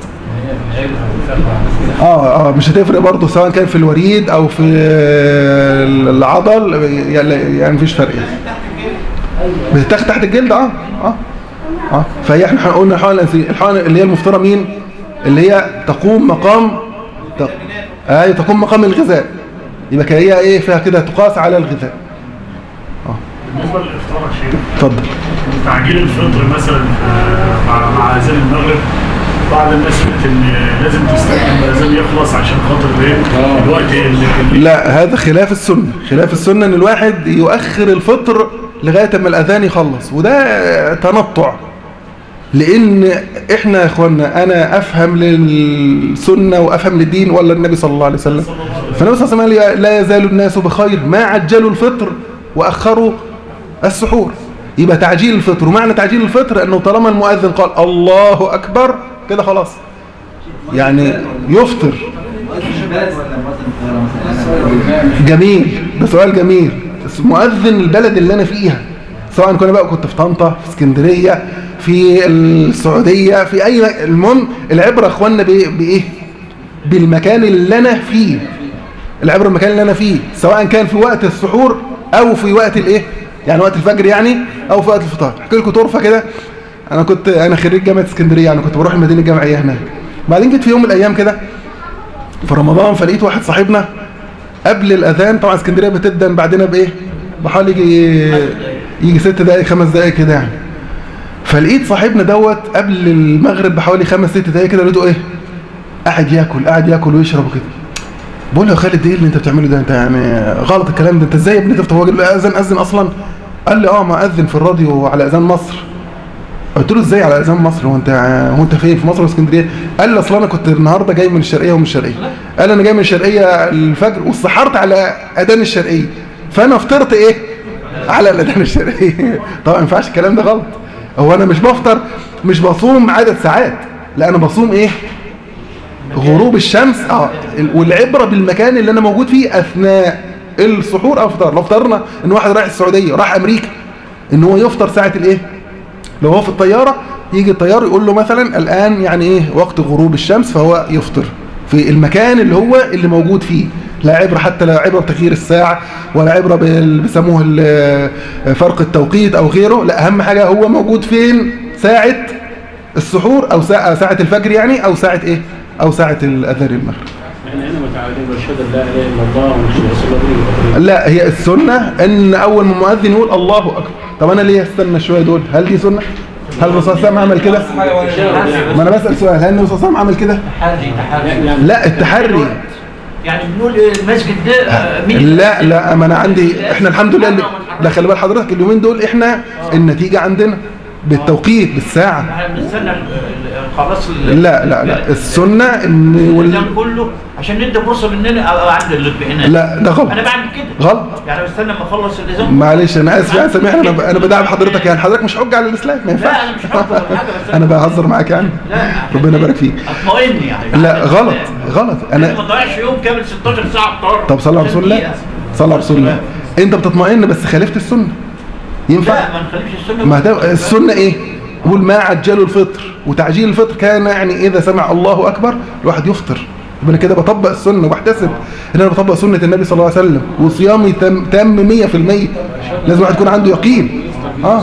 اه اه مش هتفرق برضه سواء كان في الوريد او في العضل يعني مفيش فرق بتتاخد تحت الجلد اه اه اه فهي احنا قلنا الحقن الأنسولين الحقن اللي هي المفترة مين اللي هي تقوم مقام تق... ايوه تقوم مقام الغذاء يبقى هي ايه فيها كده تقاس على الغذاء بالنسبه للافطار يا شيخ اتفضل تعجيل الفطر مثلا آه، مع مع اذان المغرب بعض الناس قالت ان لازم تستنى الاذان يخلص عشان خاطر ايه الوقت اللي اللي- لا هذا خلاف السنة خلاف السنة ان الواحد يؤخر الفطر لغاية ما الاذان يخلص وده تنطع لان احنا يا اخوانا انا افهم للسنة وافهم للدين ولا النبي صلى الله عليه وسلم فالنبي صلى الله عليه وسلم قال لا يزال الناس بخير ما عجلوا الفطر واخروا السحور يبقى تعجيل الفطر ومعنى تعجيل الفطر انه طالما المؤذن قال الله اكبر كده خلاص يعني يفطر البلد ولا مؤذن القاهرة مثلا جميل ده سؤال جميل بس مؤذن البلد اللي انا فيها سواء كنا بقى كنت في طنطا في اسكندريه في السعوديه في اي المهم العبره يا اخوانا بايه بايه بالمكان اللي انا فيه العبره المكان اللي انا فيه سواء كان في وقت السحور او في وقت الايه يعني وقت الفجر يعني او في وقت الفطار احكي لكم طرفه كده انا كنت انا خريج جامعه اسكندريه انا كنت بروح المدينه الجامعيه هناك بعدين جيت في يوم من الايام كده في رمضان فلقيت واحد صاحبنا قبل الاذان طبعا اسكندريه بتدن بعدنا بايه بحوالي يجي يجي ست دقائق خمس دقائق كده يعني فلقيت صاحبنا دوت قبل المغرب بحوالي خمس ست دقايق كده لقيته ايه قاعد ياكل قاعد ياكل ويشرب وكده بقول له يا خالد ايه اللي انت بتعمله ده انت يعني غلط الكلام ده انت ازاي يا ابني تفتح هو قال له اذن اذن اصلا قال لي اه ما اذن في الراديو على اذان مصر قلت له ازاي على اذان مصر هو انت هو انت فين في مصر ولا اسكندريه قال لي اصل انا كنت النهارده جاي من الشرقيه ومن الشرقيه قال انا جاي من الشرقيه الفجر وسحرت على اذان الشرقيه فانا فطرت ايه على الاذان الشرقيه طبعا ما ينفعش الكلام ده غلط هو انا مش بفطر مش بصوم عدد ساعات لا انا بصوم ايه غروب الشمس اه ال- والعبره بالمكان اللي انا موجود فيه اثناء السحور او افطار لو افترضنا ان واحد رايح السعوديه راح امريكا ان هو يفطر ساعه الايه لو هو في الطياره يجي الطيار يقول له مثلا الان يعني ايه وقت غروب الشمس فهو يفطر في المكان اللي هو اللي موجود فيه لا عبره حتى لا عبره بتغيير الساعه ولا عبره بال- بيسموه ال- فرق التوقيت او غيره لا اهم حاجه هو موجود فين ساعه السحور او ساعه ساعه الفجر يعني او ساعه ايه او ساعه الاذان المغرب احنا هنا متعودين بشهد ان لا اله الا الله ومش رسول الله لا هي السنة ان اول ما المؤذن يقول الله اكبر طب انا ليه استنى شوية دول هل دي سنة هل الرسول صلى الله عليه وسلم عمل كده ما انا بسأل سؤال هل النبي صلى الله عليه وسلم عمل كده تحري تحري لا التحري يعني بنقول المسجد ده آه، مين لا لا ما انا عندي احنا الحمد لله اللي- لا خلي بال حضرتك اليومين دول احنا النتيجة عندنا بالتوقيت بالساعة احنا بنستنى ال- ال- خلاص ال- لا لا لا السنة ان وال... الالتزام كله عشان ندي فرصه مننا ابقى عند الاطمئنان لا ده غلط انا بعمل كده غلط يعني بستنى لما اخلص الالتزام معلش انا اسف يعني سامحني انا ب- انا بدعم حضرتك يعني حضرتك مش حجة على الاسلام ما ينفعش لا انا مش حاطط ولا حاجه بس انا بهزر معاك يعني لا ربنا يبارك فيك اطمئن يعني لا غلط غلط انا انا ما تضيعش يوم كامل 16 ساعه فطار طب صلى على رسول الله صلى على رسول الله انت بتطمئن بس خالفت السنه ينفع لا ما نخليش السنه ما ده السنه ايه يقول ما عجلوا الفطر وتعجيل الفطر كان يعني اذا سمع الله اكبر الواحد يفطر يبقى انا كده بطبق السنه وبحتسب ان انا بطبق سنه النبي صلى الله عليه وسلم وصيامي تم تم 100% لازم الواحد يكون عنده يقين اه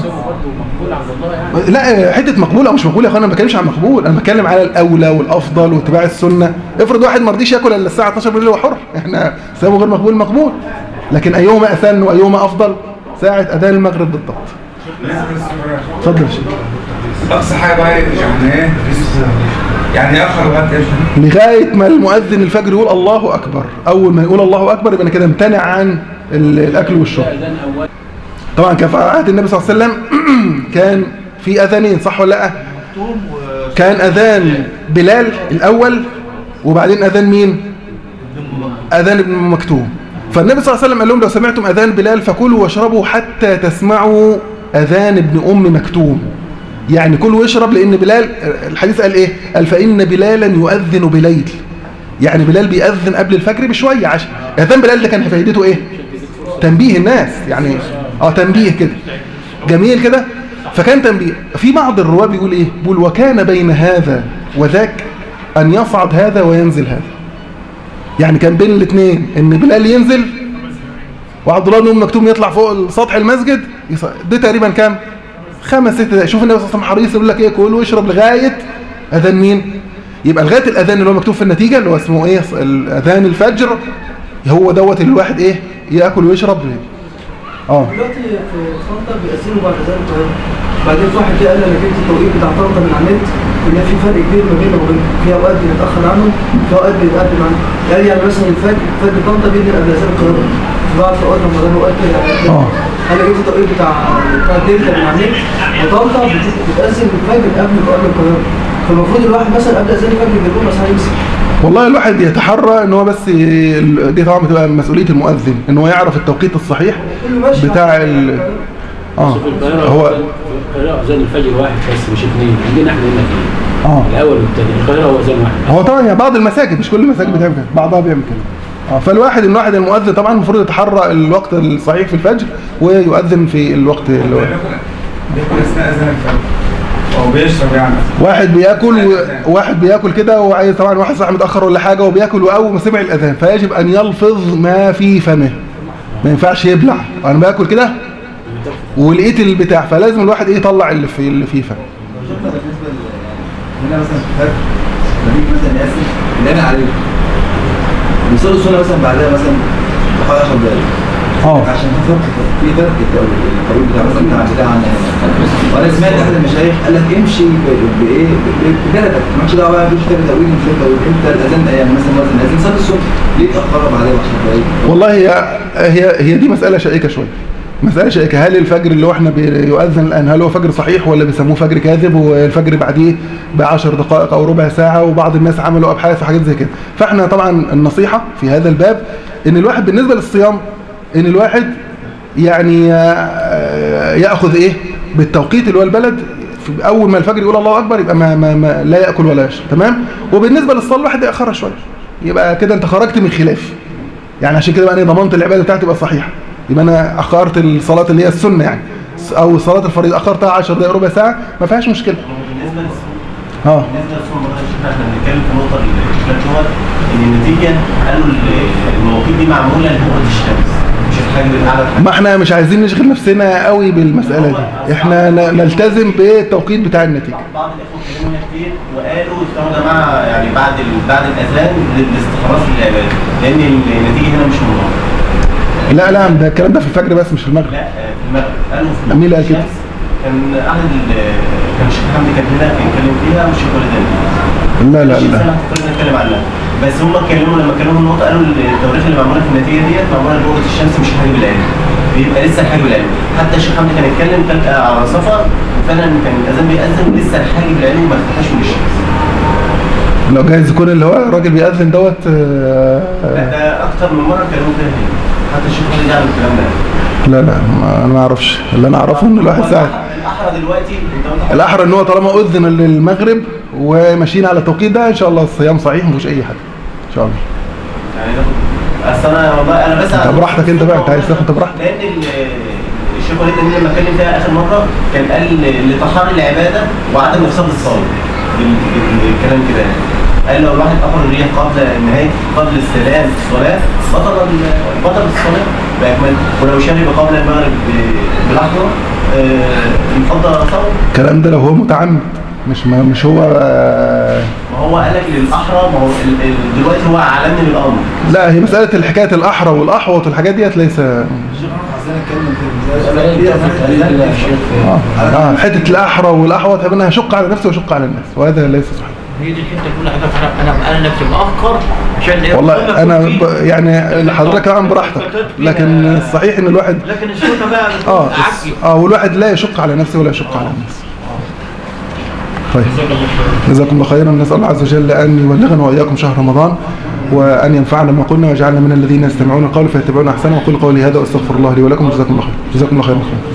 لا حته مقبول او مش مقبول يا اخوانا انا ما بتكلمش عن مقبول انا بتكلم على الاولى والافضل واتباع السنه افرض واحد ما رضيش ياكل الا الساعه 12 بالليل هو حر احنا صيامه غير مقبول مقبول لكن ايهما اثن وايهما افضل ساعه اذان المغرب بالضبط اتفضل يا شيخ اقصى حاجه بقى يعني ايه يعني اخر وقت ايش لغايه ما المؤذن الفجر يقول الله اكبر اول ما يقول الله اكبر يبقى انا كده امتنع عن ال- الاكل والشرب اذان اول طبعا كان في عهد النبي صلى الله عليه وسلم كان في اذانين صح ولا لا كان اذان بلال الاول وبعدين اذان مين اذان ابن أم مكتوم فالنبي صلى الله عليه وسلم قال لهم لو سمعتم اذان بلال فكلوا واشربوا حتى تسمعوا اذان ابن ام مكتوم يعني كلوا واشرب لان بلال الحديث قال ايه قال فان بلالا يؤذن بليل يعني بلال بيأذن قبل الفجر بشويه عشان اذان بلال ده كان فايدته ايه تنبيه الناس يعني اه تنبيه كده جميل كده فكان تنبيه في بعض الرواه بيقول ايه بيقول وكان بين هذا وذاك ان يصعد هذا وينزل هذا يعني كان بين الاثنين ان بلال ينزل وعبد الله بن ام مكتوم يطلع فوق سطح المسجد يص- ده تقريبا كام خمس ست دقايق شوف النبي صلى الله عليه وسلم حريص يقول لك ايه كل واشرب لغايه اذان مين يبقى لغايه الاذان اللي هو مكتوب في النتيجه اللي هو اسمه ايه اذان الفجر هو دوت اللي الواحد ايه ياكل ويشرب اه دلوقتي في طنطا بيأذنوا بعد اذان القاهرة بعدين في واحد جه قال لي انا جبت التوقيت بتاع طنطا من على النت ان في فرق كبير ما بيننا وبين في اوقات بنتاخر عنهم في اوقات بنتقدم عنهم قال لي يعني مثلا الفجر فجر طنطا بيجي قبل اذان القاهرة في بعض اوقات رمضان اوقات كده يعني اه انا جبت التوقيت بتاع بتاع الدلتا من على النت وطنطا بت- بتأذن الفجر قبل قبل القاهرة فالمفروض الواحد مثلا قبل اذان الفجر بيقوم مثلا يمسك والله الواحد يتحرى ان هو بس ي- دي طبعا بتبقى مسؤوليه المؤذن ان هو يعرف التوقيت الصحيح كله ماشي بتاع ال اه في القاهره هو في القاهره اذان الفجر واحد بس مش اثنين عندنا احنا هنا اثنين اه الاول والثاني القاهره هو اذان واحد هو طبعا يعني بعض المساجد مش كل المساجد بتعمل كده بعضها بيعمل كده اه فالواحد الواحد المؤذن طبعا المفروض يتحرى الوقت الصحيح في الفجر ويؤذن في الوقت اللي هو بيكون اثناء اذان الفجر او بيشرب يعني واحد بياكل و... واحد بياكل كده وعايز طبعا واحد صاحب متاخر ولا حاجه وبياكل واول ما سمع الاذان فيجب ان يلفظ ما في فمه ما ينفعش يبلع انا باكل كده ولقيت البتاع فلازم الواحد ايه يطلع اللي في اللي فيه فم بالنسبه هنا مثلا في الفجر بنيجي مثلا ياسر اللي انا عليه بيصلوا السنه مثلا بعدها مثلا بحوالي 10 دقايق اه عشان في فرق في فرق التوقيت بتاع مثلا بتاع بتاع عن وانا سمعت احد المشايخ قال لك امشي ب- بايه ب- ببلدك مالكش دعوه بقى مفيش كده تاويل مش كده تاويل انت الاذان يعني مثلا مثلا الاذان صلاه الصبح ليه تاخرها بعدها ب 10 دقايق والله هي هي هي دي مسألة شائكة شوية مسألة شائكة هل الفجر اللي هو احنا بيؤذن الآن هل هو فجر صحيح ولا بيسموه فجر كاذب والفجر بعديه بعشر دقائق أو ربع ساعة وبعض الناس عملوا أبحاث وحاجات زي كده فاحنا طبعا النصيحة في هذا الباب إن الواحد بالنسبة للصيام إن الواحد يعني آه، يأخذ إيه بالتوقيت اللي هو البلد في أول ما الفجر يقول الله أكبر يبقى ما, ما, ما لا يأكل ولا يشرب تمام وبالنسبة للصلاة الواحد يأخرها شوية يبقى كده أنت خرجت من خلاف يعني عشان كده بقى انا ضمنت العباده بتاعتي تبقى صحيحه يبقى انا اخرت الصلاه اللي هي السنه يعني او صلاه الفريضه اخرتها 10 دقائق ربع ساعه ما فيهاش مشكله بالنسبه للصوم اه بالنسبه للصوم بقى يا شيخ احنا بنتكلم في نقطه الاشكال دوت ان النتيجه قالوا ال- المواقيت دي معموله لبؤره الشمس مش الحجم الاعلى ما احنا مش عايزين نشغل نفسنا قوي بالمساله دي احنا ن- نلتزم بالتوقيت بتاع النتيجه بعض الاخوه اتكلموا هنا كتير وقالوا استنوا يا جماعه يعني بعد ال- بعد الاذان للاستخلاص للعباده لان النتيجه هنا مش منظمه لا لا ده الكلام ده في الفجر بس مش في المغرب لا آه، في المغرب قالوا في مين اللي قال كده؟ الشمس كان احد ال- كان الشيخ حمدي كان هنا بيتكلم فيها والشيخ ولدان لا لا الشيخ لا سامح تقدر نتكلم عنها بس هم اتكلموا لما اتكلموا في النقطه قالوا التواريخ اللي معموله في النتيجه ديت معموله لبؤره الشمس مش الحجب العلمي بيبقى لسه الحجب العلمي حتى الشيخ حمدي كان يتكلم كان على سفر وفعلا كان الاذان بيأذن لسه الحاجب العلمي ما اختفاش من الشمس لو جايز يكون اللي هو الراجل بيأذن دوت آه، لا آه، ده اكتر من مره اتكلموا فيها هنا حتى الشيخ وليد يعمل الكلام ده لا لا ما- انا ما اعرفش اللي انا اعرفه ان الواحد ساعه الاحرى دلوقتي انت قلت الاحرى ان هو طالما اذن للمغرب وماشيين على التوقيت ده ان شاء الله الصيام صحيح مفيش اي حاجه ان شاء الله يعني ده- اصل انا والله انا بس انت براحتك انت بقى، انت عايز تاخد براحتك. لان ال- الشيخ وليد الدين لما اتكلم فيها اخر مره كان قال لطهار العباده وعدم افساد الصلاه بال- بالكلام كده يعني. قال لو الواحد اخر الريح قبل نهايه قبل السلام في الصلاه بطل ال- بطل الصلاه باكمل ولو شرب قبل المغرب ب- بلحظه آه، انفض صوم الكلام ده لو هو متعمد مش ما مش هو آه، ما هو قال لك للاحرى ما هو ال- ال- دلوقتي هو علمني بالامر لا هي مساله الحكايه الاحرى والاحوط والحاجات ديت ليس عايزين نتكلم في اه, آه حته الاحرى والاحوط هيبقى انا هشق على نفسي واشق على الناس وهذا ليس صحيح هي دي الحته كل حاجه فانا انا انا نفسي مأخر عشان إيه؟ والله كل انا يكون ب... فيه- يعني حضرتك طبعا براحتك لكن الصحيح ان الواحد لكن السنه بقى اه عكسي اه والواحد لا يشق على نفسه ولا يشق على الناس طيب جزاكم الله خيرا نسال الله عز وجل ان يبلغنا واياكم شهر رمضان وان ينفعنا بما قلنا ويجعلنا من الذين يستمعون القول فيتبعون احسنه وقل قولي هذا واستغفر الله لي ولكم جزاكم الله خير جزاكم الله خيرا